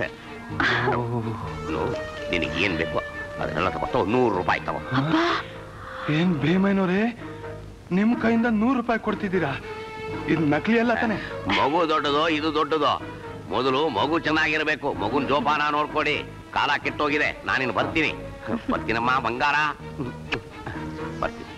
ನಿನಗೆ ಏನ್ ಬೇಕು ಅದನ್ನೆಲ್ಲ ತಗೋ ನೂರು ರೂಪಾಯಿ ತಗೋ ಏನ್ ಭೀಮಯ್ಯನವ್ರೆ ನಿಮ್ ಕೈಯಿಂದ ನೂರು ರೂಪಾಯಿ ಕೊಡ್ತಿದ್ದೀರಾ ಇದು ನಕಲಿ ಅಲ್ಲ ತಾನೆ ಮಗು ದೊಡ್ಡದು ಇದು ದೊಡ್ಡದು ಮೊದಲು ಮಗು ಚೆನ್ನಾಗಿರ್ಬೇಕು ಮಗುನ್ ಜೋಪಾನ ನೋಡ್ಕೊಡಿ ಕಾಲ ಕೆಟ್ಟೋಗಿದೆ ನಾನಿನ್ನು ಬರ್ತೀನಿ ಬರ್ತೀನಮ್ಮ ಬಂಗಾರ ಬರ್ತೀನಿ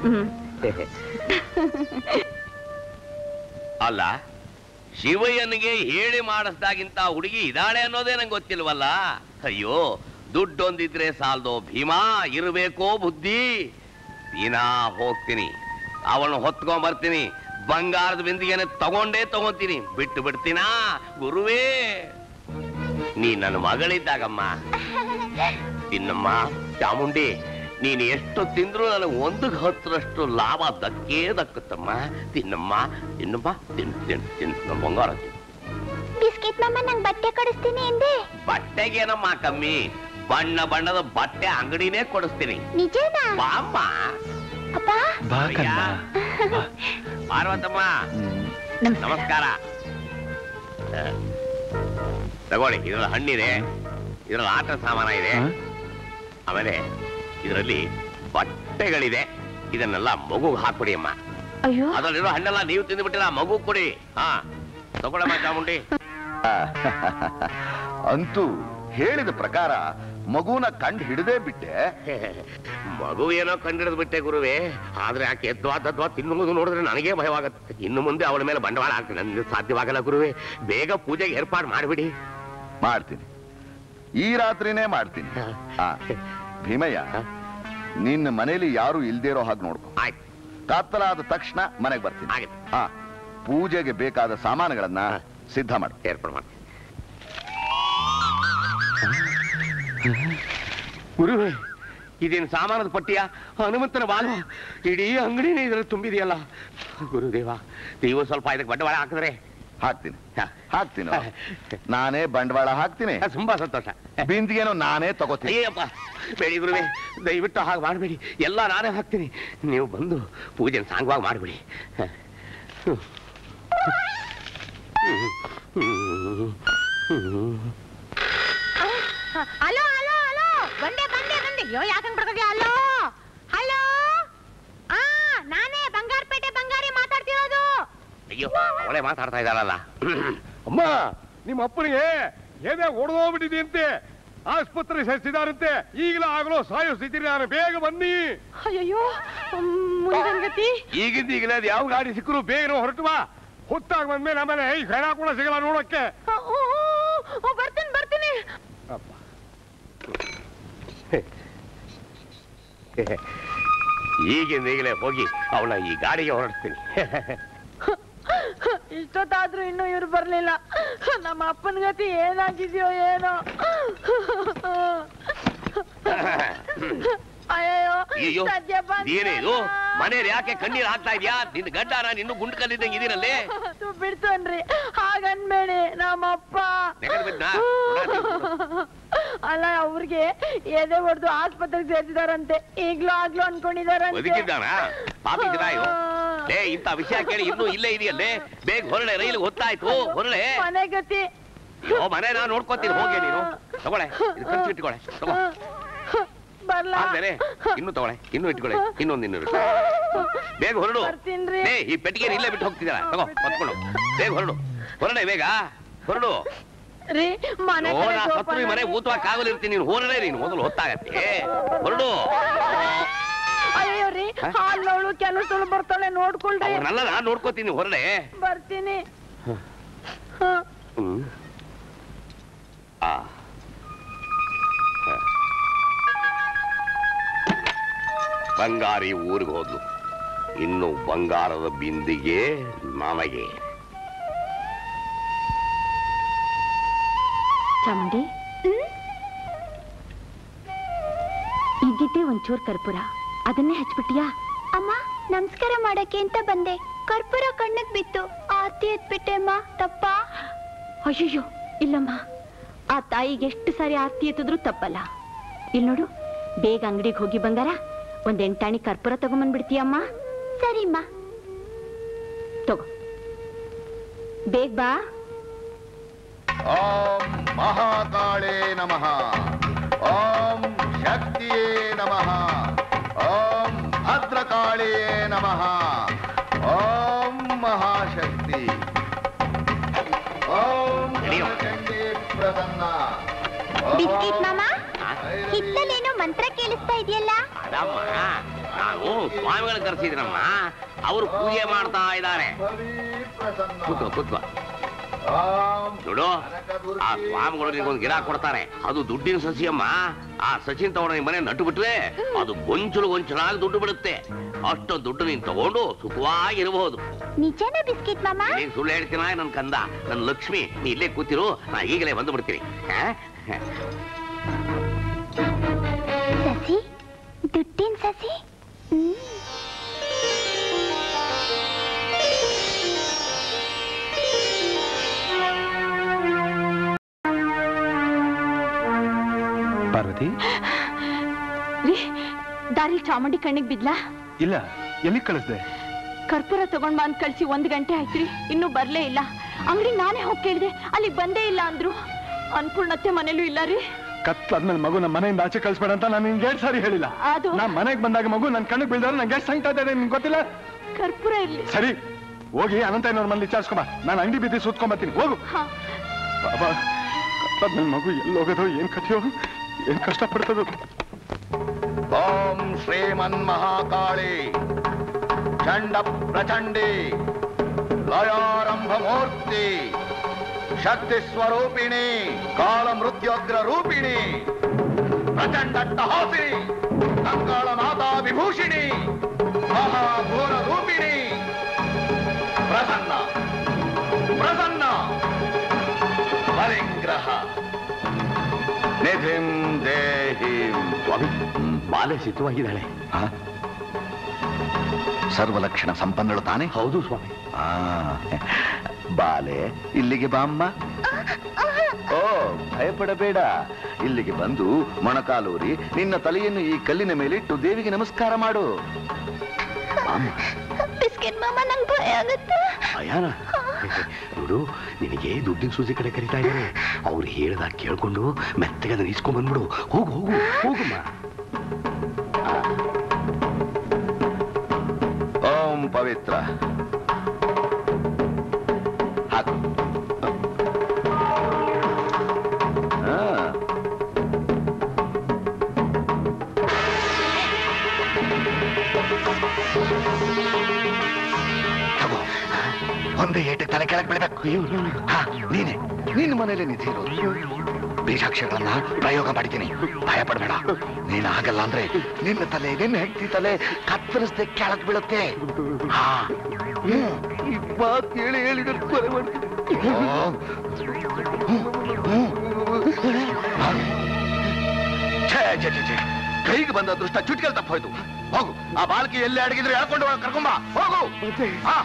ಅಲ್ಲ ಶಿವಯ್ಯನಿಗೆ ಹೇಳಿ ಮಾಡಿಸ್ದಾಗಿಂತ ಹುಡುಗಿ ಇದಾಳೆ ಅನ್ನೋದೇ ನಂಗೆ ಗೊತ್ತಿಲ್ವಲ್ಲ ಅಯ್ಯೋ ದುಡ್ಡೊಂದಿದ್ರೆ ಸಾಲ್ದೋ ಭೀಮಾ ಇರಬೇಕೋ ಬುದ್ಧಿ ದಿನ ಹೋಗ್ತೀನಿ ಅವಳನ್ನ ಹೊತ್ಕೊಂಡ್ ಬರ್ತೀನಿ ಬಂಗಾರದ ಬಿಂದಿಗೆನೆ ತಗೊಂಡೇ ತಗೊಂತೀನಿ ಬಿಟ್ಟು ಬಿಡ್ತೀನಾ ಗುರುವೇ ನೀ ನನ್ನ ಮಗಳಿದ್ದಾಗಮ್ಮ ತಿನ್ನಮ್ಮ ಚಾಮುಂಡಿ ನೀನು ಎಷ್ಟು ತಿಂದ್ರು ನನಗೆ ಒಂದು ಹತ್ತರಷ್ಟು ಲಾಭ ದಕ್ಕೇ ದಕ್ಕುತ್ತಮ್ಮ ತಿನ್ನಮ್ಮ ತಿನ್ನಮ್ಮ ತಿನ್ ತಿನ್ ತಿನ್ ನಮ್ಮ ಬಂಗಾರ ತಿನ್ನು. ಬಿಸ್ಕೆಟ್ ಮಮ್ಮ ನಂಗ್ ಬಟ್ಟೆ ಕೊಡಿಸ್ತೀನಿ ಎಂದೆ ಬಟ್ಟೆಗೇನಮ್ಮ ಕಮ್ಮಿ ಬಣ್ಣ ಬಣ್ಣದ ಬಟ್ಟೆ ಅಂಗಡಿನೇ ಕೊಡಿಸ್ತೀನಿ ನಿಜನಾ ಬಾಮ್ಮ ಅಪ್ಪ ಬಾ ಕಣ್ಣ. ಪಾರ್ವತಮ್ಮ ಹ್ಮ್. ನಮಸ್ಕಾರ ಆ, ತಗೊಳ್ಳಿ ಇದ್ರಲ್ಲಿ ಹಣ್ಣಿದೆ ಇದ್ರಲ್ಲಿ ಆಟ ಸಾಮಾನ ಇದೆ ಆಮೇಲೆ ಇದರಲ್ಲಿ ಬಟ್ಟೆಗಳಿದೆ ಇದನ್ನೆಲ್ಲ ಮಗುಗೆ ಹಾಕ್ಬಿಡಿ ಅಮ್ಮ ಅಯ್ಯೋ ಅದರಲ್ಲಿರೋ ಹಣ್ಣೆಲ್ಲ ನೀವು ತಿಂದುಬಿಟ್ಟಿಲ್ಲ ಮಗು ಕೊಡಿ ಹಾ ತಗೊಳಮ್ಮ ಚಾಮುಂಡಿ ಅಂತೂ ಹೇಳಿದ ಪ್ರಕಾರ ಮಗುನ ಕಂಡು ಹಿಡದೇ ಬಿಟ್ಟೆ ಮಗು ಏನೋ ಕಂಡಿಡಿದು ಬಿಟ್ಟೆ ಗುರುವೆ ಆದ್ರೆ ಆಕೆ ಎದ್ವಾ ತದ್ವಾ ತಿನ್ನುವುದು ನೋಡಿದ್ರೆ ನನಗೆ ಭಯವಾಗತ್ತೆ ಇನ್ನು ಮುಂದೆ ಅವಳ ಮೇಲೆ ಬಂಡವಾಳ ಹಾಕಿ ನನಗೆ ಸಾಧ್ಯವಾಗಲ್ಲ ಗುರುವೆ ಬೇಗ ಪೂಜೆಗೆ ಏರ್ಪಾಡು ಮಾಡಿಬಿಡಿ ಮಾಡ್ತೀನಿ ಈ ರಾತ್ರಿನೇ ಮಾಡ್ತೀನಿ ಆ, ಭೀಮಯ್ಯ ನಿನ್ನ ಮನೇಲಿ ಯಾರು ಇಲ್ದೇ ಇರೋ ಹಾಗೆ ನೋಡ್ಕೊ ಆಯ್ತು ಕತ್ತಲಾದ ತಕ್ಷಣ ಮನೆಗೆ ಬರ್ತೀನಿ ಆಗಿದೆ ಆ ಪೂಜೆಗೆ ಬೇಕಾದ ಸಾಮಾನುಗಳನ್ನ ಸಿದ್ಧ ಮಾಡು ಏರ್ಪಾಡು ಮಾಡಿ ಗುರುವೆ ಇದೇನು ಸಾಮಾನದ ಪಟ್ಟಿಯ ಹನುಮಂತನ ಬಾಲು ಇಡೀ ಅಂಗಡಿನೇ ಇದ್ರಲ್ಲಿ ತುಂಬಿದೆಯಲ್ಲ ಗುರುದೇವ ನೀವು ಸ್ವಲ್ಪ ಇದಕ್ಕೆ ಬಂಡವಾಳ ಹಾಕಿದ್ರೆ ಹಾಕ್ತೀನಿ ಹಾಕ್ತೀನಿ ನಾನೇ ಬಂಡವಾಳ ಹಾಕ್ತೀನಿ ತುಂಬಾ ಸಂತೋಷ ಬಿಂದಿಗೆನೂ ನಾನೇ ತಗೋತೀನಿ ಅಯ್ಯಪ್ಪ ಬೇಡಿ ಗುರುವೆ ದಯವಿಟ್ಟು ಹಾಗೆ ಮಾಡಬೇಡಿ ಎಲ್ಲ ನಾನೇ ಹಾಕ್ತೀನಿ ನೀವು ಬಂದು ಪೂಜೆನ ಸಾಂಗವಾಗಿ ಮಾಡಿಬಿಡಿ ಹಲೋ ಹಲೋ ಹಲೋ ಬಂದೆ ಬಂದೆ ಬಂದೆ ಅಯ್ಯೋ ಯಾಕಂಗ್ ಬಡ್ಕೋದ್ಯಾ ಹಲೋ ಹಲೋ ಆ ನಾನೇ ಬಂಗಾರಪೇಟೆ ಬಂಗಾರಿ ಮಾತಾಡ್ತಿರೋದು ಅಯ್ಯೋ ಅವಳೇ ಮಾತಾಡ್ತಾ ಇದ್ದಾಳಲ್ಲ ಅಮ್ಮ ನಿಮ್ಮ ಅಪ್ಪನಿಗೆ ಏನೇ ಒಡೆದೋಗ್ಬಿಟ್ಟಿದೆಯಂತೆ ಆಸ್ಪತ್ರೆ ಸೇರಿಸಿದಾರಂತೆ ಈಗಲೂ ಆಗಲೋ ಸಾಯೋ ಸ್ಥಿತಿ ನಾನು ಬೇಗ ಬನ್ನಿ ಅಯ್ಯೋ ಮುಂದನ್ಗತಿ ಈಗಿಂದ ಈಗಲೇ ಅದು ಯಾವ ಗಾಡಿ ಸಿಕ್ಕರು ಬೇಗ ಹೊರಟು ಬಾ ಹೊತ್ತಾಗ ಬಂದ್ಮೇಲೆ ಆಮೇಲೆ ಈ ಹೆಣ ಕೂಡ ಸಿಗಲ್ಲ ನೋಡಕ್ಕೆ ಬರ್ತೀನಿ ಬರ್ತೀನಿ ಈಗಿಂದ ಈಗಲೇ ಹೋಗಿ ಅವಳ ಈ ಗಾಡಿಗೆ ಹೊರಡ್ತೀನಿ ಇಷ್ಟೊತ್ತಾದ್ರೂ ಇನ್ನೂ ಇವ್ರು ಬರ್ಲಿಲ್ಲ ನಮ್ಮ ಅಪ್ಪನ ಗತಿ ಏನಾಗಿದ್ಯೋ ಏನೋ ಅಯ್ಯೋ ಅಯ್ಯೋ ಸದ್ಯ ಬಂದ್ರಲ್ಲ. ಏನೇನು ಮನೇಲಿ ಯಾಕೆ ಕಣ್ಣೀರ್ ಹಾಕ್ತಾ ಇದೀಯಾ ನಿನ್ ಗಡ್ಡ ನಾನು ಇನ್ನು ಗುಂಡು ಕಲ್ಲಿದ್ದಂಗೆ ಇದೀರಲ್ಲಿ ಅದು ಬಿಡ್ತನ್ರಿ ಹಾಗನ್ಬೇಡಿ ನಮ್ಮಪ್ಪ ನೆಗದು ಬಿದ್ನಾ? ಅಲ್ಲ ಅವ್ರಿಗೆ ಎದೆ ಹೊಡೆದು ಆಸ್ಪತ್ರೆಗೆ ಸೇರ್ತಿದಾರಂತೆ ಈಗ್ಲೂ ಆಗ್ಲೂ ಅನ್ಕೊಂಡಿದಾರಂತೆ ಬದುಕಿದ್ದಾನ ಪಾಪಿ ಜನಾಯು ಲೇ ಇಂಥ ವಿಷಯ ಕೇಳಿ ಇನ್ನೂ ಇಲ್ಲೇ ಇದೆಯಲ್ಲೇ ಬೇಗ ಹೊರಳೆ ರೈಲು ಹೊತ್ತಾಯ್ತು ಹೊರಳೆ ಮನೆ ಗತಿ ಓ ಮನೆ ನಾನು ನೋಡ್ಕೊತೀನಿ ಹೋಗಿ ನೀನು ತಗೊಳೆ ಇದು ಖರ್ಚು ಇಟ್ಕೊಳೆ ತಗೋ ಬರ್ಲಾ ಆದ್ಮೇಲೆ ಇನ್ನು ತಗೊಳೆ ಇನ್ನು ಇಟ್ಕೊಳೆ ಇನ್ನೊಂದು ಇನ್ನೂರು ಬೇಗ ಹೊರಡು ಬರ್ತೀನ್ರಿ. ಲೇ ಈ ಪೆಟ್ಟಿಗೆ ಇಲ್ಲೇ ಬಿಟ್ಟು ಹೋಗ್ತಿದ್ದಾಳ ತಗೋ ಹೊತ್ಕೊಂಡು ಬೇಗ ಹೊರಡು ಹೊರಡೆ ಬೇಗ ಹೊರಡು ರೀ ಮನೆ ಓ ಕಡೆ ನಾ ಜೋಪಾನ ಸತ್ರು ಈ ಮನೆ ಊತವಾಗಿ ಕಾವಲಿರ್ತೀನಿ ನೀನು ಹೊರಡೆ ನೀನು ಮೊದಲು ಹೊತ್ತಾಗತ್ತೆ ಹೊರಡು ಅಯ್ಯೋ ರೀ ಹಾಲ್ನವಳು ಕೆಲಸದವಳು ಬರ್ತಾಳೆ ನೋಡ್ಕೊಳ್ರಿ ಅವ್ರನ್ನೆಲ್ಲ ನಾನು ನೋಡ್ಕೋತೀನಿ ಹೊರಡೆ ಬರ್ತೀನಿ ಹ್ಮ್ ಆ ಹ. ಬಂಗಾರಿ ಊರಿಗೆ ಹೋದ್ಲು ಇನ್ನು ಬಂಗಾರದ ಬಿಂದಿಗೆ ನನಗೆ ಚಾಮುಂಡಿ ಈಗಿದ್ದೆ ಒಂಚೂರ್ ಕರ್ಪೂರ ಅದನ್ನೇ ಹಚ್ಬಿಟ್ಟಿಯಾ ಅಮ್ಮ ನಮಸ್ಕಾರ ಮಾಡಕ್ಕೆ ಅಂತ ಬಂದೆ ಕರ್ಪೂರ ಕಣ್ಣಿಗೆ ಬಿತ್ತು ಆರ್ತಿ ಎತ್ಬಿಟ್ಟೆ ಅಮ್ಮ ತಪ್ಪಾ ಅಯ್ಯಯ್ಯೋ ಇಲ್ಲಮ್ಮ ಆ ತಾಯಿಗೆ ಎಷ್ಟು ಸಾರಿ ಆರ್ತಿ ಎತ್ತಿದ್ರು ತಪ್ಪಲ್ಲ ಇಲ್ಲಿ ನೋಡು ಬೇಗ ಅಂಗಡಿಗೆ ಹೋಗಿ ಬಂಗಾರ ಒಂದ್ ಎಂಟಾಣಿ ಕರ್ಪೂರ ತಗೊಂಬಂದ್ಬಿಡ್ತೀಯಮ್ಮ ಸರಿಮ್ಮ ತಗೋ ಬೇಗ ಬಾ ಓಂ ಮಹಾಕಾಳೇ ನಮಃ ಓಂ ಶಕ್ತಿಯೇ ನಮಃ ಓಂ ಭದ್ರಕಾಳೇ ನಮಃ ಓಂ ಮಹಾಶಕ್ತಿ ಓಂ ಚಂಡೀ ಪ್ರಸನ್ನ ಬಿಸ್ಕಿಟ್ ಮಾಮ ಹಿತ್ತಲೇನೋ ಮಂತ್ರ ಕೇಳಿಸ್ತಾ ಇದೆಯಲ್ಲ ಅದಮ್ಮ ನಾನು ಸ್ವಾಮಿಗಳ ಕರೆಸಿದ್ರಮ್ಮ ಅವರು ಪೂಜೆ ಮಾಡ್ತಾ ಇದ್ದಾರೆ ಕೂತ್ಕೋ ಕೂತ್ಕೋ ನೋಡು ಆ ಸ್ವಾಮಿಗಳು ನಿನ್ಗೊಂದು ಗಿಡ ಕೊಡ್ತಾರೆ ಅದು ದುಡ್ಡಿನ ಸಸಿಯಮ್ಮ ಆ ಸಸಿನ ತಗೊಂಡು ನಿನ್ ಮನೆ ನಟ್ಟು ಬಿಟ್ರೆ ಅದು ಗೊಂಚಲು ಗೊಂಚಲಾಗಿ ದುಡ್ಡು ಬಿಡುತ್ತೆ ಅಷ್ಟು ದುಡ್ಡು ನೀನ್ ತಗೊಂಡು ಸುಖವಾಗಿರಬಹುದು ನಿಜನ ಬಿಸ್ಕಿಟ್ ಮಾಮ ನೀನ್ ಸುಳ್ಳು ಹೇಳ್ತೀನ ನನ್ ಕಂದ ನನ್ ಲಕ್ಷ್ಮಿ ನೀ ಇಲ್ಲೇ ಕೂತಿರು ನಾ ಈಗಲೇ ಬಂದು ಬಿಡ್ತೀನಿ ಆ? ಸಸಿ ದುಡ್ಡಿನ ಸಸಿ ಹ್ಮ್. ಪಾರ್ವತಿ ರೀ ದಾರಿ ಚಾಮುಂಡಿ ಕಣ್ಣಿಗೆ ಬಿದ್ಲಾ ಇಲ್ಲ ಎಲ್ಲಿ ಕಳಿಸ್ದೆ ಕರ್ಪೂರ ತಗೊಂಡ್ ಬಾ ಅಂತ ಕಳ್ಸಿ ಒಂದ್ ಗಂಟೆ ಆಯ್ತ್ರಿ ಇನ್ನೂ ಬರ್ಲೇ ಇಲ್ಲ ಅಂಗಡಿ ನಾನೇ ಹೋಗಿ ಕೇಳಿದೆ ಅಲ್ಲಿಗೆ ಬಂದೇ ಇಲ್ಲ ಅಂದ್ರು ಅನ್ಪೂರ್ಣತೆ ಮನೇಲೂ ಇಲ್ಲ ರೀ ಕತ್ಲಾದ್ಮೇಲೆ ಮಗು ನಮ್ಮ ಮನೆಯಿಂದ ಆಚೆ ಕಳ್ಸ್ಬೇಡ ಅಂತ ನಾನು ನಿನ್ಗೆ ಎರಡ್ ಸಾರಿ ಹೇಳಿಲ್ಲ ಅದು ನಾ ಮನೆಗೆ ಬಂದಾಗ ಮಗು ನನ್ನ ಕಣ್ಣಿಗೆ ಬೀಳ್ದವ್ರು ನಂಗೆ ಎಷ್ಟು ಸಂಕಟ ಇದೆ ನಿನ್ಗೆ ಗೊತ್ತಿಲ್ಲ ಕರ್ಪೂರ ಇರ್ಲಿ ಸರಿ ಹೋಗಿ ಅನಂತಯ್ಯನವ್ರ ಮನೇಲಿ ವಿಚಾರಿಸ್ಕೊಂಬ ನಾನು ಅಂಗಡಿ ಬಿದ್ದಿ ಸುತ್ಕೊಂಬತ್ತೀನಿ ಹೋಗು ಹಾ ಬಾಬಾ ಕತ್ಲಾದ್ಮೇಲೆ ಮಗು ಎಲ್ಲಿ ಹೋಗೋದು ಏನ್ ಕಥೆಯೋ ಏನ್ ಕಷ್ಟ ಪಡ್ತದೋ ಓಂ ಶ್ರೀಮನ್ ಮಹಾಕಾಳಿ ಚಂಡ ಪ್ರಚಂಡಿ ಲಯಾರಂಭ ಮೂರ್ತಿ ಶಕ್ತಿ ಸ್ವರೂಪಿಣಿ ಕಾಳ ಮೃತ್ಯೋಗ್ರ ರೂಪಿಣಿ ಪ್ರಚಂಡ ಹಾಸಿ ಕಂಗಾಳ ಮಾತಾ ವಿಭೂಷಿಣಿ ಮಹಾಘೋರ ರೂಪಿಣಿ ಪ್ರಸನ್ನ ಪ್ರಸನ್ನ ಪರಿಗ್ರಹ ನಿಧಿಂ ದೇಹಿಂ ಸ್ವಾಮಿ ಬಾಲೆ ಸಿದ್ಧವಾಗಿದ್ದಾಳೆ ಸರ್ವಲಕ್ಷಣ ಸಂಪನ್ನಳು ತಾನೆ ಹೌದು ಸ್ವಾಮಿ ಆ, ಬಾಲೆ ಇಲ್ಲಿಗೆ ಬಾಮ್ಮ ಓ ಭಯಪಡಬೇಡ ಇಲ್ಲಿಗೆ ಬಂದು ಮೊಣಕಾಲೂರಿ ನಿನ್ನ ತಲೆಯನ್ನು ಈ ಕಲ್ಲಿನ ಮೇಲಿಟ್ಟು ದೇವಿಗೆ ನಮಸ್ಕಾರ ಮಾಡು ಬಾಮ್ಮ. ಬಿಸ್ಕೆಟ್ ಮಾಮ ನಂಗೆ ಭಯ ಆಗುತ್ತೆ ಭಯಾನ ನೋಡು ನಿನಗೆ ದುಡ್ಡಿನ ಸೂಜಿ ಕಡೆ ಕರಿತಾ ಇದ್ದಾರೆ ಅವ್ರು ಹೇಳ್ದಾಗ ಕೇಳ್ಕೊಂಡು ಮೆತ್ತಗೆ ಅದನ್ನ ಇಸ್ಕೊಂಡ್ ಬಂದ್ಬಿಡು ಹೋಗು ಹೋಗು ಹೋಗಮ್ಮ ಓಂ ಪವಿತ್ರ ಹಾಕು ಆ. ತಗೋ ಒಂದೇ ಏಟಕ್ಕೆ ತಲೆ ಕೆಳಗೆ ಬೀಳ್ಬೇಕು ಹಾ, ನೀನೆ ನಿನ್ನ ಮನೇಲಿ ನಿಧಿ ಇರೋದು ಬೀಜಾಕ್ಷರಗಳನ್ನ ಪ್ರಯೋಗ ಮಾಡಿದ್ದೀನಿ ಭಯ ಪಡಬೇಡ ನೀನು ಆಗಲ್ಲ ಅಂದ್ರೆ ನಿನ್ನ ತಲೆ ನಿನ್ನ ಹೆಂಡತಿ ತಲೆ ಕತ್ತರಿಸದೆ ಕೆಳಗೆ ಬೀಳುತ್ತೆ ಹಾ ಹ್ಮ್. ಈ ಮಾತು ಹೇಳಿ ಹೇಳಿ ನನ್ ಕೊಲೆ ಮಾಡ್ತೀನಿ. ಓ. ಹ್ಮ್, ಹ್ಮ್. ಹಾ. ಛೇ, ಛೇ, ಛೇ, ಛೇ. ಕೈಗೆ ಬಂದ ಅದೃಷ್ಟ ಚುಟ್ಕೆಲ್ ತಪ್ಪ ಹೋಯ್ತು ಹೋಗು ಆ ಬಾಲ್ಕಿ ಎಲ್ಲಿ ಅಡಗಿದ್ರೆ ಹೇಳ್ಕೊಂಡು ಹೋಗ್ ಕರ್ಕೊಂಬ ಹೋಗು ಹಾ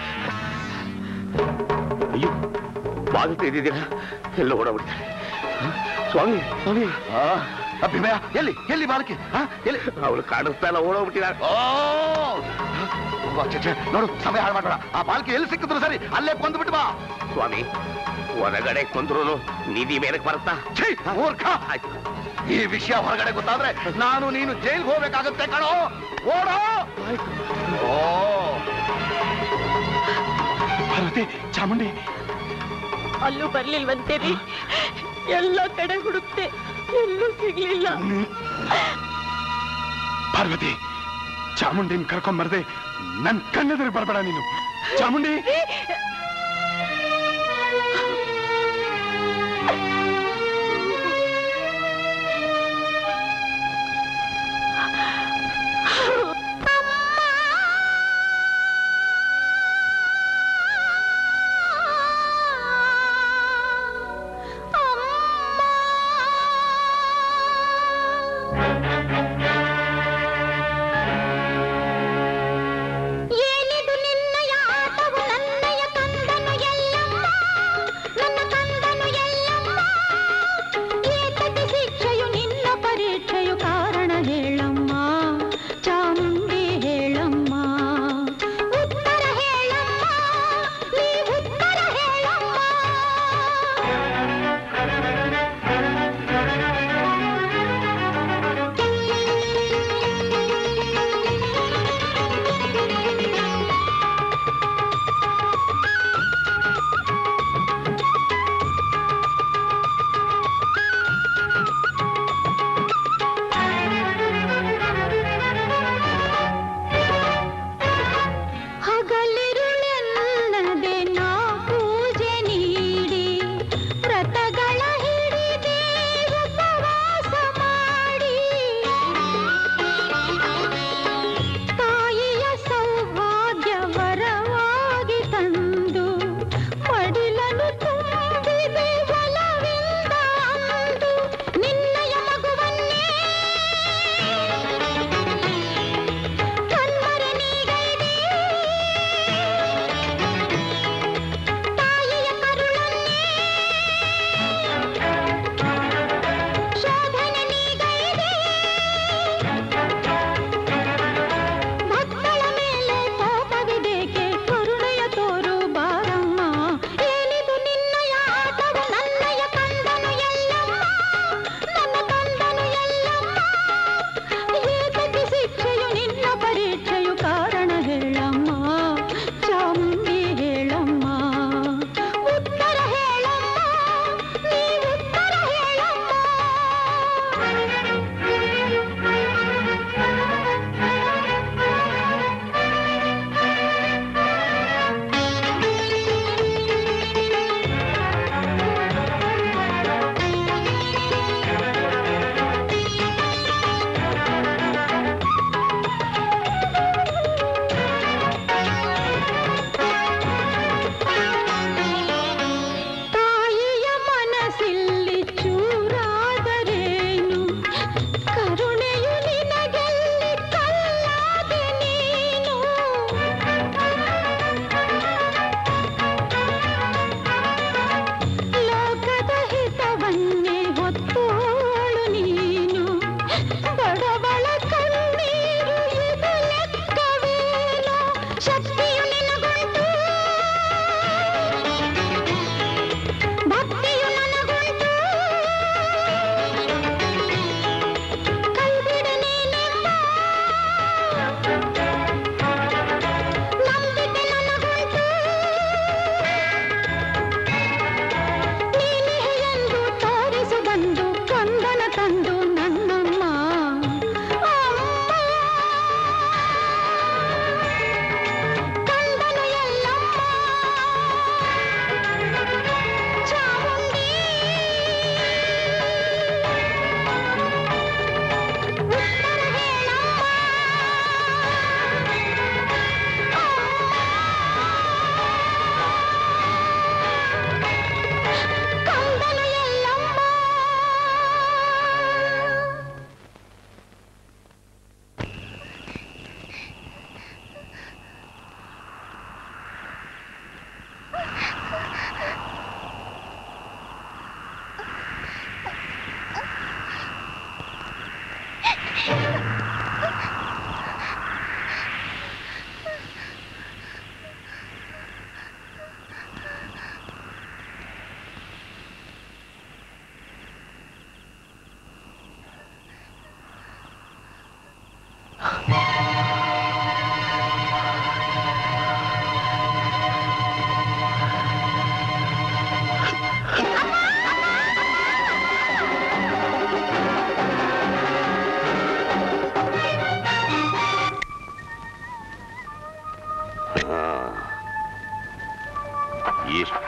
ಅಯ್ಯೋ ಬಾಗಿಲು ತೆಗೆದಿದ್ದೀರಾ ಎಲ್ಲ ಓಡಾಡ್ಬಿಡ್ತಾರೆ ಸ್ವಾಮಿ ಸ್ವಾಮಿ ಆ, ಅಭಿಮಯ ಎಲ್ಲಿ ಎಲ್ಲಿ ಬಾಲಕಿ ಹಾ ಎಲ್ಲಿ ಅವಳು ಕಾಣಿಸ್ತಾ ಇಲ್ಲ ಓಡೋಗ್ಬಿಟ್ಟಿದ್ದಾರೆ ಓ ವಾ, ಛೆ, ಛೆ, ನೋಡು ಸಮಯ ಹಾಳು ಮಾಡಬೇಡ ಆ ಬಾಲ್ಕಿ ಎಲ್ಲಿ ಸಿಕ್ಕಿದ್ರು ಸರಿ ಅಲ್ಲೇ ಕೊಂದ್ಬಿಟ್ಟು ಬಾ ಸ್ವಾಮಿ ಹೊರಗಡೆ ಕೊಂದ್ರು ನಿಧಿ ಮೇಲಕ್ಕೆ ಬರುತ್ತಾ ಛೀ, ಮೂರ್ಖ ಈ ವಿಷಯ ಹೊರಗಡೆ ಗೊತ್ತಾದ್ರೆ ನಾನು ನೀನು ಜೈಲ್ಗೆ ಹೋಗ್ಬೇಕಾಗತ್ತೆ ಕಣೋ ಓಡೋ ಓ ಪಾರ್ವತಿ ಚಾಮುಂಡಿ ಅಲ್ಲೂ ಬರ್ಲಿಲ್ವಂತೇರಿ ಎಲ್ಲ ಕಡೆ ಹುಡುಕ್ತೆ ಎಲ್ಲೂ ಸಿಗ್ಲಿಲ್ಲ ಪಾರ್ವತಿ ಚಾಮುಂಡಿನ ಕರ್ಕೊಂಬರ್ದೆ ನನ್ ಕಣ್ಣೆದುರು ಬರ್ಬೇಡ ನೀನು ಚಾಮುಂಡಿ ಏನಿದು ನಿನ್ನಯ ಆಟವು ನನ್ನಯ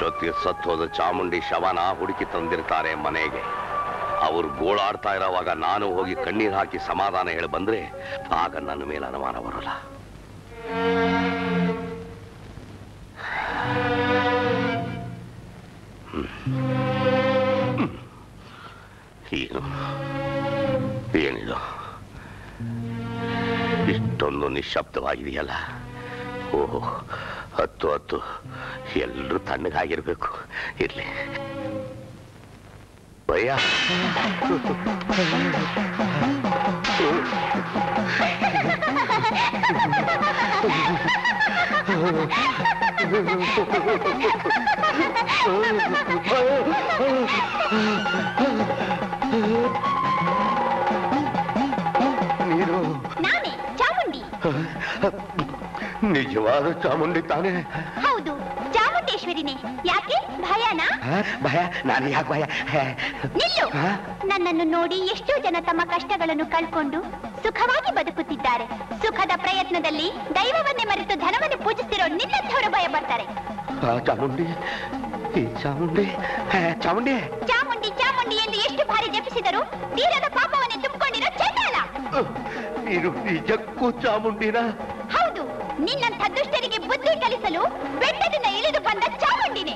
ಇಷ್ಟೊತ್ತಿಗೆ ಸತ್ತೋದ ಚಾಮುಂಡಿ ಶವನ ಹುಡುಕಿ ತಂದಿರ್ತಾರೆ ಮನೆಗೆ ಅವ್ರು ಗೋಳಾಡ್ತಾ ಇರೋವಾಗ ನಾನು ಹೋಗಿ ಕಣ್ಣೀರು ಹಾಕಿ ಸಮಾಧಾನ ಹೇಳಿ ಬಂದ್ರೆ ಆಗ ನನ್ನ ಮೇಲೆ ಅನುಮಾನ ಬರೋಲ್ಲ ಹ್ಮ್. ಹ್ಮ್. ಏನು ಏನಿದು ಇಷ್ಟೊಂದು ನಿಶ್ಶಬ್ದವಾಗಿದೆಯಲ್ಲ ಓಹೋ ಹತ್ತು ಹತ್ತು ಎಲ್ಲರೂ ತಣ್ಣಗಾಗಿರ್ಬೇಕು ಇರ್ಲಿ ಭಯ ನೀನು ನಾನೇ ಚಾಮುಂಡಿ ನಿಜವಾದ ಚಾಮುಂಡಿ ತಾನೇ ಹೌದು ಚಾಮುಂಡೇಶ್ವರಿನೇ ಯಾಕೆ ಭಯನಾ ಭಯ ನಾನು ಯಾಕೆ ಭಯ ನಿಲ್ಲು ನನ್ನನ್ನು ನೋಡಿ ಎಷ್ಟೋ ಜನ ತಮ್ಮ ಕಷ್ಟಗಳನ್ನು ಕಳ್ಕೊಂಡು ಸುಖವಾಗಿ ಬದುಕುತ್ತಿದ್ದಾರೆ ಸುಖದ ಪ್ರಯತ್ನದಲ್ಲಿ ದೈವವನ್ನೇ ಮರೆತು ಧನವನ್ನು ಪೂಜಿಸ್ತಿರೋ ನಿನ್ನಂಥವರು ಭಯ ಬರ್ತಾರೆ ಆ ಚಾಮುಂಡಿ ಈ ಚಾಮುಂಡಿ ಹೇ, ಚಾಮುಂಡಿ ಚಾಮುಂಡಿ ಚಾಮುಂಡಿ ಎಂದು ಎಷ್ಟು ಬಾರಿ ಜಪಿಸಿದರು ತೀರದ ಪಾಪವನ್ನೇ ತುಂಬಿಕೊಂಡಿರೋ ಚಂಡಾಲ ನೀನು ನಿಜಕ್ಕೂ ಚಾಮುಂಡಿನ ಹೌದು ನಿನ್ನಂಥ ದುಷ್ಟರಿಗೆ ಬುದ್ಧಿ ಕಲಿಸಲು ಬೆಟ್ಟದಿಂದ ಇಳಿದು ಬಂದ ಚಾಮುಂಡಿನೇ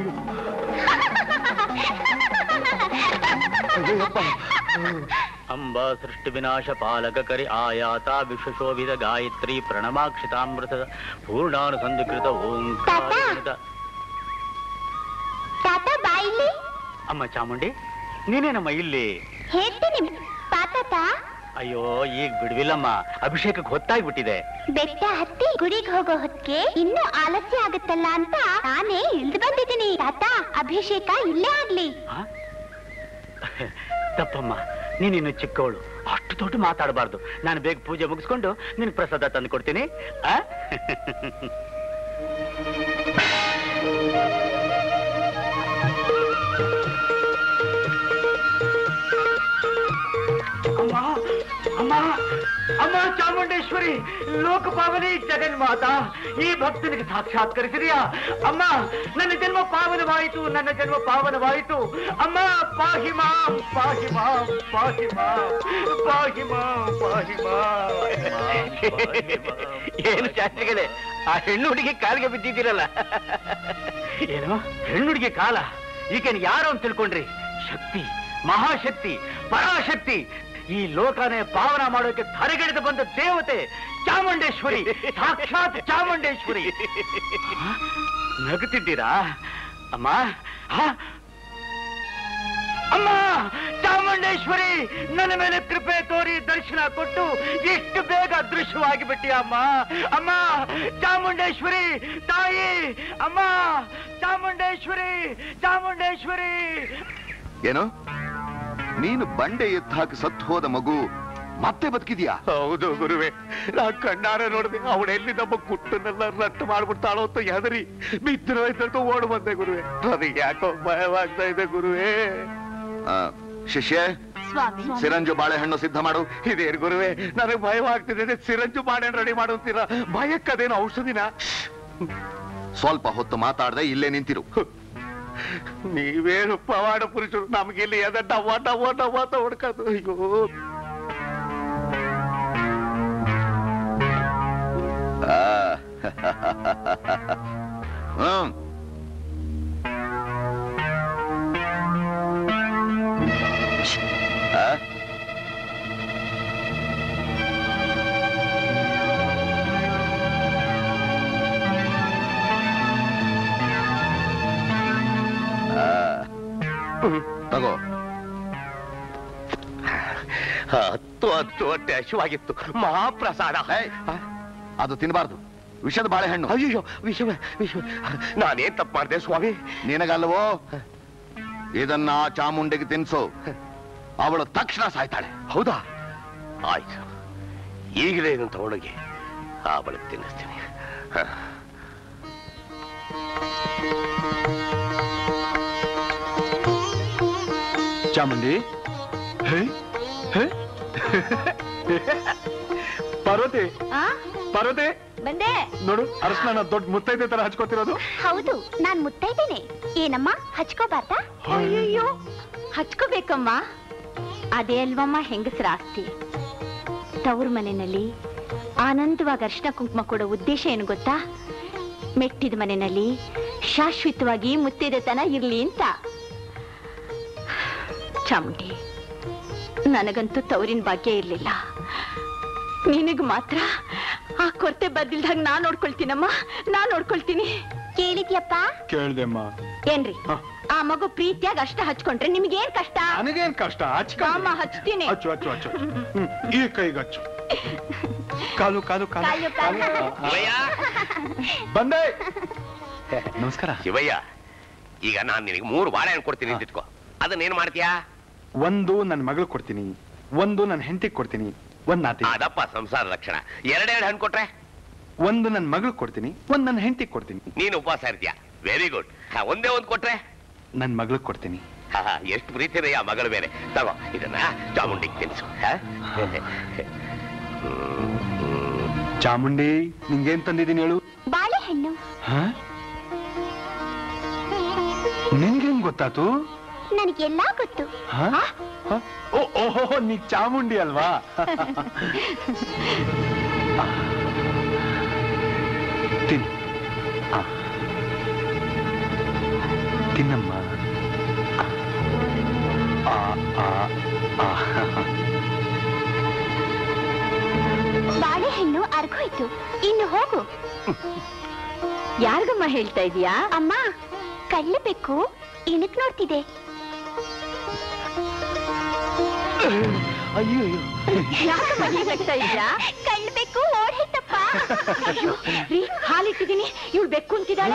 ಅಂಬ ಸೃಷ್ಟಿ ವಿನಾಶ ಪಾಲಕ ಕರಿ ಆಯಾತ ವಿಶ್ವಶೋಭಿತ ಗಾಯತ್ರಿ ಪ್ರಣಮಾಕ್ಷಿತಾಮೃತ ಪೂರ್ಣಾನುಸಂಧಿಕೃತ ಓಂಕಾರ ತಾತ ಬಾಯಿಲಿ ಅಮ್ಮ ಚಾಮುಂಡಿ ನೀನೇನಮ್ಮ ಇಲ್ಲಿ ಹೇಳ್ತೀನಿ ಪಾತಾತ ಅಯ್ಯೋ ಈಗ ಬಿಡ್ವಿಲ್ಲಮ್ಮ ಅಭಿಷೇಕಕ್ಕೆ ಹೊತ್ತಾಗ್ಬಿಟ್ಟಿದೆ ಬೆಟ್ಟ ಹತ್ತಿ ಗುಡಿಗೆ ಹೋಗೋ ಹೊತ್ತಿಗೆ ಇನ್ನೂ ಆಲಸ್ಯ ಆಗುತ್ತಲ್ಲ ಅಂತ ನಾನೇ ಇಳ್ದು ಬಂದಿದ್ದೀನಿ ತಾತ ಅಭಿಷೇಕ ಇಲ್ಲೇ ಆಗ್ಲಿ ತಪ್ಪಮ್ಮ ನೀನಿನ್ನು ಚಿಕ್ಕವಳು ಅಷ್ಟು ದೊಡ್ಡ ಮಾತಾಡಬಾರ್ದು ನಾನು ಬೇಗ ಪೂಜೆ ಮುಗಿಸ್ಕೊಂಡು ನಿನ್ ಪ್ರಸಾದ ತಂದು ಕೊಡ್ತೀನಿ ಆ? ಅಮ್ಮ ಅಮ್ಮ ಅಮ್ಮ ಚಾಮುಂಡೇಶ್ವರಿ ಲೋಕಪಾವನಿ ಜಗನ್ಮಾತ ಈ ಭಕ್ತನಿಗೆ ಸಾಕ್ಷಾತ್ಕರಿಸಿದೆಯಾ ಅಮ್ಮ ನನ್ನ ಜನ್ಮ ಪಾವನವಾಯಿತು ನನ್ನ ಜನ್ಮ ಪಾವನವಾಯಿತು ಅಮ್ಮ ಪಾಹಿ ಮಾಂ ಪಾಹಿ ಮಾಂ ಪಾಹಿ ಮಾಂ ಪಾಹಿ ಮಾಂ ಪಾಹಿ ಮಾಂ ಏನು ಶಾಸ್ತ್ರಿಗಳೇ ಆ ಹೆಣ್ಣು ಹುಡುಗಿ ಕಾಲಿಗೆ ಬಿದ್ದಿದ್ದೀರಲ್ಲ ಏನು ಹೆಣ್ಣು ಹುಡುಗಿ ಕಾಲ ಈಗೇನು ಯಾರು ಅಂತ ತಿಳ್ಕೊಂಡ್ರಿ ಶಕ್ತಿ ಮಹಾಶಕ್ತಿ ಪರಾಶಕ್ತಿ ಈ ಲೋಕನೇ ಪಾವನ ಮಾಡೋಕೆ ಧರೆಗಿಳಿದು ಬಂದ ದೇವತೆ ಚಾಮುಂಡೇಶ್ವರಿ ಸಾಕ್ಷಾತ್ ಚಾಮುಂಡೇಶ್ವರಿ ಆ? ನಗುತ್ತಿದ್ದೀರಾ ಅಮ್ಮ ಆ? ಅಮ್ಮ ಚಾಮುಂಡೇಶ್ವರಿ ನನ್ನ ಮೇಲೆ ಕೃಪೆ ತೋರಿ ದರ್ಶನ ಕೊಟ್ಟು ಎಷ್ಟು ಬೇಗ ಅದೃಶ್ಯವಾಗಿ ಬಿಟ್ಟಿ ಅಮ್ಮ ಅಮ್ಮ ಚಾಮುಂಡೇಶ್ವರಿ ತಾಯಿ ಅಮ್ಮ ಚಾಮುಂಡೇಶ್ವರಿ ಚಾಮುಂಡೇಶ್ವರಿ ಏನು ನೀನು ಬಂಡೆ ಎತ್ತು ಹಾಕಿ ಸತ್ತು ಹೋದ ಮಗು ಮತ್ತೆ ಬದುಕಿದ್ಯಾ ಹೌದು ಗುರುವೆ ನಾ ಕಣ್ಣಾರೆ ನೋಡಿದೆ ಅವಳೆಲ್ಲಿ ನಮ್ಮ ಕುಟ್ಟನ್ನೆಲ್ಲ ರಟ್ಟು ಮಾಡ್ಬಿಡ್ತಾಳೋ ಅಂತ ಹೆದರಿ ಬಿದ್ದಿರೋಯ್ತು ಓಡ್ ಬಂದೆ ಗುರುವೆ ನನಗೆ ಯಾಕೋ ಭಯವಾಗ್ತಾ ಇದೆ ಗುರುವೆ ಆ, ಶಿಷ್ಯ ಸ್ವಾಮಿ ಸಿರಂಜು ಬಾಳೆಹಣ್ಣು ಸಿದ್ಧ ಮಾಡು ಇದೇನ್ ಗುರುವೆ ನನಗೆ ಭಯವಾಗ್ತಿದೆ ಸಿರಂಜು ಬಾಳೆಹಣ್ಣು ರೆಡಿ ಮಾಡುತ್ತೀರಾ ಭಯಕ್ಕದೇನು ಔಷಧಿನ ಸ್ವಲ್ಪ ಹೊತ್ತು ಮಾತಾಡದೆ ಇಲ್ಲೇ ನಿಂತಿರು ನೀವೇನು ಪವಾಡ ಪುರುಷರು ನಮ್ಗಿಲ್ಲಿ ಎದ ಡವ್ವ ಡವ್ವ ಡವ್ವ ಅಂತ ಹೊಡ್ಕೋದು ಅಯ್ಯೋ ಆ, ಹ್ಮ್ ಆ? ಆ. ತಗೋ ಹತ್ತು ಹತ್ತು ಹೊಟ್ಟೆ ಹಸಿವಾಗಿತ್ತು ಮಹಾಪ್ರಸಾದ ಅದು ತಿನ್ನಬಾರ್ದು ವಿಷದ ಬಾಳೆಹಣ್ಣು ಅಯ್ಯೋ ವಿಷಯ ವಿಷಯ ನಾನೇನ್ ತಪ್ಪು ಮಾಡಿದೆ ಸ್ವಾಮಿ ನಿನಗಲ್ವೋ ಇದನ್ನ ಆ ಚಾಮುಂಡಿಗೆ ತಿನ್ಸು ಅವಳು ತಕ್ಷಣ ಸಾಯ್ತಾಳೆ ಹೌದಾ ಆಯ್ತು ಈಗಲೇ ಇದನ್ನು ತಗೊಂಡೋಗಿ ಆ ಬಳಿಕ ತಿನ್ನಿಸ್ತೀನಿ ಹ. ಚಾಮುಂಡಿ ಹೇ? ಹೇ? ಪಾರ್ವತಿ ಆ? ಪಾರ್ವತಿ ಬಂದೆ ನೋಡು ಅರಶಿನ ದೊಡ್ಡ ಮುತ್ತೈದೆ ತರ ಹಚ್ಕೋತಿರೋದು ಹೌದು ನಾನ್ ಮುತ್ತೈದೇನೆ ಏನಮ್ಮ ಹಚ್ಕೋಬಾರ್ದಾ ಅಯ್ಯಯ್ಯೋ ಹಚ್ಕೋಬೇಕಮ್ಮ ಅದೇ ಅಲ್ವಮ್ಮ ಹೆಂಗಸರ ಆಸ್ತಿ ತವ್ರ ಮನೆಯಲ್ಲಿ ಆನಂದವಾಗಿ ಅರ್ಶನ ಕುಂಕುಮ ಕೊಡೋ ಉದ್ದೇಶ ಏನು ಗೊತ್ತಾ ಮೆಟ್ಟಿದ ಮನೆಯಲ್ಲಿ ಶಾಶ್ವತವಾಗಿ ಮುತ್ತೈದೆತನ ಇರ್ಲಿ ಅಂತ ಚಾಮುಂಡಿ ನನಗಂತೂ ತವರಿನ ಭಾಗ್ಯ ಇರ್ಲಿಲ್ಲ ನಿನಗ್ ಮಾತ್ರ ಆ ಕೊರತೆ ಬದ್ದಿಲ್ದಾಗ ನಾ ನೋಡ್ಕೊಳ್ತೀನಮ್ಮ ನಾ ನೋಡ್ಕೊಳ್ತೀನಿ ಕೇಳಿದ್ಯಪ್ಪ ಕೇಳ್ದೆಮ್ಮ ಏನ್ರಿ ಆ ಮಗು ಪ್ರೀತಿಯಾಗಿ ಅಷ್ಟ ಹಚ್ಕೊಂಡ್ರೆ ನಿಮ್ಗೇನ್ ಕಷ್ಟ ನನಗೇನ್ ಕಷ್ಟ ಹಚ್ಕ ಅಮ್ಮ ಹಚ್ತೀನಿ ಹಚ್ಚು ಹಚ್ಚು ಹಚ್ಚು ಹ್ಮ್, ಈ ಕೈಗೆ ಹಚ್ಚು ಕಾಲು ಕಾಲು ಕಾಲು ಕಾಲು, ಕಾಲು. ಶಿವಯ್ಯ ಬಂದೆ ನಮಸ್ಕಾರ ಶಿವಯ್ಯ ಈಗ ನಾನ್ ನಿನಗೆ ಮೂರು ಬಾಳೆಹಣ್ಣು ಕೊಡ್ತೀನಿ ಅಂತ ಇಟ್ಕೋ ಅದನ್ನ ಏನ್ ಮಾಡ್ತೀಯಾ ಒಂದು ನನ್ನ ಮಗಳು ಕೊಡ್ತೀನಿ ಒಂದು ನನ್ನ ಹೆಂಡತಿಗೆ ಕೊಡ್ತೀನಿ ಒಂದ್ ನಾತಿ ಅದಪ್ಪ ಸಂಸಾರ ಲಕ್ಷಣ ಎರಡೆರಡು ಹಣ್ಣು ಕೊಟ್ರೆ ಒಂದು ನನ್ನ ಮಗಳು ಕೊಡ್ತೀನಿ ಒಂದ್ ನನ್ನ ಹೆಂಡತಿಗೆ ಕೊಡ್ತೀನಿ ನೀನು ಉಪವಾಸ ಇರ್ತೀಯ ವೆರಿ ಗುಡ್ ಒಂದೇ ಒಂದ್ ಕೊಟ್ರೆ ನನ್ನ ಮಗಳಿಗೆ ಕೊಡ್ತೀನಿ ಹಾ, ಹಾ, ಎಷ್ಟು ಪ್ರೀತಿ ಇದೆ ಆ ಮಗಳು ಬೇರೆ ತಗೋ ಇದನ್ನ ಚಾಮುಂಡಿಗೆ ತಿನ್ಸು ಹಾ? ಚಾಮುಂಡಿ ನಿಂಗೇನ್ ತಂದಿದ್ದೀನಿ ಹೇಳು ಬಾಳೆಹಣ್ಣು ಹಾ ನಿನ್ಗೇನ್ ಗೊತ್ತಾತು ನನಗೆಲ್ಲಾ ಗೊತ್ತು ಹಾ? ಹಾ? ಓ ಓಹೋ ನೀ ಚಾಮುಂಡಿ ಅಲ್ವಾ ತಿನ್ ಆ. ತಿನ್ನಮ್ಮ ಆ, ಆ, ಆ. ಬಾಳೆಹಣ್ಣು ಅರ್ಗೋಯ್ತು ಇನ್ನು ಹೋಗು ಯಾರಿಗಮ್ಮ ಹೇಳ್ತಾ ಇದೀಯಾ ಅಮ್ಮ ಕಳ್ಳಬೇಕು ಇಣಕ್ ನೋಡ್ತಿದೆ ಅಯ್ಯೋ ಅಯ್ಯೋ ಯಾಕಮ್ಮ ಹೀಗಾಗ್ತಾ ಇದ್ಯಾ ಕಳ್ಳಬೇಕು ಓಡಾಯ್ತಪ್ಪ ಅಯ್ಯೋ ರೀ ಹಾಲಿಟ್ಟಿದೀನಿ ಇವಳು ಬೆಕ್ಕು ಅಂತಿದ್ದಾಳೆ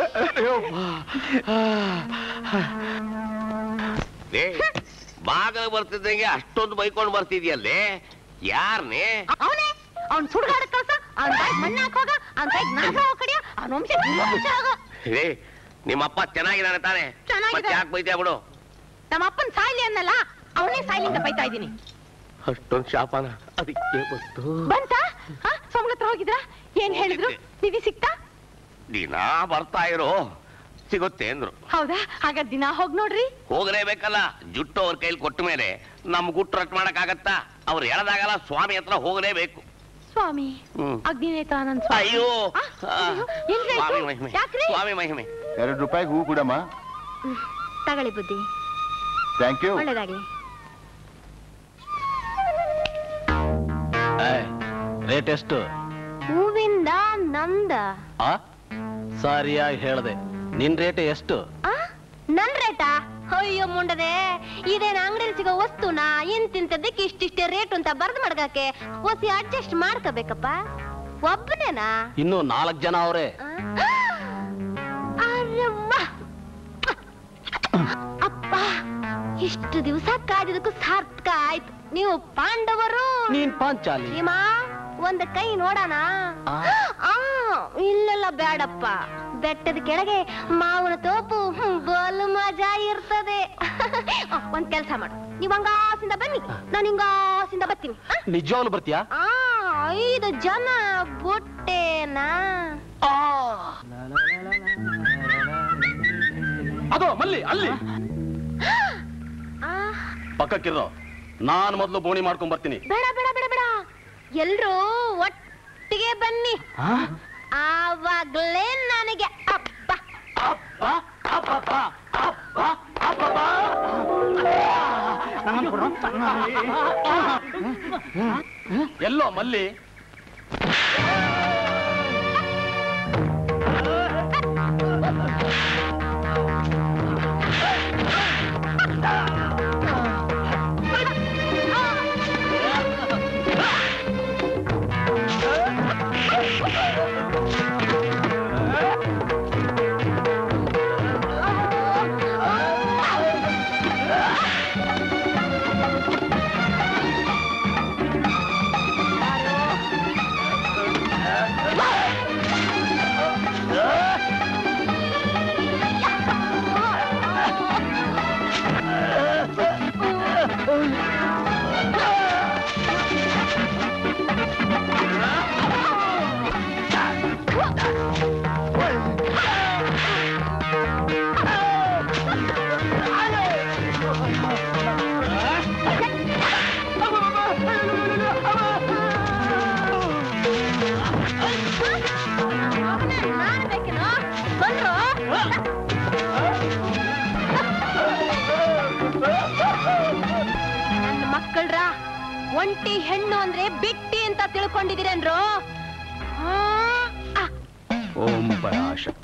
ಏ, ಬಾಗಿಲು ಬರ್ತಿದ್ದಂಗೆ ಅಷ್ಟೊಂದು ಬೈಕೊಂಡು ಬರ್ತಿದ್ಯಲ್ಲೇ ಯಾರ್ನೇ ಅವನೇ ಅವ್ನ್ ಸುಡ್ಗಾಡ ಕಳ್ಸ ಅವ್ನ್ ಬಾಯ್ ಮಣ್ಣ ಹಾಕೋಗ ಅವ್ನ್ ಕೈ ನಾಗ ಕಡಿಯ ಅವ್ನ ವಂಶ ವಂಶ ಆಗ ಏ ನಿಮ್ಮಪ್ಪ ಚೆನ್ನಾಗಿದ್ದಾನೆ ತಾನೆ ಚೆನ್ನಾಗಿದ್ದಾನೆ. ಮತ್ತೆ ಯಾಕೆ ಬೈದ್ಯಾ ಬಿಡು ನಮ್ಮ ಅಪ್ಪನ್ ಸಾಯ್ಲಿ ಅನ್ನಲ್ಲ ಅವನೇ ಸಾಯ್ಲಿ ಅಂತ ಬೈತಾ ಇದ್ದೀನಿ ಅಷ್ಟೊಂದು ಶಾಪನ ಅದಕ್ಕೆ ಬಂತು ಬಂತ ಸ್ವಾಮಿ ಹತ್ರ ಹೋಗಿದ್ರಾ ಏನ್ ಹೇಳಿದ್ರು ನಿಧಿ ಸಿಕ್ತಾ ದಿನ ಬರ್ತಾ ಇರೋ ಸಿಗುತ್ತೆ ಅಂದ್ರು ಹೌದಾ ಹಾಗಾದ್ರೆ ದಿನ ಹೋಗ್ ನೋಡ್ರಿ ಹೋಗಲೇಬೇಕಲ್ಲ ಜುಟ್ಟು ಅವ್ರ ಕೈಲಿ ಕೊಟ್ಟ ಮೇಲೆ ನಮ್ ಗುಟ್ಟು ರಟ್ ಮಾಡಕ್ ಆಗತ್ತಾ ಅವ್ರು ಹೇಳದಾಗಲ್ಲ ಸ್ವಾಮಿ ಹತ್ರ ಹೋಗಲೇಬೇಕು ಸ್ವಾಮಿ ಹ್ಮ್. ಅಗ್ನಿನೇತಾನಂದ್ ಸ್ವಾಮಿ ಅಯ್ಯೋ ಆ, ಅಯ್ಯೋ, ಏನ್ರಿ ಆಯ್ತು? ಸ್ವಾಮಿ ಮಹಿಮೆ ಯಾಕ್ರಿ? ಸ್ವಾಮಿ ಮಹಿಮೆ ಎರಡು ರೂಪಾಯಿಗೆ ಹೂ ಕೊಡಮ್ಮ ತಗೊಳ್ಳಿ ಬುದ್ಧಿ ಥ್ಯಾಂಕ್ ಯು ಒಳ್ಳೇದಾಗ್ಲಿ ರೇಟ್ ಎಷ್ಟು ಹೂವಿಂದ ನಮ್ದ ಆ ಸರಿಯಾಗಿ ಹೇಳ್ದೆ ನಿನ್ ರೇಟ್ ಎಷ್ಟು ಆ? ನನ್ ರೇಟಾ ಅಯ್ಯೋ ಮುಂಡದೆ ಇದೇನ ಅಂಗಡಿಯಲ್ಲಿ ಸಿಗೋ ವಸ್ತುನ ಇಂತಿಂತದಕ್ಕೆ ಇಷ್ಟಿಷ್ಟೇ ರೇಟ್ ಅಂತ ಬರ್ದ್ ಮಡ್ಗಕ್ಕೆ ಒಸಿ ಅಡ್ಜಸ್ಟ್ ಮಾಡ್ಕೋಬೇಕಪ್ಪ ಒಬ್ಬನೇನಾ ಇನ್ನು ನಾಲ್ಕು ಜನ ಅವ್ರೆ ಅರವ್ವ. ಅಪ್ಪ ಇಷ್ಟು ದಿವಸ ಕಾದಿದ್ದಕ್ಕೂ ಸಾರ್ಥಕ ಆಯ್ತು ನೀವು ಪಾಂಡವರು ನೀನ್ ಪಾಂಚಾಲಿ ಭೀಮಾ ಒಂದ್ ಕೈ ನೋಡೋಣ ಆ, ಇಲ್ಲೆಲ್ಲ ಬೇಡಪ್ಪ ಬೆಟ್ಟದ ಕೆಳಗೆ ಮಾವನ ತೋಪು ಹ್ಮ್, ಬಲು ಮಜಾ ಇರ್ತದೆ ಆ, ಒಂದ್ ಕೆಲ್ಸ ಮಾಡು ನೀವ್ ಹಂಗಾಸಿಂದ ಬನ್ನಿ ನಾನು ಹಿಂಗಾಸಿಂದ ಬರ್ತೀನಿ ಆ? ನಿಜವಾಗ್ಲು ಬರ್ತೀಯಾ ಆ ಐದು ಜನ ಬುಟ್ಟೇನಾ ಅದು ಮಲ್ಲಿ ಅಲ್ಲಿ ಆ, ಪಕ್ಕಕ್ಕಿರೋ ನಾನ್ ಮೊದ್ಲು ಬೋಣಿ ಮಾಡ್ಕೊಂಡ್ ಬರ್ತೀನಿ ಬೇಡ ಬೇಡ ಬೇಡ ಬೇಡ ಎಲ್ರೂ ಒಟ್ಟಿಗೆ ಬನ್ನಿ ಆವಾಗ್ಲೇ ನನಗೆ ಅಪ್ಪ ಎಲ್ಲೋ ಮಲ್ಲಿ ನನ್ನ ಮಕ್ಕಳ್ರ ಒಂಟಿ ಹೆಣ್ಣು ಅಂದ್ರೆ ಬಿಟ್ಟಿ ಅಂತ ತಿಳ್ಕೊಂಡಿದ್ದೀರೇನ್ರು ಆ, ಆ, ಓಂ ಪರಾಶಕ್ತಿ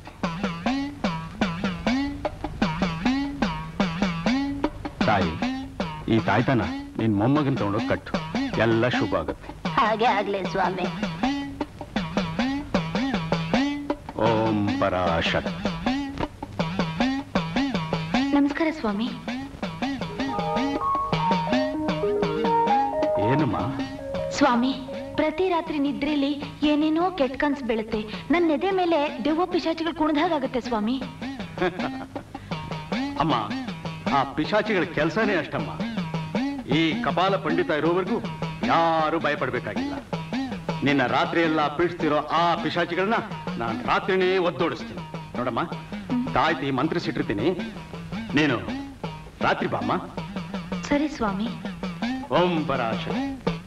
ತಾಯಿ ಈ ತಾಯ್ತನ ನಿನ್ ಮೊಮ್ಮಗನ್ ತಗೊಂಡೋಗಿ ಕಟ್ಟು ಎಲ್ಲ ಶುಭ ಆಗುತ್ತೆ ಹಾಗೆ ಆಗ್ಲಿ ಸ್ವಾಮಿ ಓಂ ಪರಾಶಕ್ತಿ ನಮಸ್ಕಾರ ಸ್ವಾಮಿ ಏನಮ್ಮ ಸ್ವಾಮಿ ಪ್ರತಿ ರಾತ್ರಿ ನಿದ್ರೆಲಿ ಏನೇನೋ ಕೆಟ್ಟ ಕನ್ಸ್ ಬೀಳುತ್ತೆ ನನ್ನ ಎದೆ ಮೇಲೆ ದೆವ್ವ ಪಿಶಾಚಿಗಳು ಕುಣಿದಾಗತ್ತೆ ಸ್ವಾಮಿ ಅಮ್ಮ ಆ ಪಿಶಾಚಿಗಳ ಕೆಲಸನೇ ಅಷ್ಟಮ್ಮ ಈ ಕಪಾಲ ಪಂಡಿತ ಇರೋವರೆಗೂ ಯಾರು ಭಯಪಡ್ಬೇಕಾಗಿಲ್ಲ ನಿನ್ನ ರಾತ್ರಿ ಎಲ್ಲ ಪೀಡಿಸ್ತಿರೋ ಆ ಪಿಶಾಚಿಗಳನ್ನ ನಾನು ರಾತ್ರಿನೇ ಒದ್ದೋಡಿಸ್ತೀನಿ ನೋಡಮ್ಮ ತಾಯ್ತಿ ಮಂತ್ರಿಸಿಟ್ಟಿರ್ತೀನಿ ನೀನು ರಾತ್ರಿ ಬಾಮ್ಮ ಸರಿ ಸ್ವಾಮಿ ಓಂ ಪರಾಶಕ್ತಿ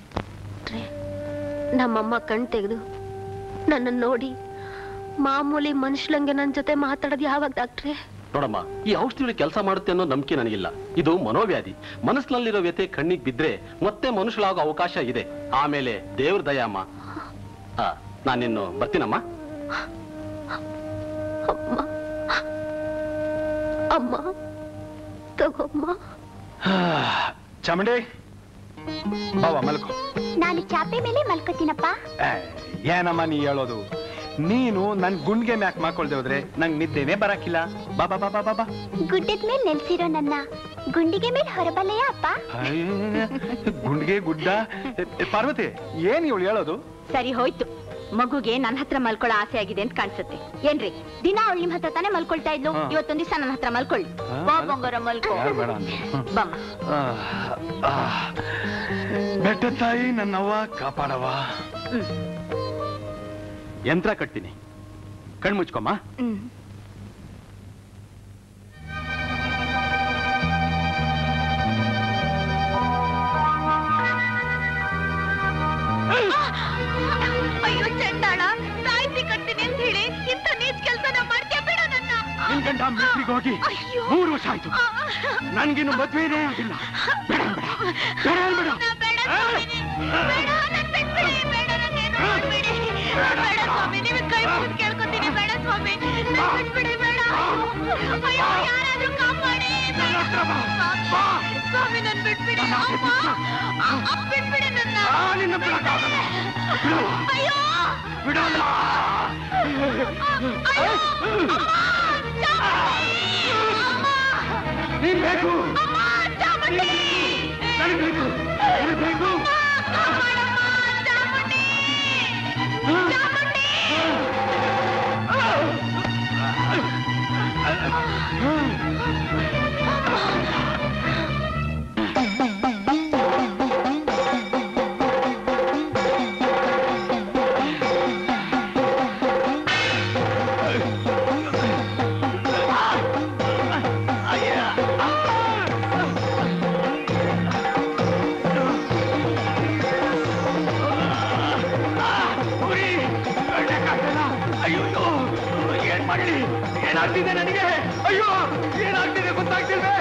ನಮ್ಮಮ್ಮ ಕಣ್ ತೆಗೆದು ನನ್ನ ನೋಡಿ ಮಾಮೂಲಿ ಮನುಷ್ಯಲಂಗೆ ನನ್ನ ಜೊತೆ ಮಾತಾಡೋದು ಯಾವಾಗ ಡಾಕ್ಟ್ರೇ ನೋಡಮ್ಮ ಈ ಔಷಧಿಗಳು ಕೆಲಸ ಮಾಡುತ್ತೆ ಅನ್ನೋ ನಂಬಿಕೆ ನನಗಿಲ್ಲ ಇದು ಮನೋವ್ಯಾಧಿ ಮನಸ್ಸಿನಲ್ಲಿರೋ ವ್ಯತೆ ಕಣ್ಣಿಗೆ ಬಿದ್ರೆ ಮತ್ತೆ ಮನುಷ್ಯಳಾಗೋ ಅವಕಾಶ ಇದೆ ಆಮೇಲೆ ದೇವ್ರ ದಯಮ್ಮ ಆ, ನಾನಿನ್ನು ಬರ್ತೀನಮ್ಮ ಅಮ್ಮ ತಗೊಮ್ಮ ಚಾಮುಂಡಿ ಬಾವ ಮಲ್ಕೋ ನಾನು ಚಾಪೆ ಮೇಲೆ ಮಲ್ಕೋತೀನಪ್ಪ ಏ, ಏನಮ್ಮ ನೀ ಹೇಳೋದು ನೀನು ನನ್ ಗುಂಡ್ಗೆ ಮ್ಯಾಕ್ ಮಾಡ್ಕೊಳ್ದೆ ಹೋದ್ರೆ ನಂಗ್ ನಿದ್ದೆನೆ ಬರಕಿಲ್ಲ ಬಾ ಬಾ ಬಾ ಬಾ ಬಾ ಬಾ ಗುಡ್ಡದ ಮೇಲೆ ನೆಲೆಸಿರೋ ನನ್ನ ಗುಂಡಿಗೆ ಮೇಲೆ ಹೊರಬಲ್ಲೆಯ ಅಪ್ಪ ಅಯ್ಯ, ಗುಂಡ್ಗೆ ಗುಡ್ಡ ಎ, ಎ, ಪಾರ್ವತಿ ಏನ್ ಇವಳು ಹೇಳೋದು ಸರಿ ಹೋಯ್ತು ಮಗುಗೆ ನನ್ನ ಹತ್ರ ಮಲ್ಕೊಳ್ಳೋ ಆಸೆ ಆಗಿದೆ ಅಂತ ಕಾಣಿಸುತ್ತೆ ಏನ್ರಿ ದಿನ ಅವಳು ನಿಮ್ ಹತ್ರ ತಾನೇ ಮಲ್ಕೊಳ್ತಾ ಇದ್ಲು ಹಾ. ಇವತ್ತೊಂದ್ ದಿವಸ ನನ್ನ ಹತ್ರ ಮಲ್ಕೊಳ್ಳಿ ಹಾ, ಬಾ ಅಲ್ಲ. ಬಂಗಾರ ಮಲ್ಕೋ ಯಾರ್ ಬೇಡ ಅಂದ್ರು? ಹ್ಮ್. ಬಮ್ಮ ಆ, ಆ. ಬೆಟ್ಟ ತಾಯಿ ನನ್ನವ್ವ ಕಾಪಾಡವ ಯಂತ್ರ ಕಟ್ತೀನಿ ಕಣ್ ಮುಚ್ಕೊಮ್ಮ ಹ್ಮ್ ಅಯ್ಯೋ ಚಂಡಾಳ ಸಾಯಿಸಿ ಕಟ್ತೀನಿ ಅಂತ ಹೇಳಿ ಇಂಥ ನೀಚ್ ಕೆಲಸನ ಮಾಡ್ತೀಯ ಬೇಡ ನನ್ನ ನಿನ್ ಗಂಡ ಮಿಲ್ಟ್ರಿಗೆ ಹೋಗಿ ಅಯ್ಯೋ. ಮೂರು ವರ್ಷ ಆಯ್ತು ನನ್ಗಿನ್ನು ಮದ್ವೆನೇ ಆಗಿಲ್ಲ ಬೇಡ ಬೇಡ ಬೇಡ ಬೇಡ ಬೇಡ ಸ್ವಾಮಿನಿ, ಬೇಡ, ನನ್ ಬಿಟ್ಬಿಡಿ, ಬೇಡ, ನನ್ನೇನು ಮಾಡ್ಬೇಡಿ. ಬೇಡ ಸ್ವಾಮಿ, ನಿಮಗೆ ಕೈ ಮುಗ್ದು ಕೇಳ್ಕೊತೀನಿ, ಬೇಡ ಸ್ವಾಮಿ, ನನ್ ಬಿಟ್ಬಿಡಿ, ಬೇಡ. ಅಯ್ಯೋ, ಯಾರಾದ್ರೂ ಕಾಪಾಡಿ, ಬೇಡ. ಸ್ವಾಮಿ, ನನ್ ಬಿಟ್ಬಿಡಿ, ಅಮ್ಮ. ಅ- ಅ- ಬಿಟ್ಬಿಡಿ ನನ್ನ. ಅಯ್ಯೋ. ಅಯ್ಯೋ, ಅಮ್ಮ, ಚಾಮುಂಡಿ. ನೀನ್ ಬೇಕು ಅಮ್ಮ, ಚಾಮುಂಡಿ. ನನಗ್ ಬೇಕು ನನಗ್ ಬೇಕು ಕಾಪಾಡಮ್ಮ, ಚಾಮುಂಡಿ. ಚಾಮುಂಡಿ. ಅಯ್ಯೋ ಏನ್ ಮಾಡ್ಲಿ ಏನಾಗ್ತಿದೆ ನನಗೆ ಅಯ್ಯೋ ಏನಾಗ್ತಿದೆ ಗೊತ್ತಾಗ್ತಿಲ್ವೇ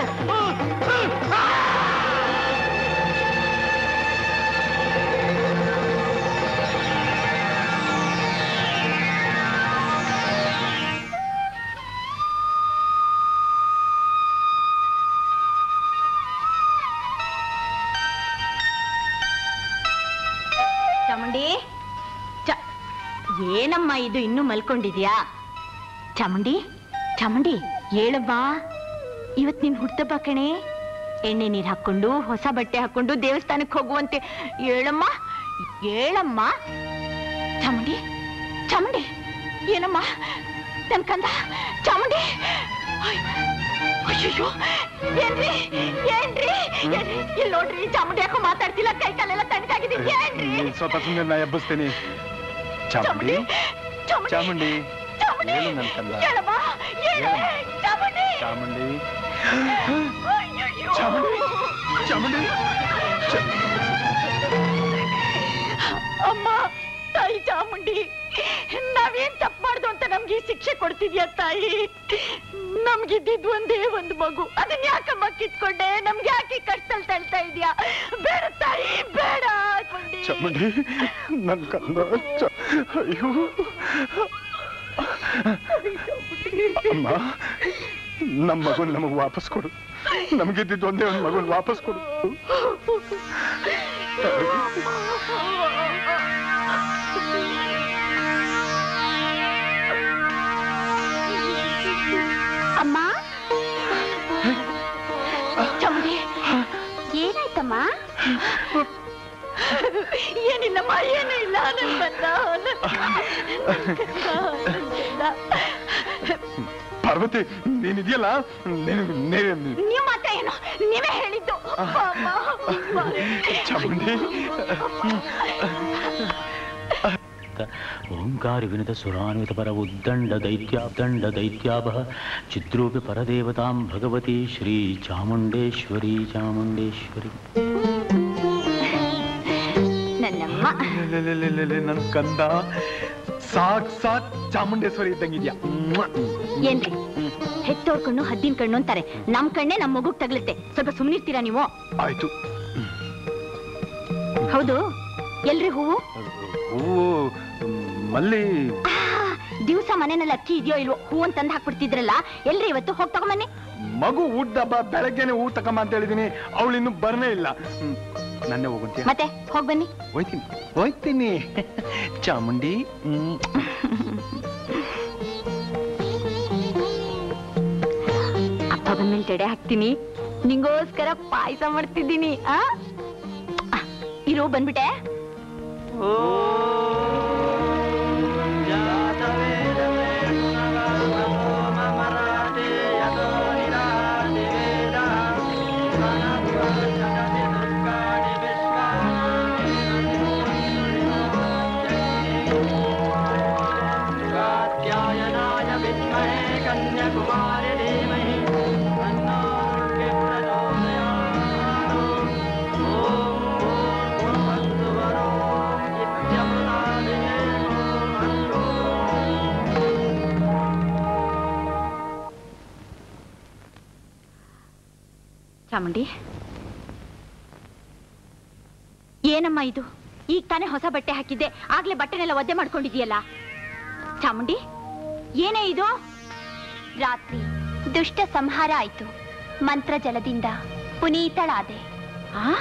ಚಾಮುಂಡಿ ಚ- ಏನಮ್ಮ ಇದು ಇನ್ನೂ ಮಲ್ಕೊಂಡಿದ್ಯಾ ಚಾಮುಂಡಿ ಚಾಮುಂಡಿ ಹೇಳವ್ವ ಇವತ್ ನಿನ್ ಹುಟ್ಟಬ್ಬ ಕಣೆ ಎಣ್ಣೆ ನೀರ್ ಹಾಕೊಂಡು ಹೊಸ ಬಟ್ಟೆ ಹಾಕೊಂಡು ದೇವಸ್ಥಾನಕ್ಕೆ ಹೋಗುವಂತೆ ಹೇಳಮ್ಮ ಹೇಳಮ್ಮ ಚಾಮುಂಡಿ ಚಾಮುಂಡಿ ಏನಮ್ಮ ನನ್ ಕಂದ ಚಾಮುಂಡಿ ಅಯ್ಯ್, ಅಯ್ಯಯ್ಯೋ ಏನ್ರಿ ಏನ್ರಿ ಏನ್ರಿ? ಇಲ್ಲಿ ನೋಡ್ರಿ ಚಾಮುಂಡಿ ಯಾಕೋ ಮಾತಾಡ್ತಿಲ್ಲ ಕೈ ಕಾಲೆಲ್ಲ ತಣ್ಣಗಾಗಿದೆ ಏನ್ರಿ ನೀನ್ ಸ್ವಲ್ಪ ಸುಮ್ಮನೆ ನಾ ಎಬ್ಬಿಸ್ತೀನಿ ಚಾಮುಂಡಿ ಚಾಮುಂಡಿ ಚಾಮುಂಡಿ ಹೇಳು ನನ್ ಕಂದ ಹೇಳಮ್ಮ ಹೇಳು ಚಾಮುಂಡಿ ಚಾಮುಂಡಿ ಅಯ್ಯಯ್ಯೋ. ಚಾಮುಂಡಿ ತಾಯಿ ನಮ್ಗಿದ್ದಿದ್ ಒಂದೇ ಒಂದು ಮಗು ಅದನ್ನ ಯಾಕಮ್ಮ ಕಿತ್ಕೊಂಡೆ ನಮ್ಗೆ ಯಾಕೆ ಕಷ್ಟದಲ್ಲಿ ತಳ್ತಾ ಇದೀಯಾ ಬೇಡ ತಾಯಿ ಬೇಡ ಕೊಂಡಿ. ಚಾಮುಂಡಿ ನನ್ ಕಂದ ಚ- ಅಯ್ಯೋ ಅಮ್ಮ ನಮ್ಮ ಮಗುನ್ ನಮಗ್ ವಾಪಸ್ ಕೊಡು ನಮಗಿದ್ದಿದ್ದು ಒಂದೇ ಒಂದು ಮಗುನ್ ವಾಪಸ್ ಕೊಡು ಅಮ್ಮ ಚಾಮುಂಡಿ ಏನಾಯ್ತಮ್ಮ ಏನಿಲ್ಲಮ್ಮ ಏನೂ ಇಲ್ಲ ನನ್ ಬಂದ ಪಾರ್ವತಿ ನೀನಿದೆಯಲ್ಲ ನೀನು ನೀನು- ನೀವು ಮಾತ್ರ ಏನು ನೀವೇ ಹೇಳಿದ್ದು ಅಮ್ಮ, ಚಾಮುಂಡಿ ಓಂಕಾರ ವಿನತ ಸುರಾನ್ವಿತ ಪರ ಉದ್ದಂಡ ದೈತ್ಯಾಬ್ದಂಡ ದೈತ್ಯಾಭ ಚಿದ್ರೂಪಿ ಪರದೇವತಾಂ ಭಗವತಿ ಶ್ರೀ ಚಾಮುಂಡೇಶ್ವರಿ ಚಾಮುಂಡೇಶ್ವರಿ ನನ್ನಮ್ಮ ಲೇ, ಲೇ, ಲೇ, ಲೇ, ಲೇ, ನನ್ ಕಂದ ಸಾಕ್ ಸಾಕ್ ಚಾಮುಂಡೇಶ್ವರಿ ಇದ್ದಂಗಿದ್ಯಾ ಮ್ವಾ. ಏನ್ರಿ ಹೆತ್ತೋರ್ ಕಣ್ಣು ಹದ್ದಿನ ಕಣ್ಣು ಅಂತಾರೆ ನಮ್ ಕಣ್ಣೆ ನಮ್ ಮಗುಗ್ ತಗಲುತ್ತೆ ಸ್ವಲ್ಪ ಸುಮ್ನಿರ್ತೀರಾ ನೀವು ಆಯ್ತು ಹೌದು ಎಲ್ರಿ ಹೂವು ಹೂವು ಮಲ್ಲಿ ದಿವಸ ಮನೆಯಲ್ಲಿ ಅಕ್ಕಿ ಇದೆಯೋ ಇಲ್ವೋ ಹೂ ಅಂತ ತಂದ್ ಹಾಕ್ಬಿಡ್ತಿದ್ರಲ್ಲ ಎಲ್ರಿ ಇವತ್ತು ಹೋಗ್ ತಗೊಂಬನ್ನಿ ಮಗು ಊಟದಬ್ಬ ಬೆಳಗ್ಗೆನೆ ಹೂ ತಗೊಂಬ ಅಂತ ಹೇಳಿದೀನಿ ಅವಳು ಇನ್ನು ಬರ್ನೇ ಇಲ್ಲ ಹ್ಮ್. ನನ್ನೇ ಹೋಗುಂತ್ಯ ಮತ್ತೆ ಹೋಗ್ ಬನ್ನಿ ಹೋಯ್ತೀನಿ ಹೋಯ್ತೀನಿ ಚಾಮುಂಡಿ ಹ್ಮ್. ಅಪ್ಪ ಬಂದ್ಮೇಲೆ ಜಡೆ ಹಾಕ್ತೀನಿ ನಿಂಗೋಸ್ಕರ ಪಾಯಸ ಮಾಡ್ತಿದ್ದೀನಿ ಆ ಆ, ಇರು ಬಂದ್ಬಿಟ್ಟೆ ಚಾಮುಂಡಿ ಏನಮ್ಮ ಇದು ಈಗ ತಾನೇ ಹೊಸ ಬಟ್ಟೆ ಹಾಕಿದ್ದೆ ಆಗ್ಲೇ ಬಟ್ಟೆನೆಲ್ಲ ಒದ್ದೆ ಮಾಡ್ಕೊಂಡಿದ್ಯಲ್ಲ ಚಾಮುಂಡಿ ಏನೇ ಇದು ರಾತ್ರಿ ದುಷ್ಟ ಸಂಹಾರ ಆಯ್ತು ಮಂತ್ರ ಜಲದಿಂದ ಪುನೀತಳಾದೆ ಆ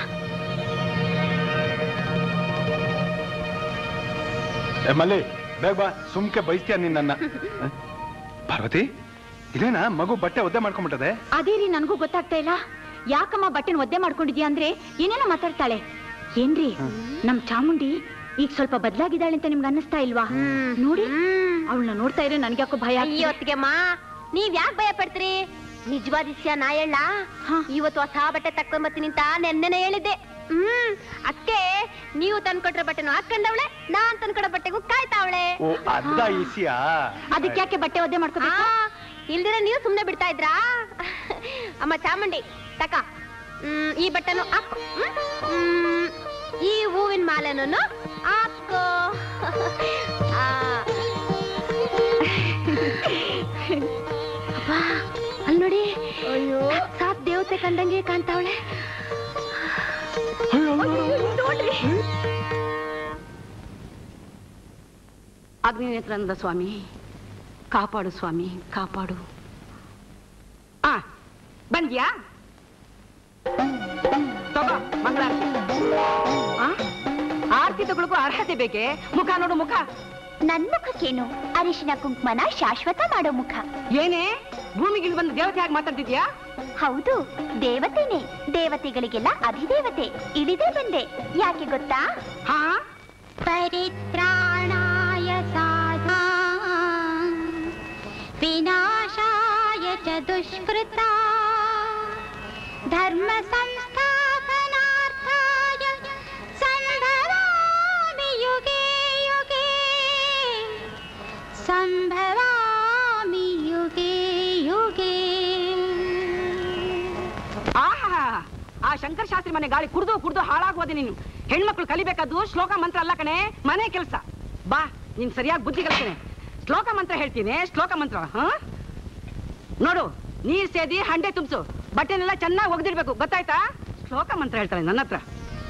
ಏ ಮಲ್ಲಿ ಬೇಗ ಬಾ ಸುಮ್ಕೆ ಬೈಸ್ತೀಯ ನೀನ್ ನನ್ನ ಹ? ಪಾರ್ವತಿ ಇದೇನಾ ಮಗು ಬಟ್ಟೆ ಒದ್ದೆ ಮಾಡ್ಕೊಂಡ್ಬಿಟ್ಟದೆ ಅದೇ ರೀ ನನಗೂ ಗೊತ್ತಾಗ್ತಾ ಇಲ್ಲ ಯಾಕಮ್ಮ ಬಟ್ಟೆನ ಒದ್ದೆ ಮಾಡ್ಕೊಂಡಿದ್ಯಾ ಅಂದ್ರೆ ಏನೇನೋ ಮಾತಾಡ್ತಾಳೆ ಏನ್ರಿ ನಮ್ ಚಾಮುಂಡಿ ಈಗ ಸ್ವಲ್ಪ ಬದಲಾಗಿದ್ದಾಳೆ ಅಂತ ನಿಮ್ಗೆ ಅನ್ನಿಸ್ತಾ ಇಲ್ವಾ ನೋಡಿ ಅವಳನ್ನ ನೋಡ್ತಾ ಇದ್ರೆ ನನ್ಗೆ ಯಾಕೋ ಭಯ ಆಗ್ತಿದೆ. ಅಯ್ಯೋತ್ತಿಗೆಮ್ಮ ನೀವ್ ಯಾಕೆ ಭಯ ಪಡ್ತೀರಿ ನಿಜವಾದ ವಿಷಯ ನಾ ಹೇಳ ಇವತ್ತು ಹೊಸ ಬಟ್ಟೆ ತಕೊಂಬತ್ತೀನಿ ಅಂತ ನೆನ್ನೆನೆ ಹೇಳಿದ್ದೆ ಹ್ಮ್ ಅಕ್ಕೆ ನೀವು ತಂದ್ಕೊಟ್ರ ಬಟ್ಟೆನು ಹಾಕೊಂಡವಳೆ ನಾನ್ ತಂದ್ಕೊಡೋ ಬಟ್ಟೆಗೂ ಕಾಯ್ತಾವಳೆ ಓ ಅದ ಈಸಿಯಾ ಅದಕ್ಕೆ ಯಾಕೆ ಬಟ್ಟೆ ಒದ್ದೆ ಮಾಡ್ಕೋಬೇಕು ಇಲ್ದಿರ ನೀವು ಸುಮ್ನೆ ಬಿಡ್ತಾ ಇದ್ರಾ ಅಮ್ಮ ಚಾಮುಂಡಿ ತಕ ಹ್ಮ್, ಈ ಬಟ್ಟೆನು ಹಾಕೋ ಹ್ಮ್? ಹ್ಮ್, ಈ ಹೂವಿನ ಮಾಲೆನೂ ಹಾಕೋ ಆ. ಅಬ್ಬಾ, ಅಲ್ಲ್ ನೋಡಿ ಸಾತ್ ದೇವತೆ ಕಂಡಂಗೆ ಕಾಣ್ತಾವಳೆ ನೋಡ್ರಿ ಅಗ್ನಿನೇತ್ರಾನಂದ ಸ್ವಾಮಿ ಕಾಪಾಡು ಸ್ವಾಮಿ ಕಾಪಾಡು ಆ ಬಂದ್ಯಾ ತಗೋ ಮಂಗಳಾರತಿ ಆ? ಆರತಿ ತಗೊಳಕ್ಕೂ ಅರ್ಹತೆ ಬೇಕೆ ಮುಖ ನೋಡು ಮುಖ ನನ್ ಮುಖಕ್ಕೇನು ಅರಿಶಿನ ಕುಂಕುಮನ ಶಾಶ್ವತ ಮಾಡೋ ಮುಖ ಏನೇ ಭೂಮಿಗೆ ಇಲ್ಲಿ ಬಂದು ದೇವತೆ ಆಗಿ ಮಾತಾಡ್ತಿದ್ಯಾ ಹೌದು ದೇವತೆನೆ ದೇವತೆಗಳಿಗೆಲ್ಲ ಅಧಿದೇವತೆ ಇಳಿದೇ ಬಂದೆ ಯಾಕೆ ಗೊತ್ತಾ ಹಾ ಪರಿತ್ರಾಣಾಯ ಸಾಧಾ ವಿನಾಶಾಯ ಚ ದುಷ್ಕೃತಾ ಧರ್ಮ ಸಂಸ್ಥಾಪನಾರ್ಥಾಯ ಸಂಭವಾಮಿ ಯುಗೇ ಯುಗೇ ಸಂಭವಾಮಿ ಯುಗೇ ಯುಗೇ ಆಹಾ ಆ ಶಂಕರ ಶಾಸ್ತ್ರಿ ಮನೆ ಗಾಳಿ ಕುಡ್ದು ಕುಡ್ದು ಹಾಳಾಗೋದೆ ನೀನು ಹೆಣ್ಮಕ್ಳು ಕಲಿಬೇಕಾದ್ದು ಶ್ಲೋಕ ಮಂತ್ರ ಅಲ್ಲ ಕಣೆ ಮನೆ ಕೆಲಸ ಬಾ ನೀನ್ ಸರಿಯಾಗಿ ಬುದ್ಧಿ ಕಲಿಸ್ತೇನೆ ಶ್ಲೋಕ ಮಂತ್ರ ಹೇಳ್ತೀನಿ ಶ್ಲೋಕ ಮಂತ್ರ ಹಾ ನೋಡು ನೀರ್ ಸೇದಿ ಹಂಡೆ ತುಂಬಿಸು ಬಟ್ಟೆನೆಲ್ಲ ಚೆನ್ನಾಗಿ ಒಗ್ದಿಡ್ಬೇಕು ಗೊತ್ತಾಯ್ತಾ ಶ್ಲೋಕ ಮಂತ್ರ ಹೇಳ್ತಾಳೆ ನನ್ನ ಹತ್ರ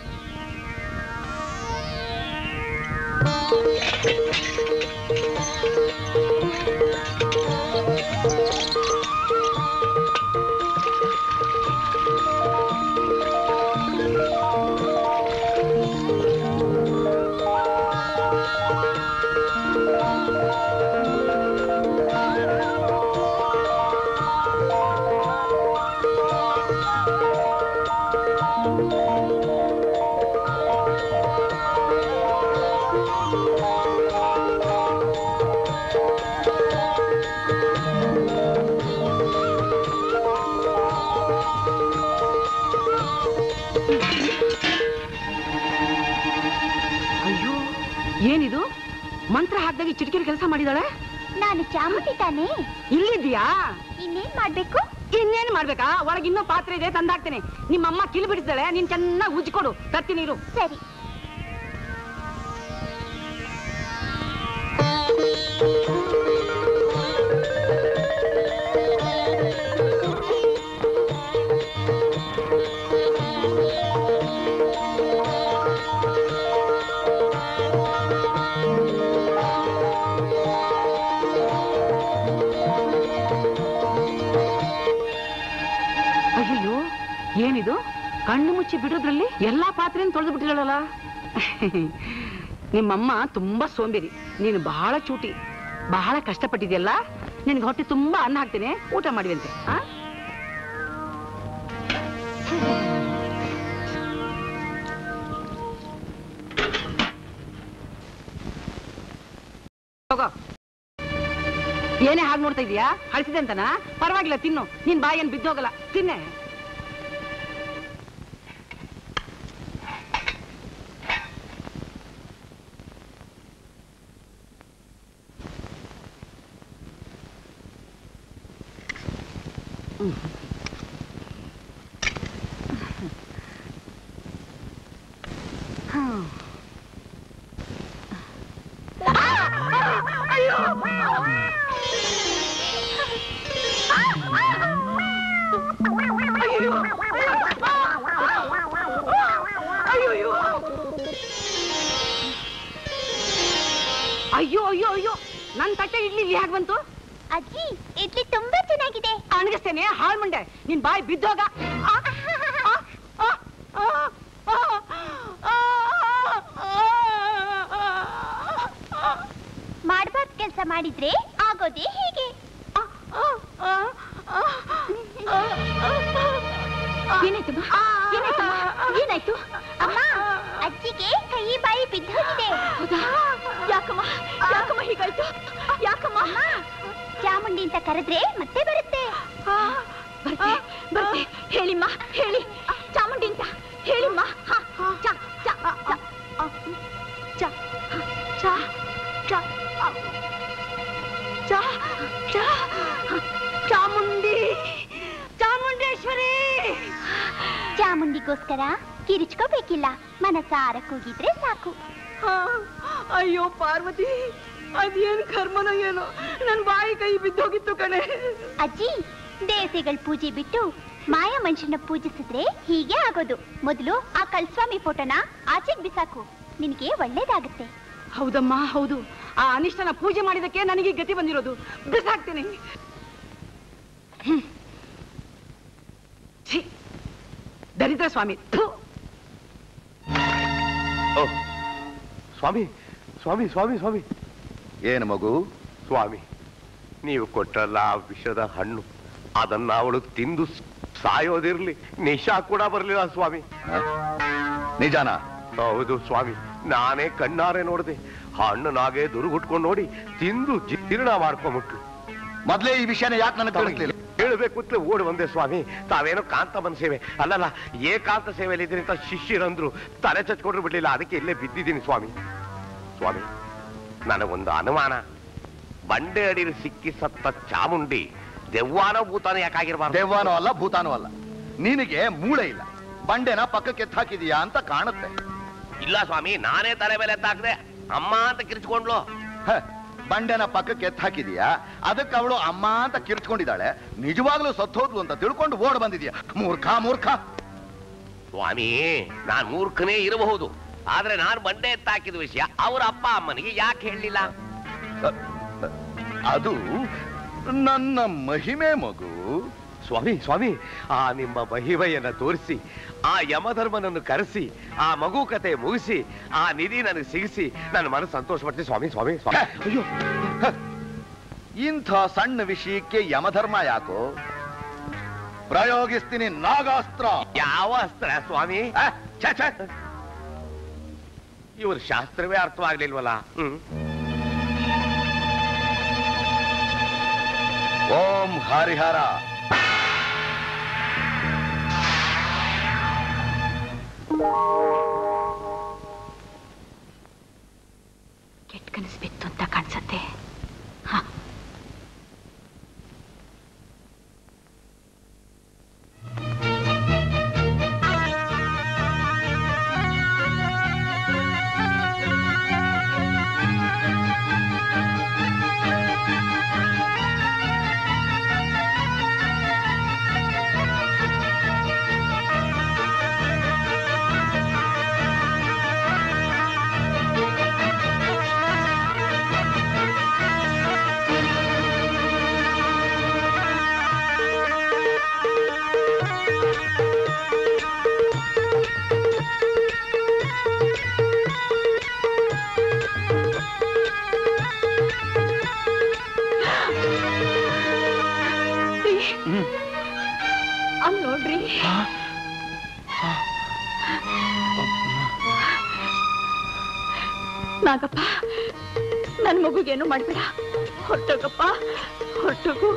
ಅಯ್ಯೋ ಏನಿದು ಮಂತ್ರ ಹಾಕ್ದಾಗ ಚಿಟಿಕೆಲಿ ಕೆಲಸ ಮಾಡಿದಾಳೆ ನಾನು ಚಾಮುಂಡಿ ತಾನೇ ಇಲ್ಲಿದ್ಯಾ ಇನ್ನೇನ್ ಮಾಡ್ಬೇಕು ಇನ್ನೇನು ಮಾಡ್ಬೇಕಾ ಒಳಗೆ ಇನ್ನೂ ಪಾತ್ರೆ ಇದೆ ತಂದಾಕ್ತೇನೆ ನಿಮ್ಮಮ್ಮ ಕಿಲ್ ಬಿಡಿಸ್ದಾಳೆ ನೀನ್ ಚೆನ್ನಾಗಿ ಉಜ್ಕೊಡು ತರ್ತೀನಿ ಇರು ಸರಿ ಅಯ್ಯೋ ಏನಿದು ಕಣ್ಣು ಮುಚ್ಚಿ ಬಿಡೋದ್ರಲ್ಲಿ ಎಲ್ಲಾ ಪಾತ್ರೆಯನ್ನು ತೊಳೆದು ಬಿಟ್ಟಿರಲ್ಲ ನಿಮ್ಮಮ್ಮ ತುಂಬಾ ಸೋಂಬೇರಿ ನೀನು ಬಹಳ ಚೂಟಿ ಬಹಳ ಕಷ್ಟಪಟ್ಟಿದ್ಯಲ್ಲ ನಿನ್ಗೆ ಹೊಟ್ಟೆ ತುಂಬಾ ಅನ್ನ ಹಾಕ್ತೇನೆ ಊಟ ಮಾಡಿವಂತೆ ಆ ತಗೋ ಏನೇ ಹಾಗೆ ನೋಡ್ತಾ ಇದೀಯಾ ಹಳಸಿದೆ ಅಂತನಾ ಪರವಾಗಿಲ್ಲ ತಿನ್ನು ನಿನ್ ಬಾಯಿ ಏನ್ ಬಿದ್ದೋಗಲ್ಲ ತಿನ್ನೆ ಅಯ್ಯೋ ಅಯ್ಯೋ ಅಯ್ಯೋ ನನ್ ತಟ್ಟೆ ಇಡ್ಲಿ ಇಲ್ಲಿ ಹೇಗೆ ಬಂತು ಅಜ್ಜಿ ಇಡ್ಲಿ ತುಂಬಾ ಚೆನ್ನಾಗಿದೆ ಅಣಗಿಸ್ತೇನೆ ಹಾಳ್ ಮುಂಡೆ ನಿನ್ ಬಾಯಿ ಬಿದ್ದೋಗ ಆ, ಆ, ಆ, ಆ, ಆ, ಆ, ಆ, ಮಾಡ್ಬಾರ್ದು ಕೆಲಸ ಮಾಡಿದ್ರೆ ಆಗೋದೇ ಹೀಗೆ ಏನಾಯ್ತಮ್ಮ ಏನಾಯ್ತಮ್ಮ ಏನಾಯ್ತು ಅಮ್ಮ ಅಜ್ಜಿಗೆ ಕೈ ಬಾಯಿ ಬಿದ್ದೋಗಿದೆ ಹೌದಾ ಯಾಕಮ್ಮ ಯಾಕಮ್ಮ ಹೀಗಾಯ್ತು ಯಾಕಮ್ಮ ಚಾಮುಂಡಿ ಅಂತ ಕರೆದ್ರೆ ಮತ್ತೆ ಬರುತ್ತೆ ಬರ್ತೆ ಬರ್ತೆ ಹೇಳಿಮ್ಮ ಹೇಳಿ ಚಾಮುಂಡಿ ಅಂತ ಹೇಳಿಮ್ಮ ಹ, ಚ, ಚ, ಚ, ಅ, ಚ, ಚ, ಚ, ಅ, ಚ, ಚ, ಚಾಮುಂಡಿ ಚಾಮುಂಡೇಶ್ವರಿ ಚಾಮುಂಡಿಗೋಸ್ಕರ ಕಿರಿಚ್ಕೋಬೇಕಿಲ್ಲ ಮನಸಾರ ಕೂಗಿದ್ರೆ ಸಾಕು ಆ, ಅಯ್ಯೋ ಪಾರ್ವತಿ ಅದೇನ್ ಕರ್ಮನೋ ಏನೋ ನನ್ ಬಾಯಿ ಕೈ ಬಿದ್ದೋಗಿತ್ತು ಕಣೆ ಅಜ್ಜಿ ದೇವತೆಗಳ ಪೂಜೆ ಬಿಟ್ಟು ಮಾಯ ಮನುಷ್ಯನ ಪೂಜಿಸಿದ್ರೆ ಹೀಗೆ ಆಗೋದು ಮೊದಲು ಆ ಕಲ್ಸ್ವಾಮಿ ಫೋಟೋನ ಆಚೆಗ್ ಬಿಸಾಕು ನಿನಗೆ ಒಳ್ಳೇದಾಗುತ್ತೆ ಹೌದಮ್ಮ ಹೌದು ಆ ಅನಿಷ್ಟನ ಪೂಜೆ ಮಾಡಿದಕ್ಕೆ ನನಗೆ ಈ ಗತಿ ಬಂದಿರೋದು ಬಿಸಾಕ್ತೀನಿ ಹ್ಮ್. ಛೀ, ದರಿದ್ರ ಸ್ವಾಮಿ ಥು. ಓ ಸ್ವಾಮಿ ಸ್ವಾಮಿ ಸ್ವಾಮಿ ಸ್ವಾಮಿ ಏನು ಮಗು ಸ್ವಾಮಿ ನೀವು ಕೊಟ್ಟಲ್ಲ ಆ ವಿಷದ ಹಣ್ಣು ಅದನ್ನ ಅವಳು ತಿಂದು ಸ್- ಸಾಯೋದಿರ್ಲಿ ನಿಶಾ ಕೂಡ ಬರ್ಲಿಲ್ಲ ಸ್ವಾಮಿ ಹ? ನಿಜಾನ ಹೌದು ಸ್ವಾಮಿ ನಾನೇ ಕಣ್ಣಾರೆ ನೋಡಿದೆ ಹಣ್ಣನಾಗೆ ದುರುಗುಟ್ಕೊಂಡು ನೋಡಿ ತಿಂದು ಜೀರ್ಣ ಮಾಡ್ಕೊಂಬಿಟ್ಲು ಮೊದ್ಲೇ ಈ ವಿಷಯನ ಯಾಕೆ ನನಗೆ ತಿಳಿಸ್ಲಿಲ್ಲ ಹೇಳಬೇಕು ಅಂತ ಓಡಿ ಬಂದೆ ಸ್ವಾಮಿ ತಾವೇನೋ ಕಾಂತಮ್ಮನ ಸೇವೆ ಅಲ್ಲಲ್ಲ ಏಕಾಂತ ಸೇವೆಯಲ್ಲಿ ಇದ್ದೀನಿ ಅಂತ ಶಿಷ್ಯರಂದ್ರು ತಲೆ ಚಚ್ಕೊಂಡ್ರು ಬಿಡ್ಲಿಲ್ಲ ಅದಕ್ಕೆ ಇಲ್ಲೇ ಬಿದ್ದಿದ್ದೀನಿ ಸ್ವಾಮಿ ಸ್ವಾಮಿ ನನಗೊಂದು ಅನುಮಾನ ಬಂಡೆ ಅಡಿಲಿ ಸಿಕ್ಕಿ ಸತ್ತ ಚಾಮುಂಡಿ ದೆವ್ವಾನೋ ಭೂತಾನ ಯಾಕಾಗಿರ್ಬಾರ್ದು ದೆವ್ವಾನೋ ಅಲ್ಲ ಭೂತಾನೋ ಅಲ್ಲ ನಿನಗೆ ಮೂಳೆ ಇಲ್ಲ ಬಂಡೆನ ಪಕ್ಕಕ್ಕೆ ಎತ್ತು ಹಾಕಿದೀಯಾ ಅಂತ ಕಾಣುತ್ತೆ ಇಲ್ಲ ಸ್ವಾಮಿ ನಾನೇ ತಲೆ ಮೇಲೆ ಎತ್ತಾಕ್ದೆ ಅಮ್ಮ ಅಂತ ಕಿರ್ಚ್ಕೊಂಡ್ಲು ಹ, ಬಂಡೆನ ಪಕ್ಕಕ್ಕೆ ಎತ್ತು ಹಾಕಿದೀಯಾ ಅದಕ್ಕೆ ಅವಳು ಅಮ್ಮ ಅಂತ ಕಿರ್ಚ್ಕೊಂಡಿದ್ದಾಳೆ ನಿಜವಾಗ್ಲೂ ಸತ್ತೋದ್ಲು ಅಂತ ತಿಳ್ಕೊಂಡು ಓಡ್ ಬಂದಿದ್ಯಾ ಮೂರ್ಖ ಮೂರ್ಖ ಸ್ವಾಮಿ ನಾನ್ ಮೂರ್ಖನೇ ಇರಬಹುದು ಆದ್ರೆ ನಾನು ಬಂಡೆ ಎತ್ತಾಕಿದ ವಿಷಯ ಅವ್ರ ಅಪ್ಪ ಅಮ್ಮನಿಗೆ ಯಾಕೆ ಹೇಳಲಿಲ್ಲ ಅದು ನನ್ನ ಮಹಿಮೆ ಮಗು ಸ್ವಾಮಿ ಸ್ವಾಮಿ ಆ ನಿಮ್ಮ ಮಹಿಮೆಯನ್ನ ತೋರಿಸಿ ಆ ಯಮಧರ್ಮನನ್ನು ಕರೆಸಿ ಆ ಮಗು ಕತೆ ಮುಗಿಸಿ ಆ ನಿಧಿ ನನಗೆ ಸಿಗಿಸಿ ನನ್ನ ಮನಸ್ಸು ಸಂತೋಷ ಪಡ್ತೀನಿ ಸ್ವಾಮಿ ಸ್ವಾಮಿ ಸ್ವಾಮಿ ಅಯ್ಯೋ ಇಂಥ ಸಣ್ಣ ವಿಷಯಕ್ಕೆ ಯಮಧರ್ಮ ಯಾಕೋ ಪ್ರಯೋಗಿಸ್ತೀನಿ ನಾಗಾಸ್ತ್ರ ಯಾವ ಅಸ್ತ್ರ ಸ್ವಾಮಿ ಆ, ಛ, ಛ. ಇವ್ರ ಶಾಸ್ತ್ರವೇ ಅರ್ಥವಾಗ್ಲಿಲ್ವಲ್ಲ ಹ್ಮ್ ಓಂ ಹರಿಹರ ಕೆಟ್ಟ ಕನಸು ಬಿತ್ತು ಅಂತ ಕಾಣಿಸತ್ತೆ ಅಲ್ಲಿ ನೋಡ್ರಿ ನಾಗಪ್ಪ ನನ್ ಮಗುಗೇನು ಮಾಡ್ಬೇಡ ಹೊರಟೋಗಪ್ಪ ಹೊರಟೋಗು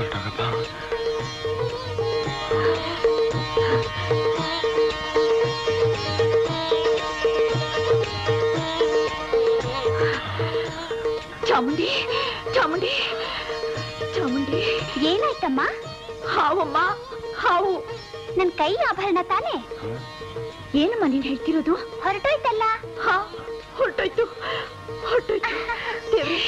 ಚಾಮುಂಡಿ ಚಾಮುಂಡಿ ಚಾಮುಂಡಿ ಏನಾಯ್ತಮ್ಮ ಹಾವಮ್ಮ ಹಾವು ನನ್ ಕೈ ಆಭರಣ ತಾನೆ ಏನಮ್ಮ ನೀನ್ ಹೇಳ್ತಿರೋದು ಹೊರಟೋಯ್ತಲ್ಲ ಹಾ ಹೊರಟೋಯ್ತು ಹೊರಟೋಯ್ತು ದೇವ್ರೇ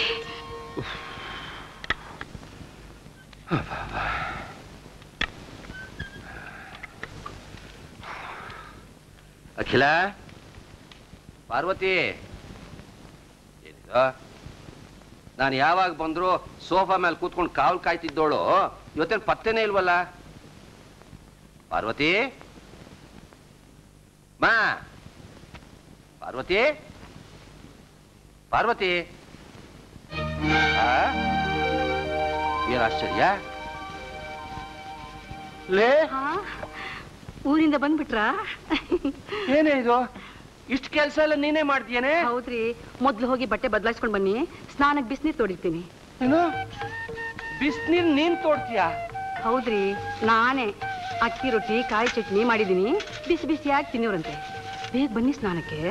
ಅಖಿಲ ಪಾರ್ವತಿ ಏನಿದು ನಾನು ಯಾವಾಗ ಬಂದ್ರು ಸೋಫಾ ಮೇಲೆ ಕೂತ್ಕೊಂಡು ಕಾವಲ್ ಕಾಯ್ತಿದ್ದೋಳು ಇವತ್ತೇನು ಪತ್ತೆನೇ ಇಲ್ವಲ್ಲ ಪಾರ್ವತಿ ಮಾ ಪಾರ್ವತಿ ಪಾರ್ವತಿ ಆ? ಏನ್ ಆಶ್ಚರ್ಯ ಲೇ ಊರಿಂದ ಬಂದ್ಬಿಟ್ರಾ ಏನೇ ಇದು ಇಷ್ಟು ಕೆಲಸ ಎಲ್ಲ ನೀನೇ ಮಾಡ್ತೀಯೇನೆ ಹೌದ್ರಿ ಮೊದ್ಲು ಹೋಗಿ ಬಟ್ಟೆ ಬದಲಾಯಿಸ್ಕೊಂಡ್ ಬನ್ನಿ ಸ್ನಾನಕ್ಕೆ ಬಿಸಿನೀರ್ ತೊಡಿತೀನಿ ಏನು ಬಿಸಿನೀರ್ ನೀನ್ ತೋಡ್ತೀಯಾ ಹೌದ್ರಿ ನಾನೇ ಅಕ್ಕಿ ರೊಟ್ಟಿ ಕಾಯಿ ಚಟ್ನಿ ಮಾಡಿದೀನಿ ಬಿಸಿ ಬಿಸಿಯಾಗಿ ತಿನ್ನೋರಂತೆ ಬೇಗ ಬನ್ನಿ ಸ್ನಾನಕ್ಕೆ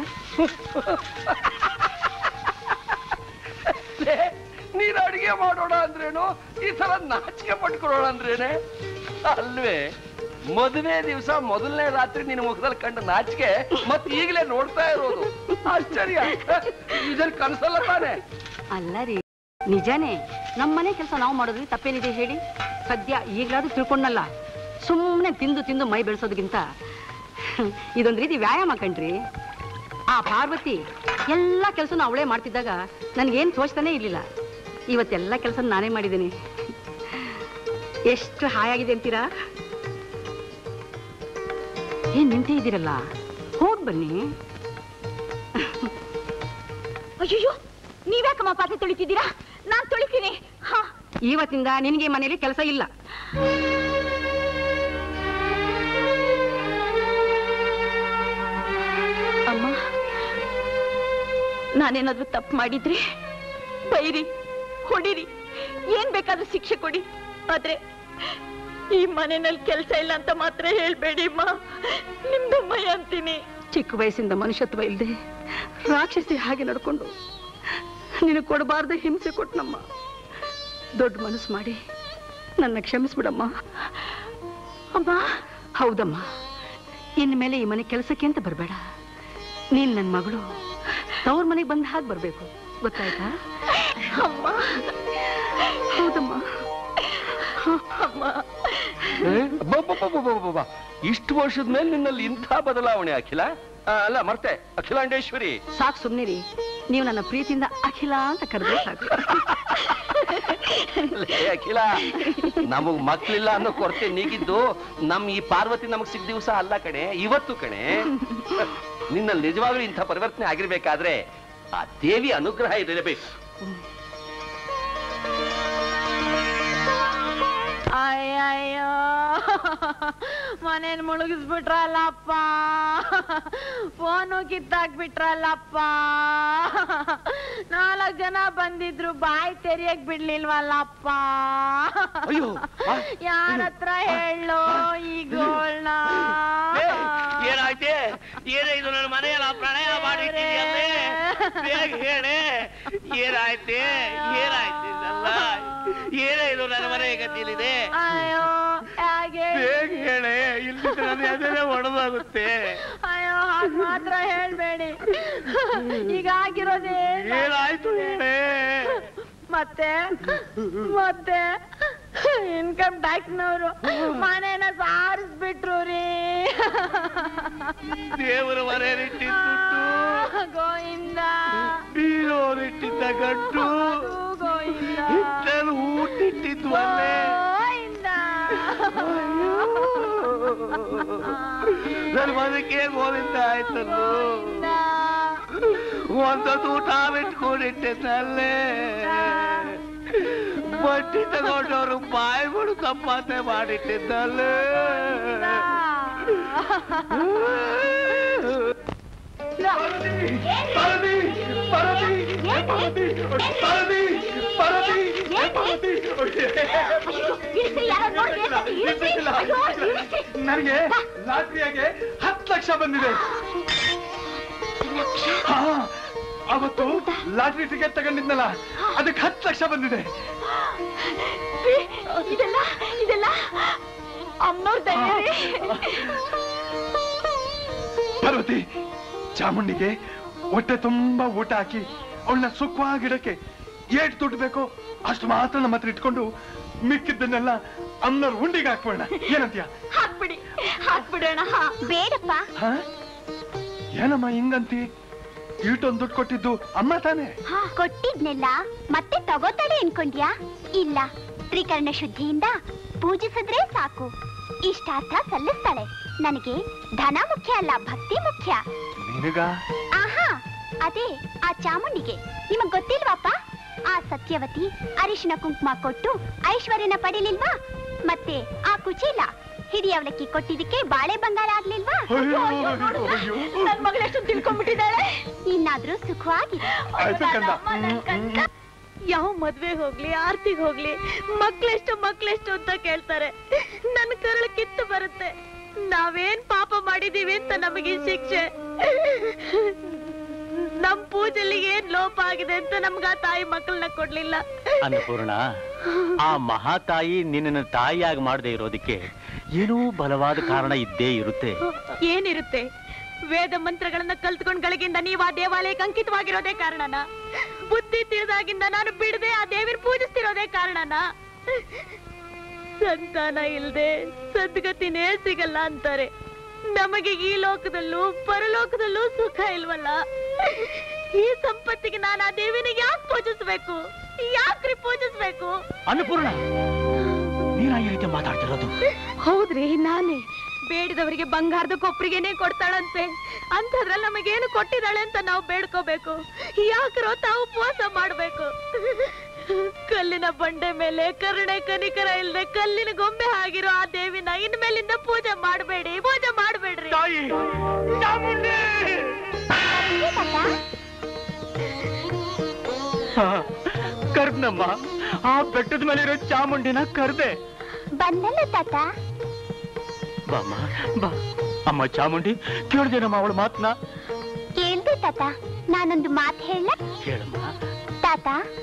ಲೇ, ನೀನ್ ಅಡಿಗೆ ಮಾಡೋಣ ಅಂದ್ರೇನು ಈ ತರ ನಾಚಿಕೆ ಪಟ್ಕೊಳ್ಳೋಣ ಅಂದ್ರೇನೆ ಅಲ್ವೇ ಮದುವೆ ದಿವಸ ಮೊದಲನೇ ರಾತ್ರಿ ನಿನ್ನ ಮುಖದಲ್ಲಿ ಕಂಡ ನಾಚಿಕೆ ಮತ್ ಈಗಲೇ ನೋಡ್ತಾ ಇರೋದು ಆಶ್ಚರ್ಯ ಇದ್ರ ಕನಸಲ್ಲ ತಾನೆ ಅಲ್ಲ ರೀ ನಿಜಾನೇ ನಮ್ಮನೆ ಕೆಲಸ ನಾವು ಮಾಡೋದ್ರಿ ತಪ್ಪೇನಿದೆ ಹೇಳಿ ಸದ್ಯ ಈಗಲಾದ್ರೂ ತಿಳ್ಕೊಂಡಲ್ಲ ಸುಮ್ಮನೆ ತಿಂದು ತಿಂದು ಮೈ ಬೆಳೆಸೋದಕ್ಕಿಂತ ಇದೊಂದು ರೀತಿ ವ್ಯಾಯಾಮ ಕಣ್ರಿ ಆ ಪಾರ್ವತಿ ಎಲ್ಲ ಕೆಲಸನೂ ಅವಳೇ ಮಾಡ್ತಿದ್ದಾಗ ನನಗೇನು ತೋಚ್ತಾನೆ ಇರಲಿಲ್ಲ ಇವತ್ತೆಲ್ಲ ಕೆಲಸ ನಾನೇ ಮಾಡಿದ್ದೀನಿ ಎಷ್ಟು ಹಾಯಾಗಿದೆ ಅಂತೀರಾ ಏನ್ ನಿಂತೇ ಇದ್ದೀರಲ್ಲ ಹೋಗ್ ಬನ್ನಿ ಅಯ್ಯೋ ನೀವ್ಯಾಕಮ್ಮ ಪಾತ್ರೆ ತೊಳಿತಿದ್ದೀರಾ ನಾನ್ ತೊಳಿತೀನಿ ಹಾ ಇವತ್ತಿಂದ ನಿನಗೆ ಮನೇಲಿ ಕೆಲಸ ಇಲ್ಲ ಅಮ್ಮ ನಾನೇನಾದ್ರೂ ತಪ್ಪು ಮಾಡಿದ್ರೆ ಬೈರಿ ಹೊಡಿರಿ ಏನ್ ಬೇಕಾದ್ರೂ ಶಿಕ್ಷೆ ಕೊಡಿ ಆದ್ರೆ ಈ ಮನೆಯಲ್ಲಿ ಕೆಲಸ ಇಲ್ಲ ಅಂತ ಮಾತ್ರ ಹೇಳ್ಬೇಡಿ ಅಮ್ಮ ನಿಮ್ದಮ್ಮಯ್ಯ ಅಂತೀನಿ ಚಿಕ್ಕ ವಯಸ್ಸಿಂದ ಮನುಷ್ಯತ್ವ ಇಲ್ಲದೆ ರಾಕ್ಷಸಿ ಹಾಗೆ ನಡ್ಕೊಂಡು ನಿನಗೆ ಕೊಡಬಾರ್ದ ಹಿಂಸೆ ಕೊಟ್ನಮ್ಮ ದೊಡ್ಡ ಮನಸ್ಸು ಮಾಡಿ ನನ್ನ ಕ್ಷಮಿಸ್ಬಿಡಮ್ಮ ಅಮ್ಮ ಹೌದಮ್ಮ ಇನ್ಮೇಲೆ ಈ ಮನೆ ಕೆಲಸಕ್ಕೆ ಅಂತ ಬರಬೇಡ ನೀನ್ ನನ್ನ ಮಗಳು ತವ್ರ ಮನೆಗೆ ಬಂದ ಹಾಗೆ ಬರಬೇಕು ಗೊತ್ತಾಯ್ತಾ ಹೌದಮ್ಮ ಅಮ್ಮ ಇಷ್ಟು ವರ್ಷದ ಮೇಲೆ ನಿನ್ನಲ್ಲಿ ಇಂಥ ಬದಲಾವಣೆ ಅಖಿಲ ಆ, ಅಲ್ಲ ಮರ್ತೆ ಅಖಿಲಾಂಡೇಶ್ವರಿ ಸಾಕು ಸುಮ್ನಿರಿ ನೀವು ನನ್ನ ಪ್ರೀತಿಯಿಂದ ಅಖಿಲ ಅಂತ ಕರೆದ್ರೆ ಸಾಕು ಲೇ ಅಖಿಲ ನಮಗ್ ಮಕ್ಳಿಲ್ಲ ಅನ್ನೋ ಕೊರತೆ ನೀಗಿದ್ದು ನಮ್ ಈ ಪಾರ್ವತಿ ನಮಗ್ ಸಿಕ್ಕ ದಿವಸ ಅಲ್ಲ ಕಣೆ ಇವತ್ತು ಕಣೆ ನಿನ್ನಲ್ಲಿ ನಿಜವಾಗ್ಲೂ ಇಂಥ ಪರಿವರ್ತನೆ ಆಗಿರ್ಬೇಕಾದ್ರೆ ಆ ದೇವಿ ಅನುಗ್ರಹ ಇರಲೇಬೇಕು ಅಯ್ಯಯ್ಯೋ ಮನೇನ್ ಮುಳುಗಿಸ್ಬಿಟ್ರಲ್ಲಪ್ಪ ಫೋನು ಕಿತ್ತಾಕ್ಬಿಟ್ರಲ್ಲಪ್ಪ ನಾಲ್ಕು ಜನ ಬಂದಿದ್ರು ಬಾಯಿ ತೆರಿಯಕ್ ಬಿಡ್ಲಿಲ್ವಲ್ಲಪ್ಪ ಅಯ್ಯೋ, ಆ, ಯಾರ ಹತ್ರ ಹೇಳೋ ಈಗೋಳ್ನ ಏನಾಯ್ತೆ ಏನೇ ಇದು ನನ್ನ ಮನೆಯಲ್ಲ ಪ್ರಣಯ ಮಾಡಿದ್ದೀಯಲ್ಲೇ ಬೇಗ ಹೇಳೆ ಏನಾಯ್ತೆ ಏನಾಯ್ತು ಇದೆಲ್ಲ ಏನೇ ಇದು ನನ್ನ ಮನೆ ಗತಿಲಿದೆ ಅಯ್ಯೋ ಹೇಗೆ ಬೇಗ ಹೇಳೆ ಇಲ್ಲಿದ್ರೆ ನನ್ನ ಎದೆನೇ ಒಡೆದಾಗುತ್ತೆ ಅಯ್ಯೋ ಹಾಗ್ ಮಾತ್ರ ಹೇಳ್ಬೇಡಿ ಈಗ ಆಗಿರೋದೇ ಏನಾಯ್ತು ಹೇಳೆ ಮತ್ತೆ ಮತ್ತೆ ಇನ್ಕಮ್ ಟ್ಯಾಕ್ಸ್ನವರು ಮನೇನ ಸಾರಿಸ್ಬಿಟ್ರು ರೀ ದೇವರ ಮನೆಯಲ್ಲಿಟ್ಟಿದ್ದು ಗೋವಿಂದ ಬೀರೋರಿಟ್ಟಿದ್ದ ಗಂಟು ಗೋವಿಂದ ನಾನು ಊಟಿಟ್ಟಿದ್ದು ಅಲ್ಲೇ ನನ್ನ ಮನಕ್ಕೆ ಗೋವಿಂದ ಆಯ್ತಲ್ಲೋ ಒಂದೊಂದು ಊಟ ಬಿಟ್ಕೊಂಡಿಟ್ಟೆನಲ್ಲೇ ಬಟ್ಟಿ ತಗೊಂಡವ್ರು ಬಾಯಿ ಬಿಡು ಸಂಪಾದನೆ ಮಾಡಿಟ್ಟಿದ್ದಲ್ಲೇ ನನಗೆ ಲಾಟ್ರಿಯಾಗೆ ಹತ್ತು ಲಕ್ಷ ಬಂದಿದೆ ಹಾ, ಅವತ್ತು ಲಾಟ್ರಿ ಟಿಕೆಟ್ ತಗೊಂಡಿದ್ನಲ್ಲ ಅದಕ್ಕೆ ಹತ್ತು ಲಕ್ಷ ಬಂದಿದೆ ಇದೆಲ್ಲ ಇದೆಲ್ಲ ಅಮ್ಮನವ್ರ ದಯೆ ರೀ. ಪಾರ್ವತಿ ಚಾಮುಂಡಿಗೆ ಹೊಟ್ಟೆ ತುಂಬಾ ಊಟ ಹಾಕಿ ಅವಳನ್ನ ಸುಖವಾಗಿಡಕ್ಕೆ ಏಟ್ ದುಡ್ಡು ಬೇಕೋ ಅಷ್ಟು ಮಾತ್ರ ನಮ್ಮ ಹತ್ರ ಇಟ್ಕೊಂಡು ಮಿಕ್ಕಿದ್ದನ್ನೆಲ್ಲ ಅಮ್ಮನವ್ರ ಉಂಡಿಗೆ ಹಾಕ್ಬೋಣ ಏನಂತೀಯ ಹಾಕ್ಬಿಡಿ ಹಾಕ್ಬಿಡೋಣ ಬೇಡಪ್ಪ ಹಾ? ಏನಮ್ಮ ಹಿಂಗಂತಿ ಈಟೊಂದು ದುಡ್ಡು ಕೊಟ್ಟಿದ್ದು ಅಮ್ಮ ತಾನೇ ಕೊಟ್ಟಿದ್ನೆಲ್ಲ ಮತ್ತೆ ತಗೋತಾಳೆ ಅನ್ಕೊಂಡ್ಯಾ ಇಲ್ಲ ತ್ರಿಕರಣ ಶುದ್ಧಿಯಿಂದ ಪೂಜಿಸಿದ್ರೆ ಸಾಕು ಇಷ್ಟಾರ್ಥ ಸಲ್ಲಿಸ್ತಾಳೆ ನನಗೆ ಧನ ಮುಖ್ಯ ಅಲ್ಲ ಭಕ್ತಿ ಮುಖ್ಯ ನಿನಗ ಆಹಾ ಅದೇ ಆ ಚಾಮುಂಡಿಗೆ ನಿಮಗ್ ಗೊತ್ತಿಲ್ವಾಪ್ಪ ಆ ಸತ್ಯವತಿ ಅರಿಶಿನ ಕುಂಕುಮ ಕೊಟ್ಟು ಐಶ್ವರ್ಯನ ಪಡಿಲಿಲ್ವಾ ಮತ್ತೆ ಆ ಕುಚೀಲ ಹಿಡಿ ಅವಲಕ್ಕಿ ಕೊಟ್ಟಿದ್ದಕ್ಕೆ ಬಾಳೆ ಬಂಗಾರ ಆಗ್ಲಿಲ್ವಾ ನನ್ ಮಗಳೆಷ್ಟು ತಿಳ್ಕೊಂಡ್ಬಿಟ್ಟಿದ್ದಾಳೆ ಇನ್ನಾದ್ರೂ ಸುಖವಾಗಿದೆ ಆಯ್ತು ಕಂದ ಯಾವ ಮದ್ವೆ ಹೋಗ್ಲಿ ಆರ್ತಿಗ್ ಹೋಗ್ಲಿ ಮಕ್ಳೆಷ್ಟು ಮಕ್ಳೆಷ್ಟು ಅಂತ ಕೇಳ್ತಾರೆ ನನ್ ಕರಳು ಕಿತ್ತು ಬರುತ್ತೆ ನಾವೇನ್ ಪಾಪ ಮಾಡಿದೀವಿ ಅಂತ ನಮಗೆ ಈ ಶಿಕ್ಷೆ ನಮ್ ಪೂಜೆಲಿ ಏನ್ ಲೋಪ ಆಗಿದೆ ಅಂತ ನಮ್ಗ ಆ ತಾಯಿ ಮಕ್ಕಳನ್ನ ಕೊಡ್ಲಿಲ್ಲ ಅನ್ನಪೂರ್ಣ ಆ ಮಹಾತಾಯಿ ನಿನ್ನನ್ನು ತಾಯಿಯಾಗಿ ಮಾಡದೇ ಇರೋದಕ್ಕೆ ಏನೋ ಬಲವಾದ ಕಾರಣ ಇದ್ದೇ ಇರುತ್ತೆ ಏನಿರುತ್ತೆ ವೇದ ಮಂತ್ರಗಳನ್ನ ಕಲ್ತ್ಕೊಂಡ್ ಗಳಿಗಿಂದ ನೀವ್ ಆ ದೇವಾಲಯಕ್ಕೆ ಅಂಕಿತವಾಗಿರೋದೇ ಕಾರಣನ ಬುದ್ಧಿ ತಿಳಿದಾಗಿಂದ ನಾನು ಬಿಡದೆ ಆ ದೇವಿನ ಪೂಜಿಸ್ತಿರೋದೇ ಕಾರಣನ ಸಂತಾನ ಇಲ್ದೆ ಸದ್ಗತಿನೇ ಸಿಗಲ್ಲ ಅಂತಾರೆ ನಮಗೆ ಈ ಲೋಕದಲ್ಲೂ ಪರಲೋಕದಲ್ಲೂ ಸುಖ ಇಲ್ವಲ್ಲ ಈ ಸಂಪತ್ತಿಗೆ ನಾನು ಆ ದೇವಿನ ಯಾಕೆ ಪೂಜಿಸ್ಬೇಕು ಯಾಕ್ರಿ ಪೂಜಿಸ್ಬೇಕು ಅನ್ನಪೂರ್ಣ ನೀನ ಈ ರೀತಿ ಮಾತಾಡ್ತಿರೋದು ಹೌದ್ರಿ ನಾನೇ ಬೇಡಿದವರಿಗೆ ಬಂಗಾರದ ಕೊಪ್ಪರಿಗೆನೆ ಕೊಡ್ತಾಳಂತೆ ಅಂಥದ್ರಲ್ಲಿ ನಮಗೇನು ಕೊಟ್ಟಿದ್ದಾಳೆ ಅಂತ ನಾವು ಬೇಡ್ಕೋಬೇಕು ಯಾಕ್ರೋ ತಾವು ಉಪವಾಸ ಮಾಡ್ಬೇಕು ಕಲ್ಲಿನ ಬಂಡೆ ಮೇಲೆ ಕರುಣೆ ಕನಿಕರ ಇಲ್ದೆ ಕಲ್ಲಿನ ಗೊಂಬೆ ಆಗಿರೋ ಆ ದೇವಿನ ಇನ್ಮೇಲಿಂದ ಪೂಜೆ ಮಾಡಬೇಡಿ ಪೂಜೆ ಮಾಡಬೇಡ್ರಿ ಕರ್ದಮ್ಮ ಆ ಬೆಟ್ಟದ ಮೇಲೆ ಇರೋ ಚಾಮುಂಡಿನ ಕರ್ದೆ ಬಂದಲ್ಲ ತಾತ ಬಾಮ್ಮ ಬಾ ಅಮ್ಮ ಚಾಮುಂಡಿ ಕೇಳ್ದೇನಮ್ಮ ಅವಳ ಮಾತನ್ನ ಕೇಳ್ದೆ ತಾತ ನಾನೊಂದು ಮಾತು ಹೇಳ ಹೇಳಮ್ಮ ತಾತ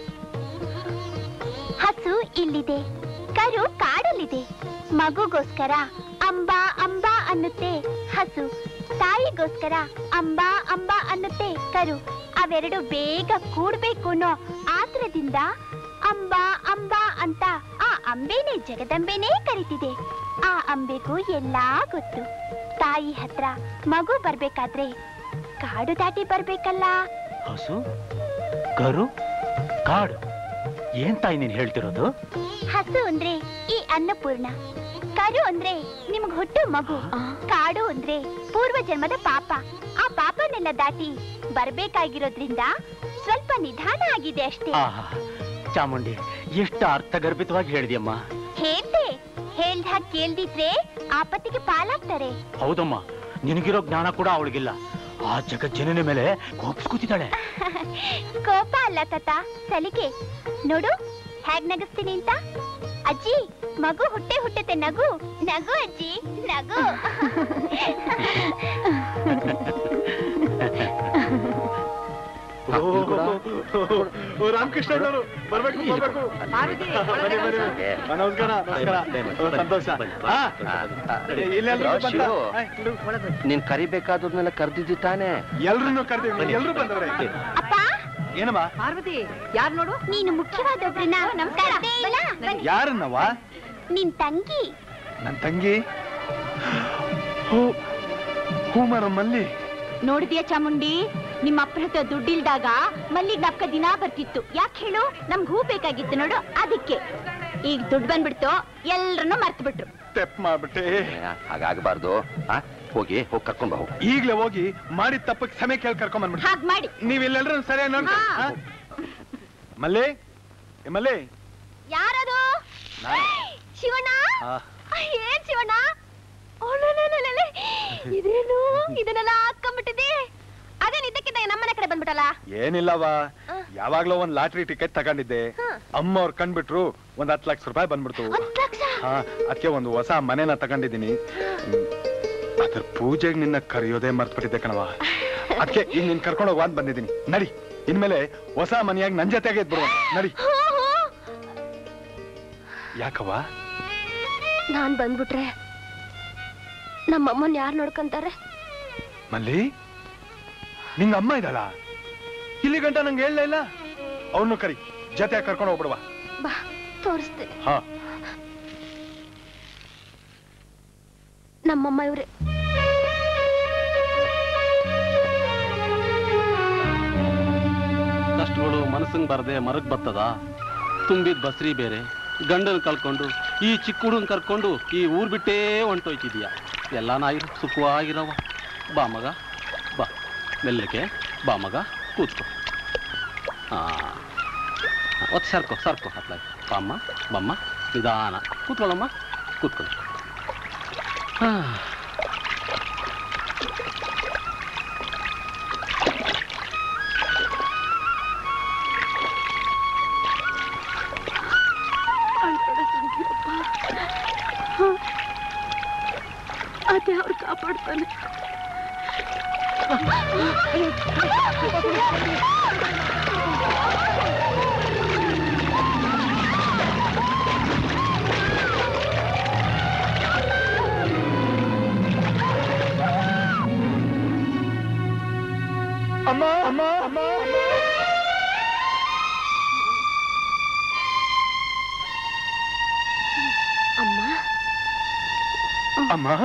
ಹಸು ಇಲ್ಲಿದೆ ಕರು ಕಾಡಲ್ಲಿದೆ ಮಗುಗೋಸ್ಕರ ಅಂಬಾ ಅಂಬಾ ಅನ್ನುತ್ತೆ ಹಸು ತಾಯಿಗೋಸ್ಕರ ಅಂಬಾ ಅಂಬಾ ಅನ್ನುತ್ತೆ ಕರು ಅವೆರಡು ಬೇಗ ಕೂಡ್ಬೇಕು ಅನ್ನೋ ಆತರದಿಂದ ಅಂಬಾ ಅಂಬಾ ಅಂತ ಆ ಅಂಬೆನೆ ಜಗದಂಬೆನೇ ಕರಿತಿದೆ ಆ ಅಂಬೆಗೂ ಎಲ್ಲಾ ಗೊತ್ತು ತಾಯಿ ಹತ್ರ ಮಗು ಬರ್ಬೇಕಾದ್ರೆ ಕಾಡು ದಾಟಿ ಬರ್ಬೇಕಲ್ಲ ಹಸು ಕರು ಕಾಡು ಏನ್ ತಾಯಿ ನೀನ್ ಹೇಳ್ತಿರೋದು ಹಸು ಅಂದ್ರೆ ಈ ಅನ್ನಪೂರ್ಣ ಕರು ಅಂದ್ರೆ ನಿಮ್ಗ್ ಹುಟ್ಟು ಮಗು ಕಾಡು ಅಂದ್ರೆ ಪೂರ್ವ ಜನ್ಮದ ಪಾಪ ಆ ಪಾಪನೆಲ್ಲ ದಾಟಿ ಬರ್ಬೇಕಾಗಿರೋದ್ರಿಂದ ಸ್ವಲ್ಪ ನಿಧಾನ ಆಗಿದೆ ಅಷ್ಟೇ ಆಹಾ ಚಾಮುಂಡಿ ಎಷ್ಟು ಅರ್ಥಗರ್ಭಿತವಾಗಿ ಹೇಳಿದ್ಯಮ್ಮ ಹೇಳ್ದೆ ಹೇಳ್ದ ಕೇಳ್ದಿದ್ರೆ ಆಪತ್ತಿಗೆ ಪಾಲಾಗ್ತಾರೆ ಹೌದಮ್ಮ ನಿನಗಿರೋ ಜ್ಞಾನ ಕೂಡ ಅವಳಿಗಿಲ್ಲ ಆ ಜಗಜ್ಜನನ ಮೇಲೆ ಕೋಪಿಸ್ಕೊತಿದ್ದಾಳೆ ಕೋಪ ಅಲ್ಲ ತಾತ ಸಲಿಗೆ ನೋಡು ಹೇಗ್ ನಗಿಸ್ತೀನಿ ಅಂತ ಅಜ್ಜಿ ಮಗು ಹುಟ್ಟೆ ಹುಟ್ಟತೆ ನಗು ನಗು ಅಜ್ಜಿ ನಗು ರಾಮಕೃಷ್ಣ ಬರ್ಬೇಕು ಬರ್ಬೇಕು ಬನ್ನಿ, ಬನ್ನಿ. ಆ, ನಮಸ್ಕಾರ ನಮಸ್ಕಾರ ಓ, ಸಂತೋಷ ಆ, ಇಲ್ಲೆಲ್ರೂ ಬಂತ? ಶಿವು. ಆ, ಇಡು. ನೀನ್ ಕರಿಬೇಕಾದವ್ರನ್ನೆಲ್ಲ ಕರ್ದಿದ್ದಿ ತಾನೇ ಎಲ್ರನ್ನೂ ಕರ್ದೀವಿ ಎಲ್ರು ಬಂದವ್ರೆ ಅಪ್ಪ ಏನಮ್ಮ ಪಾರ್ವತಿ ಯಾರು ನೋಡು ನೀನು ಮುಖ್ಯವಾದೊಬ್ರನ್ನ ನಮಸ್ಕಾರ ಯಾರನ್ನವ ನಿನ್ ತಂಗಿ ನನ್ ತಂಗಿ ಹೂ ಹೂ ಮರ ಮಲ್ಲಿ ನೋಡಿದ್ಯಾ ಚಾಮುಂಡಿ ನಿಮ್ಮ ಅಪ್ಪನ ಹತ್ರ ದುಡ್ಡಿಲ್ದಾಗ ಮಲ್ಲಿಗ್ ನಪ್ಕ ದಿನ ಬರ್ತಿತ್ತು ಯಾಕೆ ಹೇಳು ನಮ್ಗ್ ಹೂ ಬೇಕಾಗಿತ್ತು ನೋಡು ಅದಕ್ಕೆ ಈಗ ದುಡ್ಡು ಬಂದ್ಬಿಡ್ತು ಎಲ್ರನ್ನೂ ಮರ್ತು ಬಿಟ್ರು ತೆಪ್ ಮಾಡ್ಬಿಟ್ಟೆ ಹಾಗಾಗಬಾರ್ದು ಹೋಗಿ ಹೋಗಿ ಕರ್ಕೊಂಡ್ ಬಾ ಹೋಗು ಈಗ್ಲೇ ಹೋಗಿ ಮಾಡಿದ ತಪ್ಪಕ್ಕೆ ಕ್ಷಮೆ ಕೇಳಿ ಕರ್ಕೊಂಡ್ ಬಂದ್ಬಿಟ್ಟು ಹಾಗ್ ಮಾಡಿ ನೀವೆಲ್ಲರೂ ಸರಿಯಾಗಿ ನೋಡ್ಕೊ ಆ? ಮಲ್ಲಿ ಏ ಮಲ್ಲಿ ಯಾರದು ಶಿವಣ್ಣ ಆ. ಏನ್ ಶಿವಣ್ಣ ಓಲೋಲೋಲೋಲೋಲೆ. ಇದೇನು ಇದನ್ನೆಲ್ಲ ಹಾಕೊಂಡ್ಬಿಟ್ಟಿದೆ ಅದೇನ್ ಇದ್ದಕ್ಕಿದ್ದ ನಮ್ಮನೆ ಕಡೆ ಬಂದ್ಬಿಟ್ಟಲ್ಲ ಏನಿಲ್ಲವಾ ಯಾವಾಗ್ಲೋ ಒಂದ್ ಲಾಟ್ರಿ ಟಿಕೆಟ್ ತಗೊಂಡಿದ್ದೆ ಅಮ್ಮ ಅವ್ರು ಕಂಡ್ಬಿಟ್ರು ಒಂದ್ ಹತ್ತು ಲಕ್ಷ ರೂಪಾಯಿ ಬಂದ್ಬಿಡ್ತು ಹತ್ತು ಲಕ್ಷ ಹಾ ಅದಕ್ಕೆ ಒಂದು ಹೊಸ ಮನೆನ ತಗೊಂಡಿದ್ದೀನಿ ಹ್ಮ್. ಅದ್ರ ಪೂಜೆಗೆ ನಿನ್ನ ಕರೆಯೋದೇ ಮರ್ತ್ಬಿಟ್ಟಿದ್ದೆ ಕಣವ ಅದಕ್ಕೆ ಈಗ ನಿನ್ ಕರ್ಕೊಂಡು ಹೋಗುವ ಅಂತ ಬಂದಿದ್ದೀನಿ ನಡಿ ಇನ್ಮೇಲೆ ಹೊಸ ಮನೆಯಾಗಿ ನನ್ ಜೊತೆಗೆ ಇದ್ಬಿಡುವ ನಡಿ ಯಾಕವ್ವ ನಾನ್ ಬಂದ್ಬಿಟ್ರೆ ನಮ್ಮಮ್ಮನ್ ಯಾರು ನೋಡ್ಕೊಂತಾರೆ ಮಲ್ಲಿ ನಿಂಗ ಅಮ್ಮ ಇದ್ದಾಳ ಇಲ್ಲಿ ಗಂಟ ನಂಗೆ ಹೇಳಲೇ ಇಲ್ಲ ಅವನು ಕರಿ ಜೊತೆ ಕರ್ಕೊಂಡು ಹೋಗ್ಬಿಡುವ ಬಾ ತೋರಿಸ್ತೇನೆ ಹಾ ನಮ್ಮಮ್ಮ ಇವ್ರೆ ಕಷ್ಟಗಳು ಮನಸ್ಸಂಗ್ ಬರದೆ ಮರಗ್ ಬರ್ತದ ತುಂಬಿದ ಬಸ್ರಿ ಬೇರೆ ಗಂಡನ್ ಕಳ್ಕೊಂಡು ಈ ಚಿಕ್ಕ ಹುಡುಗನ್ ಕರ್ಕೊಂಡು ಈ ಊರ್ ಬಿಟ್ಟೇ ಹೊಂಟೋಯ್ತಿದೀಯ ಎಲ್ಲ ನಾಯಿರು ಸುಖವಾಗಿರವ ಬಾ ಮಗ ಬಾ ಮೆಲ್ಲಕ್ಕೆ ಬಾ ಮಗ ಕೂತ್ಕೋ ಹಾ ಒತ್ತು ಸರ್ಕೋ ಸರ್ಕೋ ಹತ್ಲಾಗ ಬಾಮ್ಮ ಬಮ್ಮ ನಿಧಾನ ಕೂತ್ಕೊಳ್ಳಮ್ಮ ಕೂತ್ಕೊಳ್ಳಿ ಹಾ ಅದೇ ಅವ್ರು ಕಾಪಾಡ್ತಾನೆ ಅಮ್ಮ ಅಮ್ಮ ಅಮ್ಮ ಅಮ್ಮ ಅಮ್ಮ ಅಮ್ಮ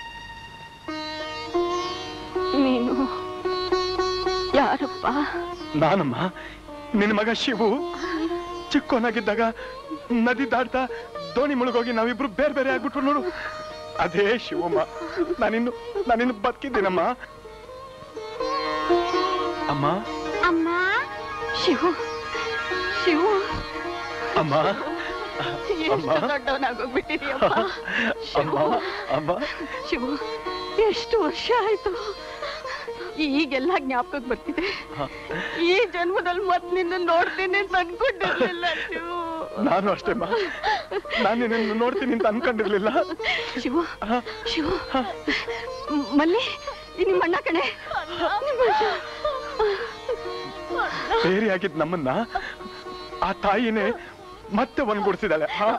ನೀನು ಯಾರಪ್ಪ ನಾನಮ್ಮ ನಿನ್ನ ಮಗ ಶಿವು ಚಿಕ್ಕೋನಾಗಿದ್ದಾಗ ನದಿ ದಾಟ್ತಾ ದೋಣಿ ಮುಳುಗೋಗಿ ನಾವಿಬ್ರು ಬೇರೆ ಬೇರೆ ಆಗ್ಬಿಟ್ರು ನೋಡು ಅದೇ ಶಿವಮ್ಮ ನಾನಿನ್ನು ನಾನಿನ್ನು ಬದುಕಿದ್ದೀನಮ್ಮ ಅಮ್ಮ ಅಮ್ಮ ಶಿವು ಶಿವು ಅಮ್ಮ ಎಷ್ಟು ದೊಡ್ಡವನಾಗೋಗ್ಬಿಟ್ಟಿದೀಯಪ್ಪ ಅಮ್ಮ ಅಮ್ಮ ಶಿವು ಎಷ್ಟು ವರ್ಷ ಆಯ್ತು ಈಗೆಲ್ಲ ಜ್ಞಾಪಕಕ್ಕೆ ಬರ್ತಿದೆ ಈ ಜನ್ಮದಲ್ಲಿ ಮತ್ ನಿನ್ನ ನೋಡ್ತೀನಿ ಅಂತ ಅನ್ಕೊಂಡಿರ್ಲಿಲ್ಲ ಶಿವು ನಾನು ಅಷ್ಟೇಮ್ಮ ನಾನು ನಿನ್ನ ನೋಡ್ತೀನಿ ಅಂತ ಅನ್ಕೊಂಡಿರ್ಲಿಲ್ಲ ಶಿವು ಶಿವು ಮ್- ಮಲ್ಲಿ ಈ ನಿಮ್ಮ ಅಣ್ಣ ಕಣೆ ನಿಮ್ಮ ಅಣ್ಣ. ಬೇರೆ ಆಗಿದ್ ನಮ್ಮನ್ನ ಆ ತಾಯಿನೇ ಮತ್ತೆ ಒಂದ್ಗೂಡ್ಸಿದಾಳೆ ಹಾ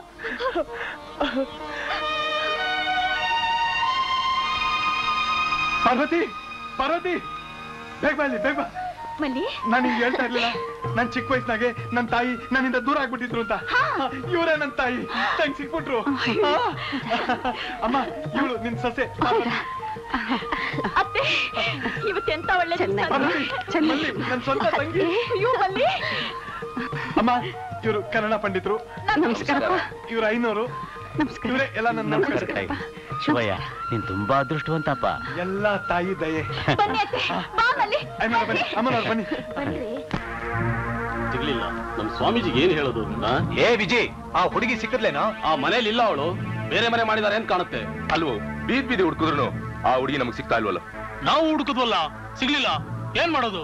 ಪಾರ್ವತಿ ಪಾರ್ವತಿ ಬೇಗ ಬಾ ಇಲ್ಲಿ, ಬೇಗ ಬಾ ಮಲ್ಲಿ ನಾನು ಹಿಂಗೆ ಹೇಳ್ತಾ ಇರ್ಲಿಲ್ಲ ನನ್ ಚಿಕ್ಕ ವಯಸ್ಸಿನಾಗೆ ನನ್ ತಾಯಿ ನನ್ನಿಂದ ದೂರ ಆಗ್ಬಿಟ್ಟಿದ್ರು ಅಂತ ಇವರೇ ನನ್ ತಾಯಿ ತಂಗ್ ಸಿಕ್ಬಿಟ್ರು ಆ. ಅಮ್ಮ ಇವಳು ನಿನ್ ಸೊಸೆ ಪಾರ್ವತಿ. ಅತ್ತೆ ಇವತ್ತೆಂತ ಒಳ್ಳೆ ಪಾರ್ವತಿ, ಮಲ್ಲಿ, ನನ್ ಸ್ವಂತ ತಂಗಿ ಅಯ್ಯೋ ಮಲ್ಲಿ ಅಮ್ಮ ಇವರು ಕನ್ನಡ ಪಂಡಿತರು ನಮಸ್ಕಾರ. ಇವ್ರ ಐನೂರು ಇವರೇ ಎಲ್ಲ ನನ್ನ ನಮಸ್ಕಾರ ಶಿವಯ್ಯ ನೀನ್ ತುಂಬಾ ಅದೃಷ್ಟವಂತಪ್ಪ ಎಲ್ಲ ತಾಯಿ ದಯೆ ಬನ್ನಿ ಅತ್ತೆ ಬಾ ಮಲ್ಲಿ ಅಮ್ಮನವ್ರು ಬನ್ನಿ ಅಮ್ಮನವ್ರು ಬನ್ನಿ ಸಿಗ್ಲಿಲ್ಲ ನಮ್ ಸ್ವಾಮೀಜಿಗೆ ಏನ್ ಹೇಳೋದು ಆ? ಏ ವಿಜಯ್ ಆ ಹುಡುಗಿ ಸಿಕ್ಕದ್ಲೇನೋ ಆ ಮನೇಲಿ ಇಲ್ಲ ಅವಳು ಬೇರೆ ಮನೆ ಮಾಡಿದಾರೆ ಅಂತ ಕಾಣುತ್ತೆ ಅಲ್ವೋ ಬೀದ್ ಬೀದಿ ಹುಡುಕಿದ್ರು ಆ ಹುಡುಗಿ ನಮಗ್ ಸಿಗ್ತಾ ಇಲ್ವಲ್ಲ ನಾವು ಹುಡುಕದ್ವಲ್ಲ ಸಿಗ್ಲಿಲ್ಲ ಏನ್ ಮಾಡೋದು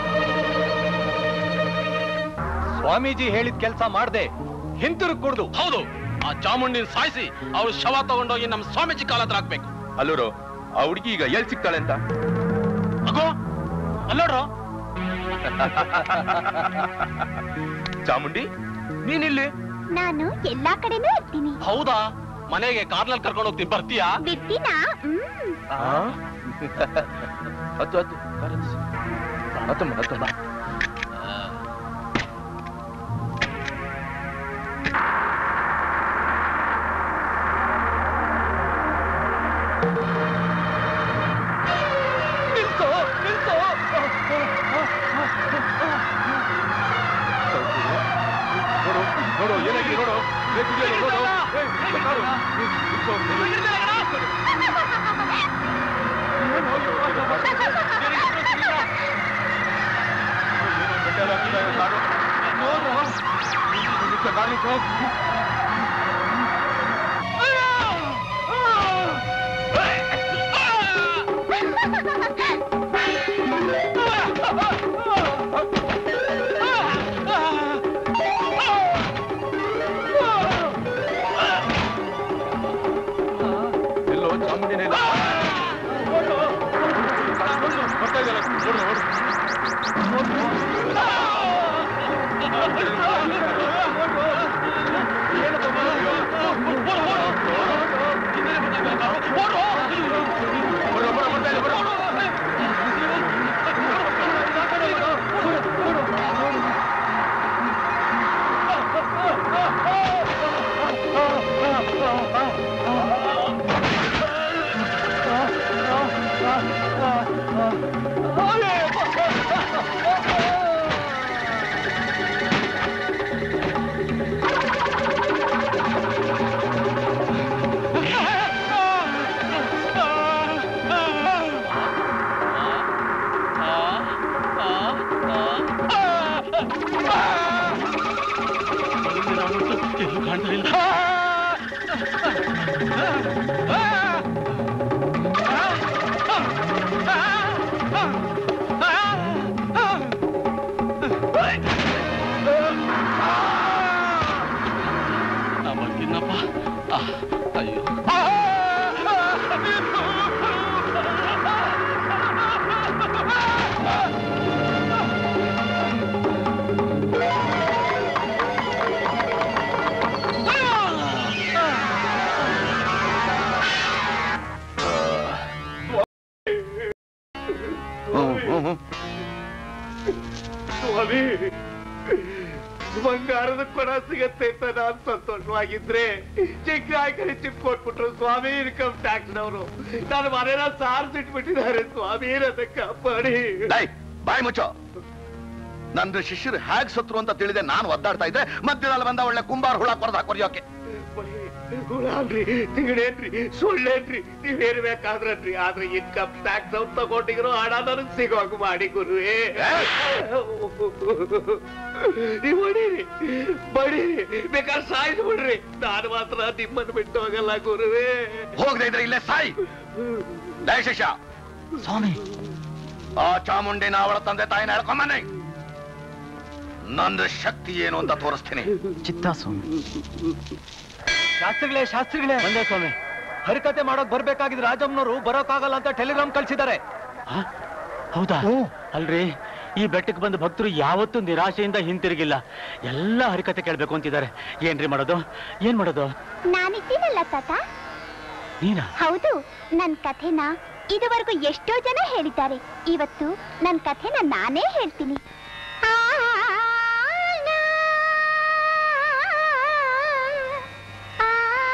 ಸ್ವಾಮೀಜಿ ಹೇಳಿದ ಕೆಲಸ ಮಾಡ್ದೆ ಹಿಂತಿರುಗ್ ಕುಡ್ದು ಹೌದು ಆ ಚಾಮುಂಡಿನ ಸಾಯಿಸಿ ಅವಳು ಶವ ತಗೊಂಡೋಗಿ ನಮ್ ಸ್ವಾಮೀಜಿ ಕಾಲ ಹತ್ರ ಹಾಕ್ಬೇಕು ಅಲ್ಲೂರು ಆ ಹುಡುಗಿ ಈಗ ಎಲ್ ಸಿಗ್ತಾಳೆ ಅಂತ ಅಗೋ ಅಲ್ಲೋಡ್ರು ಚಾಮುಂಡಿ ನೀನಿಲ್ಲಿ ನಾನು ಎಲ್ಲಾ ಕಡೆನೂ ಇರ್ತೀನಿ ಹೌದಾ ಮನೆಗೆ ಕಾರ್ನಲ್ಲಿ ಕರ್ಕೊಂಡು ಹೋಗ್ತೀನಿ ಬರ್ತೀಯಾ ಬಿಡ್ತೀನಾ ಹ್ಮ್ ಹತ್ತು ಹತ್ತು ಹತ್ತಮ್ಮ ಹತ್ತಮ್ಮ ನಿಲ್ಸು ನಿಲ್ಸು ನೋಡು ನೋಡು ಏನಾಗಿದೆ ನೋಡು ಬೇಕು ಇದೆಯಲ್ಲ, ನೋಡು ಏಯ್, ನಿಲ್ಸು ಕಾರು. ನಿಲ್ಸು, ನಿಲ್ಸು. ಏನೋ ಗಡ್ಡೆ ಹಾಕಿದೆ ಕಾರು. ನಿಲ್ಸು, ಕಾರು ನಿಲ್ಸು. ಎಲ್ಲೋ ಚಾಮುಂಡಿನೇ ಇಲ್ಲ. ಬರ್ತಾ ಇದೆಯಲ್ಲ, ನೋಡು, ನೋಡು. ಎಲ್ಲೂ ಕಾಣ್ತಾ ಇಲ್ಲ ನಾ ಬರ್ತೀನಪ್ಪ ಆ, ಅಯ್ಯೋ ಸ್ವಾಮಿ ಬಂಗಾರದ ಕೊಡ ಸಿಗತ್ತೆ ಅಂತ ನಾನ್ ಸಂತೋಷವಾಗಿದ್ರೆ ಚಿಕ್ಕ ಚಿಪ್ ಕೊಟ್ಬಿಟ್ರು ಸ್ವಾಮಿ ಇನ್ಕಮ್ ಟ್ಯಾಕ್ಸ್ ನವರು ನನ್ನ ಮನೇನ ಸಾರಿಸಿಟ್ಬಿಟ್ಟಿದ್ದಾರೆ ಸ್ವಾಮಿ ನನ್ನ ಕಾಪಾಡಿ ಡೈ ಬಾಯ್ ಮುಚ್ಚೋ ನಂದು ಶಿಷ್ಯರು ಹ್ಯಾಗ್ ಸತ್ರು ಅಂತ ತಿಳಿದೆ ನಾನು ಒದ್ದಾಡ್ತಾ ಇದ್ದೆ ಮಧ್ಯದಲ್ಲಿ ಬಂದ ಒಳ್ಳೆ ಕುಂಬಾರ ಹುಳ ಕೊರ್ದ ಕೊರಿಯೋಕೆ ಹುಳಾನ್ರಿ ತಿಗಡೇನ್ರಿ ಸುಳ್ಳೇನ್ರಿ ನೀವೇನ್ ಬೇಕಾದ್ರನ್ರಿ ಆದ್ರೆ ಇನ್ಕಮ್ ಟ್ಯಾಕ್ಸ್ ಅವ್ರು ತಗೊಂಡಿರೋ ಹಣ ನನಗ್ ಸಿಗೋಂಗ್ ಮಾಡಿ ಗುರುವೇ ನೀವ್ ಹೊಡೀರಿ ಬಡೀರಿ ಬೇಕಾದ್ರೆ ಸಾಯಿಸ್ಬಿಡ್ರಿ ನಾನು ಮಾತ್ರ ನಿಮ್ಮನ್ನು ಬಿಟ್ಟು ಹೋಗಲ್ಲ ಗುರುವೇ ಹೋಗದೆ ಇದ್ರೆ ಇಲ್ಲೇ ಸಾಯಿ ಡೈ ಶಿಷ್ಯ ಸ್ವಾಮಿ ಆ ಚಾಮುಂಡಿನ ಅವಳ ತಂದೆ ತಾಯಿನ ಹೇಳ್ಕೊಂಬನ್ನಿ ನಂದು ಶಕ್ತಿ ಏನು ಅಂತ ತೋರಿಸ್ತೀನಿ ಚಿತ್ತ ಸ್ವಾಮಿ ಶಾಸ್ತ್ರಿಗಳೇ ಶಾಸ್ತ್ರಿಗಳೇ ಬಂದೆ ಸ್ವಾಮಿ ಹರಿಕತೆ ಮಾಡೋಕ್ ಬರ್ಬೇಕಾಗಿದ್ ರಾಜಮ್ಮನವರು ಬರೋಕ್ಕಾಗಲ್ಲ ಅಂತ ಟೆಲಿಗ್ರಾಮ್ ಕಳ್ಸಿದ್ದಾರೆ ಆ? ಹೌದಾ ಅಲ್ರಿ ಈ ಬೆಟ್ಟಕ್ಕೆ ಬಂದ ಭಕ್ತರು ಯಾವತ್ತೂ ನಿರಾಶೆಯಿಂದ ಹಿಂತಿರುಗಿಲ್ಲ ಎಲ್ಲ ಹರಿಕತೆ ಕೇಳ್ಬೇಕು ಅಂತಿದ್ದಾರೆ ಏನ್ರಿ ಮಾಡೋದು ಏನ್ ಮಾಡೋದು ನಾನಿದ್ದೀನಲ್ಲ ತಾತ ನೀನಾ ಹೌದು ನನ್ ಕಥೆನ ಇದುವರೆಗೂ ಎಷ್ಟೋ ಜನ ಹೇಳಿದ್ದಾರೆ ಇವತ್ತು ನನ್ನ ಕಥೆನ ನಾನೇ ಹೇಳ್ತೀನಿ ಆ, ನಾ, ಆ,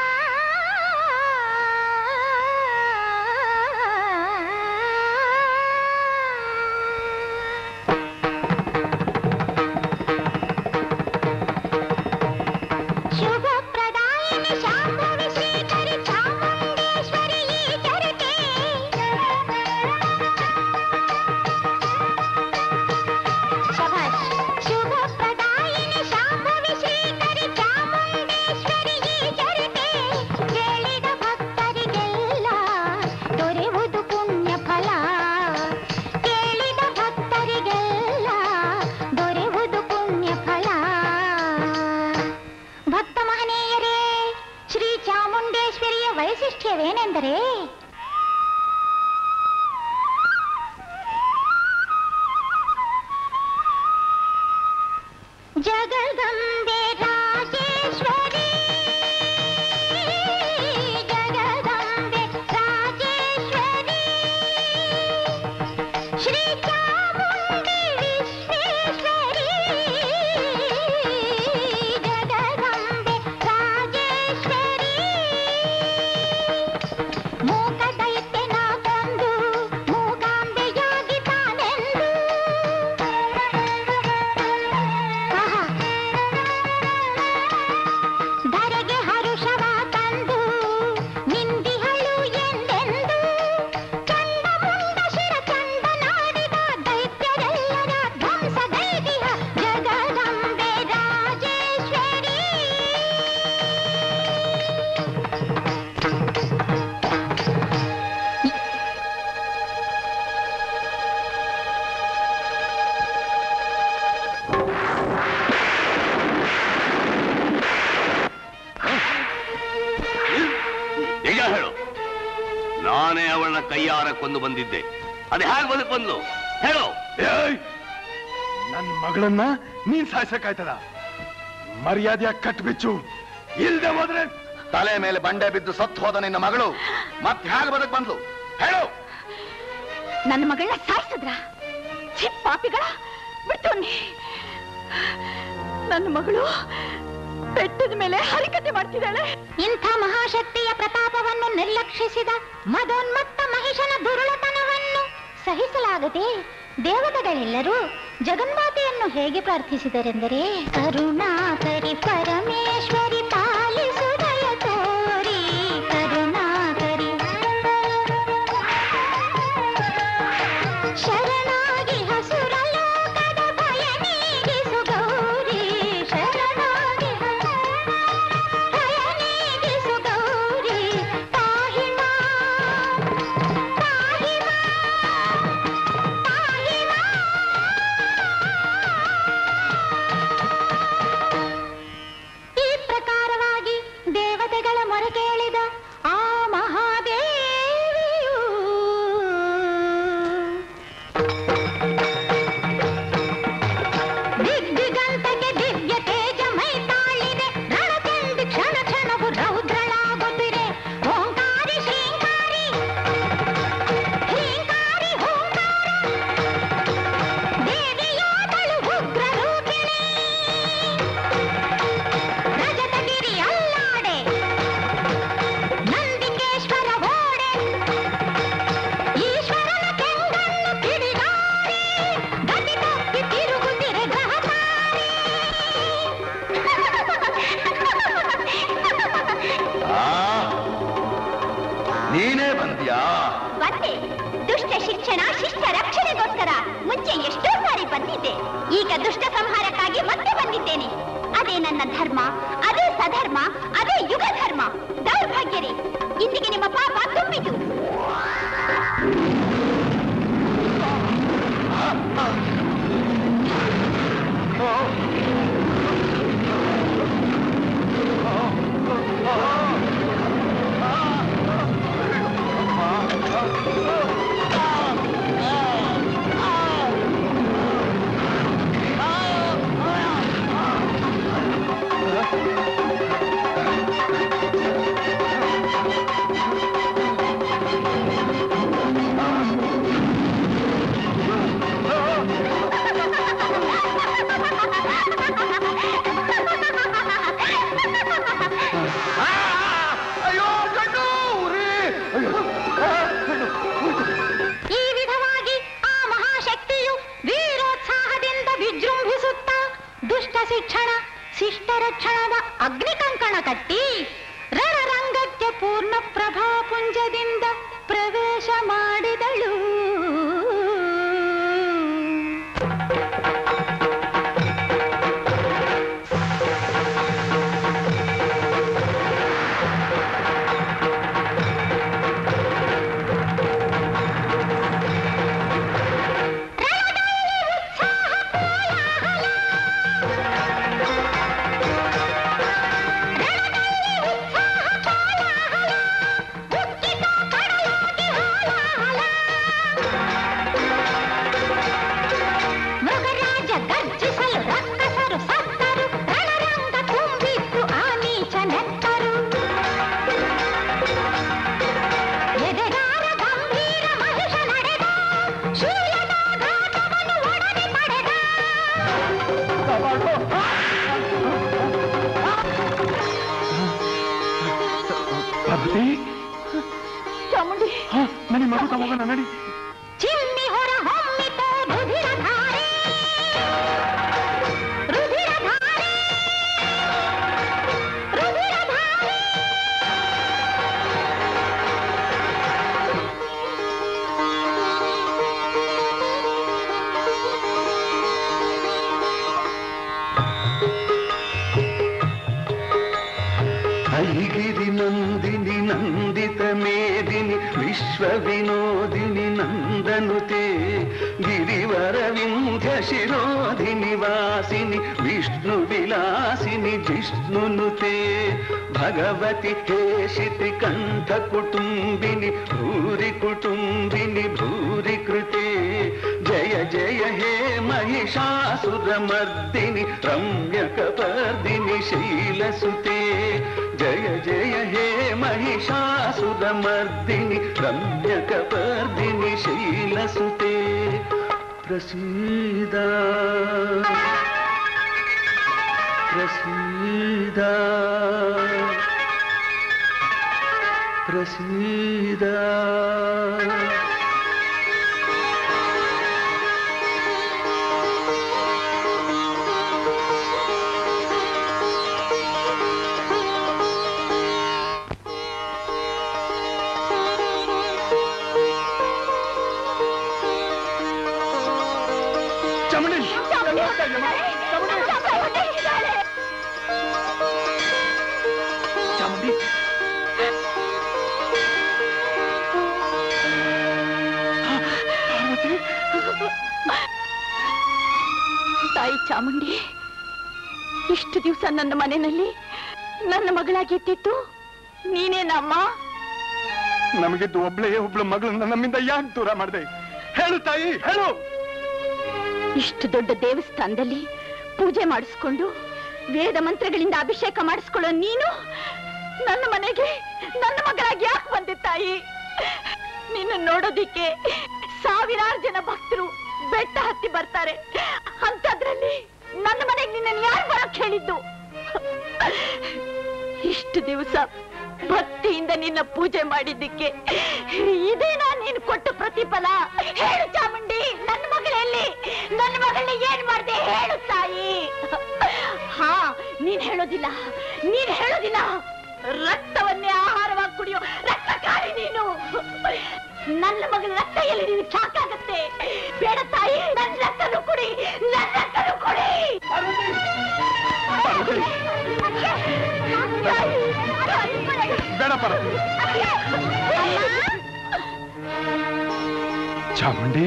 ಶುಭಪ್ರದಾಯಿನಿ ಶಾಂಭವಿ ಶ್ರೀಕರಿ ಚಾಮುಂಡೇಶ್ವರಿ ಈ ಚರತೆ ಶಭಾಷ್ ಶುಭಪ್ರದಾಯಿನಿ ಶಾಂಭವಿ ಶ್ರೀಕರಿ ಚಾಮುಂಡೇಶ್ವರಿ ಈ ಚರತೆ ಕೇಳಿದ ಭಕ್ತರಿಗೆಲ್ಲ ದೊರೆಯುವುದು ಪುಣ್ಯ ಫಲ ಕೇಳಿದ ಭಕ್ತರಿಗೆಲ್ಲ ದೊರೆಯುವುದು ಪುಣ್ಯ ಫಲ ಭಕ್ತ ಮಹನೀಯರೇ ಶ್ರೀ ಚಾಮುಂಡೇಶ್ವರಿಯ ವೈಶಿಷ್ಟ್ಯವೇನೆಂದರೆ ಜಗದಂಬೆ ರಾಜೇಶ್ವರಿ ಜಗದಂಬೆ ರಾಜೇಶ್ವರಿ ಶ್ರೀ ಚಾಮುಂಡಿ ವಿಶ್ವೇಶ್ವರಿ ಜಗದಂಬೆ ರಾಜೇಶ್ವರಿ ಮೂಕ ದೈತ್ಯನ ಕೊಂದು ಮೂಕಾಂಬೆಯಾಗಿ ತಾನೆಂದು ಆಹಾ. ಧರೆಗೆ ಹರುಷವ ತಂದು ನಿಂದಿಹಳು ಎಂದೆಂದು ಚಂಡಮುಂಡ ಶಿರ ಚಂಡನಾಡಿದ ದೈತ್ಯರೆಲ್ಲರ ಧ್ವಂಸಗೈದಿಹ ಜಗದಂಬೆ ರಾಜೇಶ್ವರಿ ನಿಜ ಹೇಳು ನಾನೇ ಅವಳನ್ನ ಕೈಯಾರ ಕೊಂದು ಬಂದಿದ್ದೆ ಅದು ಹೇಗೆ ಬದುಕು ಬಂದ್ಲು ಹೇಳು ನನ್ನ ಮಗಳನ್ನ ನೀನ್ ಸಾಯ್ಸಕ್ಕಾಯ್ತದ ಮರ್ಯಾದೆಯ ಕಟ್ಬಿಚ್ಚು ಇಲ್ದೆ ಹೋದ್ರೆ ತಲೆ ಮೇಲೆ ಬಂಡೆ ಬಿದ್ದು ಸತ್ತು ಹೋದ ನಿನ್ನ ಮಗಳು ಮತ್ತೆ ಹೇಗೆ ಬದಕ್ ಬಂದ್ಲು ಹೇಳು ನನ್ನ ಮಗಳನ್ನ ಸಾಯಿಸಿದ್ರ ಛೀ, ಪಾಪಿಗಳ ಬಿಟ್ಟೋನಿ ನನ್ನ ಮಗಳು ಬೆಟ್ಟದ ಮೇಲೆ ಹರಿಕತೆ ಮಾಡ್ತಿದ್ದಾಳೆ ಇಂಥ ಮಹಾಶಕ್ತಿಯ ಪ್ರತಾಪವನ್ನು ನಿರ್ಲಕ್ಷಿಸಿದ ಮದೋನ್ಮತ್ತ ಮಹಿಷನ ದುರುಳತನವನ್ನು ಸಹಿಸಲಾಗದೆ ದೇವತೆಗಳೆಲ್ಲರೂ ಜಗನ್ಮಾತೆಯನ್ನು ಹೇಗೆ ಪ್ರಾರ್ಥಿಸಿದರೆಂದರೆ ಕರುಣಾಕರಿ ಪರಮೇಶ್ವರಿ ಪಾಲಿಸು ದಯ ತೋರಿ ಕರುಣಾಕರಿ ಶರಣಾಗಿ ಹಸುರ ಲೋಕದ ಭಯ ನೀಗಿಸು ಗೌರಿ ಶರಣಾಗಿ ಭಯ ನೀಗಿಸು ಗೌರಿ ಪಾಹಿ ಮಾ ಪಾಹಿ ಮಾ ಪಾಹಿ ಮಾ ಈ ಶಿಕ್ಷಣ ಶಿಷ್ಟ ರಕ್ಷಣದ ಅಗ್ನಿ ಕಂಕಣ ಕಟ್ಟಿ ರಣರಂಗಕ್ಕೆ ಪೂರ್ಣ ಪ್ರಭಾ ಪುಂಜದಿಂದ ಪ್ರವೇಶ ಮಾಡಿದಳು ಮೃಗರಾಜ ಗರ್ಜಿಸಲು ರಕ್ಕಸರು ಸತ್ತರು ರಣರಂಗ ತುಂಬಿತ್ತು ಆ ನೀಚ ನೆತ್ತರು ಎದೆಗಾರ ಗಂಭೀರ ಮಹಿಷ ನಡೆದ ಶೂಲದ ಘಾತವನ್ನು ಒಡನೆ ಪಡೆದ ಪಾರ್ವತಿ ಚಾಮುಂಡಿ ನನಗೆ ಮಗು ತಗೋಣ ನಡಿ ಚಿಮ್ಮಿ ಹೊರ ಹೊಮ್ಮಿತು ರುಧಿರ ಧಾರೆ ರುಧಿರ ಧಾರೆ ರುಧಿರ ಧಾರೆ ಐಗಿರಿ ನಂದಿನಿ ನಂದಿತ ಮೇದಿನಿ ವಿಶ್ವ ವಿನೋದಿನಿ ನಂದನುತೆ ಗಿರಿವರ ವಿಂಧ್ಯ ಶಿರೋಧಿನಿ ವಾಸಿನಿ ವಿಷ್ಣು ವಿಲಾಸಿನಿ ಜಿಷ್ಣುನುತೆ ಭಗವತಿ ಹೇಷಿತಿ ಕಂಠ ಕುಟುಂಬಿನಿ ಭೂರಿ ಕುಟುಂಬಿನಿ ಭೂರಿ ಕೃತೆ ಜಯ ಜಯ ಹೇ महिषासुरमर्दिनि रम्यकपर्दिनि शैलसुते जय जय हे महिषासुरमर्दिनि रम्यकपर्दिनि शैलसुते प्रसीद प्रसीद प्रसीद ಚಾಮುಂಡಿ ಚಾಮುಂಡಿ ತಾಯಿ ಚಾಮುಂಡಿ ಇಷ್ಟು ದಿವಸ ನನ್ನ ಮನೆಯಲ್ಲಿ ನನ್ನ ಮಗಳಾಗಿ ಇಟ್ಟಿತ್ತು ನೀನೇನಮ್ಮ ನಮಗಿದ್ದು ಒಬ್ಳೇ ಒಬ್ಳು ಮಗಳನ್ನ ನಮ್ಮಿಂದ ಯಾಕೆ ದೂರ ಮಾಡಿದೆ ಹೇಳು ತಾಯಿ ಹೇಳು ಇಷ್ಟು ದೊಡ್ಡ ದೇವಸ್ಥಾನದಲ್ಲಿ ಪೂಜೆ ಮಾಡಿಸ್ಕೊಂಡು ವೇದ ಮಂತ್ರಗಳಿಂದ ಅಭಿಷೇಕ ಮಾಡಿಸ್ಕೊಳ್ಳೋ ನೀನು ನನ್ನ ಮನೆಗೆ ನನ್ನ ಮಗಳಾಗಿ ಯಾಕೆ ಬಂದೆ ತಾಯಿ ನಿನ್ನ ನೋಡೋದಿಕ್ಕೆ ಸಾವಿರಾರು ಜನ ಭಕ್ತರು ಬೆಟ್ಟ ಹತ್ತಿ ಬರ್ತಾರೆ ಅಂತದ್ರಲ್ಲಿ ನನ್ನ ಮನೆಗೆ ನಿನ್ನನ್ನು ಯಾರು ಬರೋಕ್ ಹೇಳಿದ್ದು ಇಷ್ಟು ದಿವಸ ಭಕ್ತಿಯಿಂದ ನಿನ್ನ ಪೂಜೆ ಮಾಡಿದ್ದಕ್ಕೆ ಇದೇನಾ ನೀನು ಕೊಟ್ಟ ಪ್ರತಿಫಲ ಹೇಳು ಚಾಮುಂಡಿ ನನ್ನ ಮಗಳಲ್ಲಿ ನನ್ನ ಮಗಳನ್ನ ಏನ್ ಮಾಡ್ದೆ ಹೇಳು ತಾಯಿ ಹಾ ನೀನ್ ಹೇಳೋದಿಲ್ಲ ನೀನ್ ಹೇಳೋದಿಲ್ಲ ರಕ್ತವನ್ನೇ ಆಹಾರವಾಗಿ ಕುಡಿಯೋ ರಕ್ತಕಾರಿ ನೀನು ನನ್ನ ಮಗಳ ರಕ್ತ ಎಲ್ಲಿ ನಿನಗೆ ಸಾಕಾಗತ್ತೆ ಬೇಡ ತಾಯಿ ನನ್ನ ರಕ್ತನು ಕುಡಿ ನನ್ನ ರಕ್ತನು ಕುಡಿ ಬೇಡ ಪಾರ್ವತಿ ಚಾಮುಂಡಿ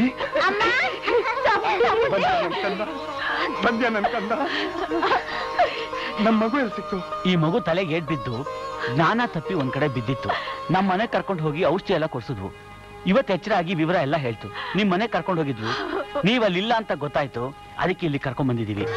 ಬಂದ್ಯಾ ನನ್ ಕಂದ ಬಂದ್ಯಾ ನನ್ ಕಂದ ನಮ್ ಮಗು ಎಲ್ಲಿ ಸಿಕ್ತು ಈ ಮಗು ತಲೆಗೆ ಏಟ್ ಬಿದ್ದು ಜ್ಞಾನ ತಪ್ಪಿ ಒಂದ್ ಕಡೆ ಬಿದ್ದಿತ್ತು ನಮ್ ಮನೆ ಕರ್ಕೊಂಡು ಹೋಗಿ ಔಷಧಿ ಎಲ್ಲ ಕೊಡ್ಸಿದ್ವು ಇವತ್ತು ಎಚ್ಚರ ಆಗಿ ವಿವರ ಎಲ್ಲ ಹೇಳ್ತು ನಿಮ್ ಮನೆ ಕರ್ಕೊಂಡು ಹೋಗಿದ್ವು ನೀವ್ ಅಲ್ಲಿಲ್ಲ ಅಂತ ಗೊತ್ತಾಯ್ತು ಅದಕ್ಕೆ ಇಲ್ಲಿ ಕರ್ಕೊಂಡ್ ಬಂದಿದೀವಿ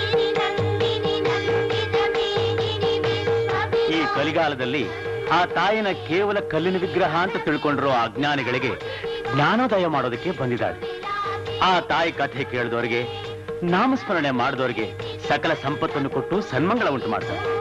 ಈ ಕಲಿಗಾಲದಲ್ಲಿ ಆ ತಾಯಿನ ಕೇವಲ ಕಲ್ಲಿನ ವಿಗ್ರಹ ಅಂತ ತಿಳ್ಕೊಂಡಿರೋ ಅಜ್ಞಾನಿಗಳಿಗೆ ಜ್ಞಾನೋದಯ ಮಾಡೋದಕ್ಕೆ ಬಂದಿದ್ದಾಳೆ ಆ ತಾಯಿ ಕಥೆ ಕೇಳಿದವರಿಗೆ ನಾಮಸ್ಮರಣೆ ಮಾಡಿದವರಿಗೆ ಸಕಲ ಸಂಪತ್ತನ್ನು ಕೊಟ್ಟು ಸನ್ಮಂಗಳ ಉಂಟು ಮಾಡ್ತಾರೆ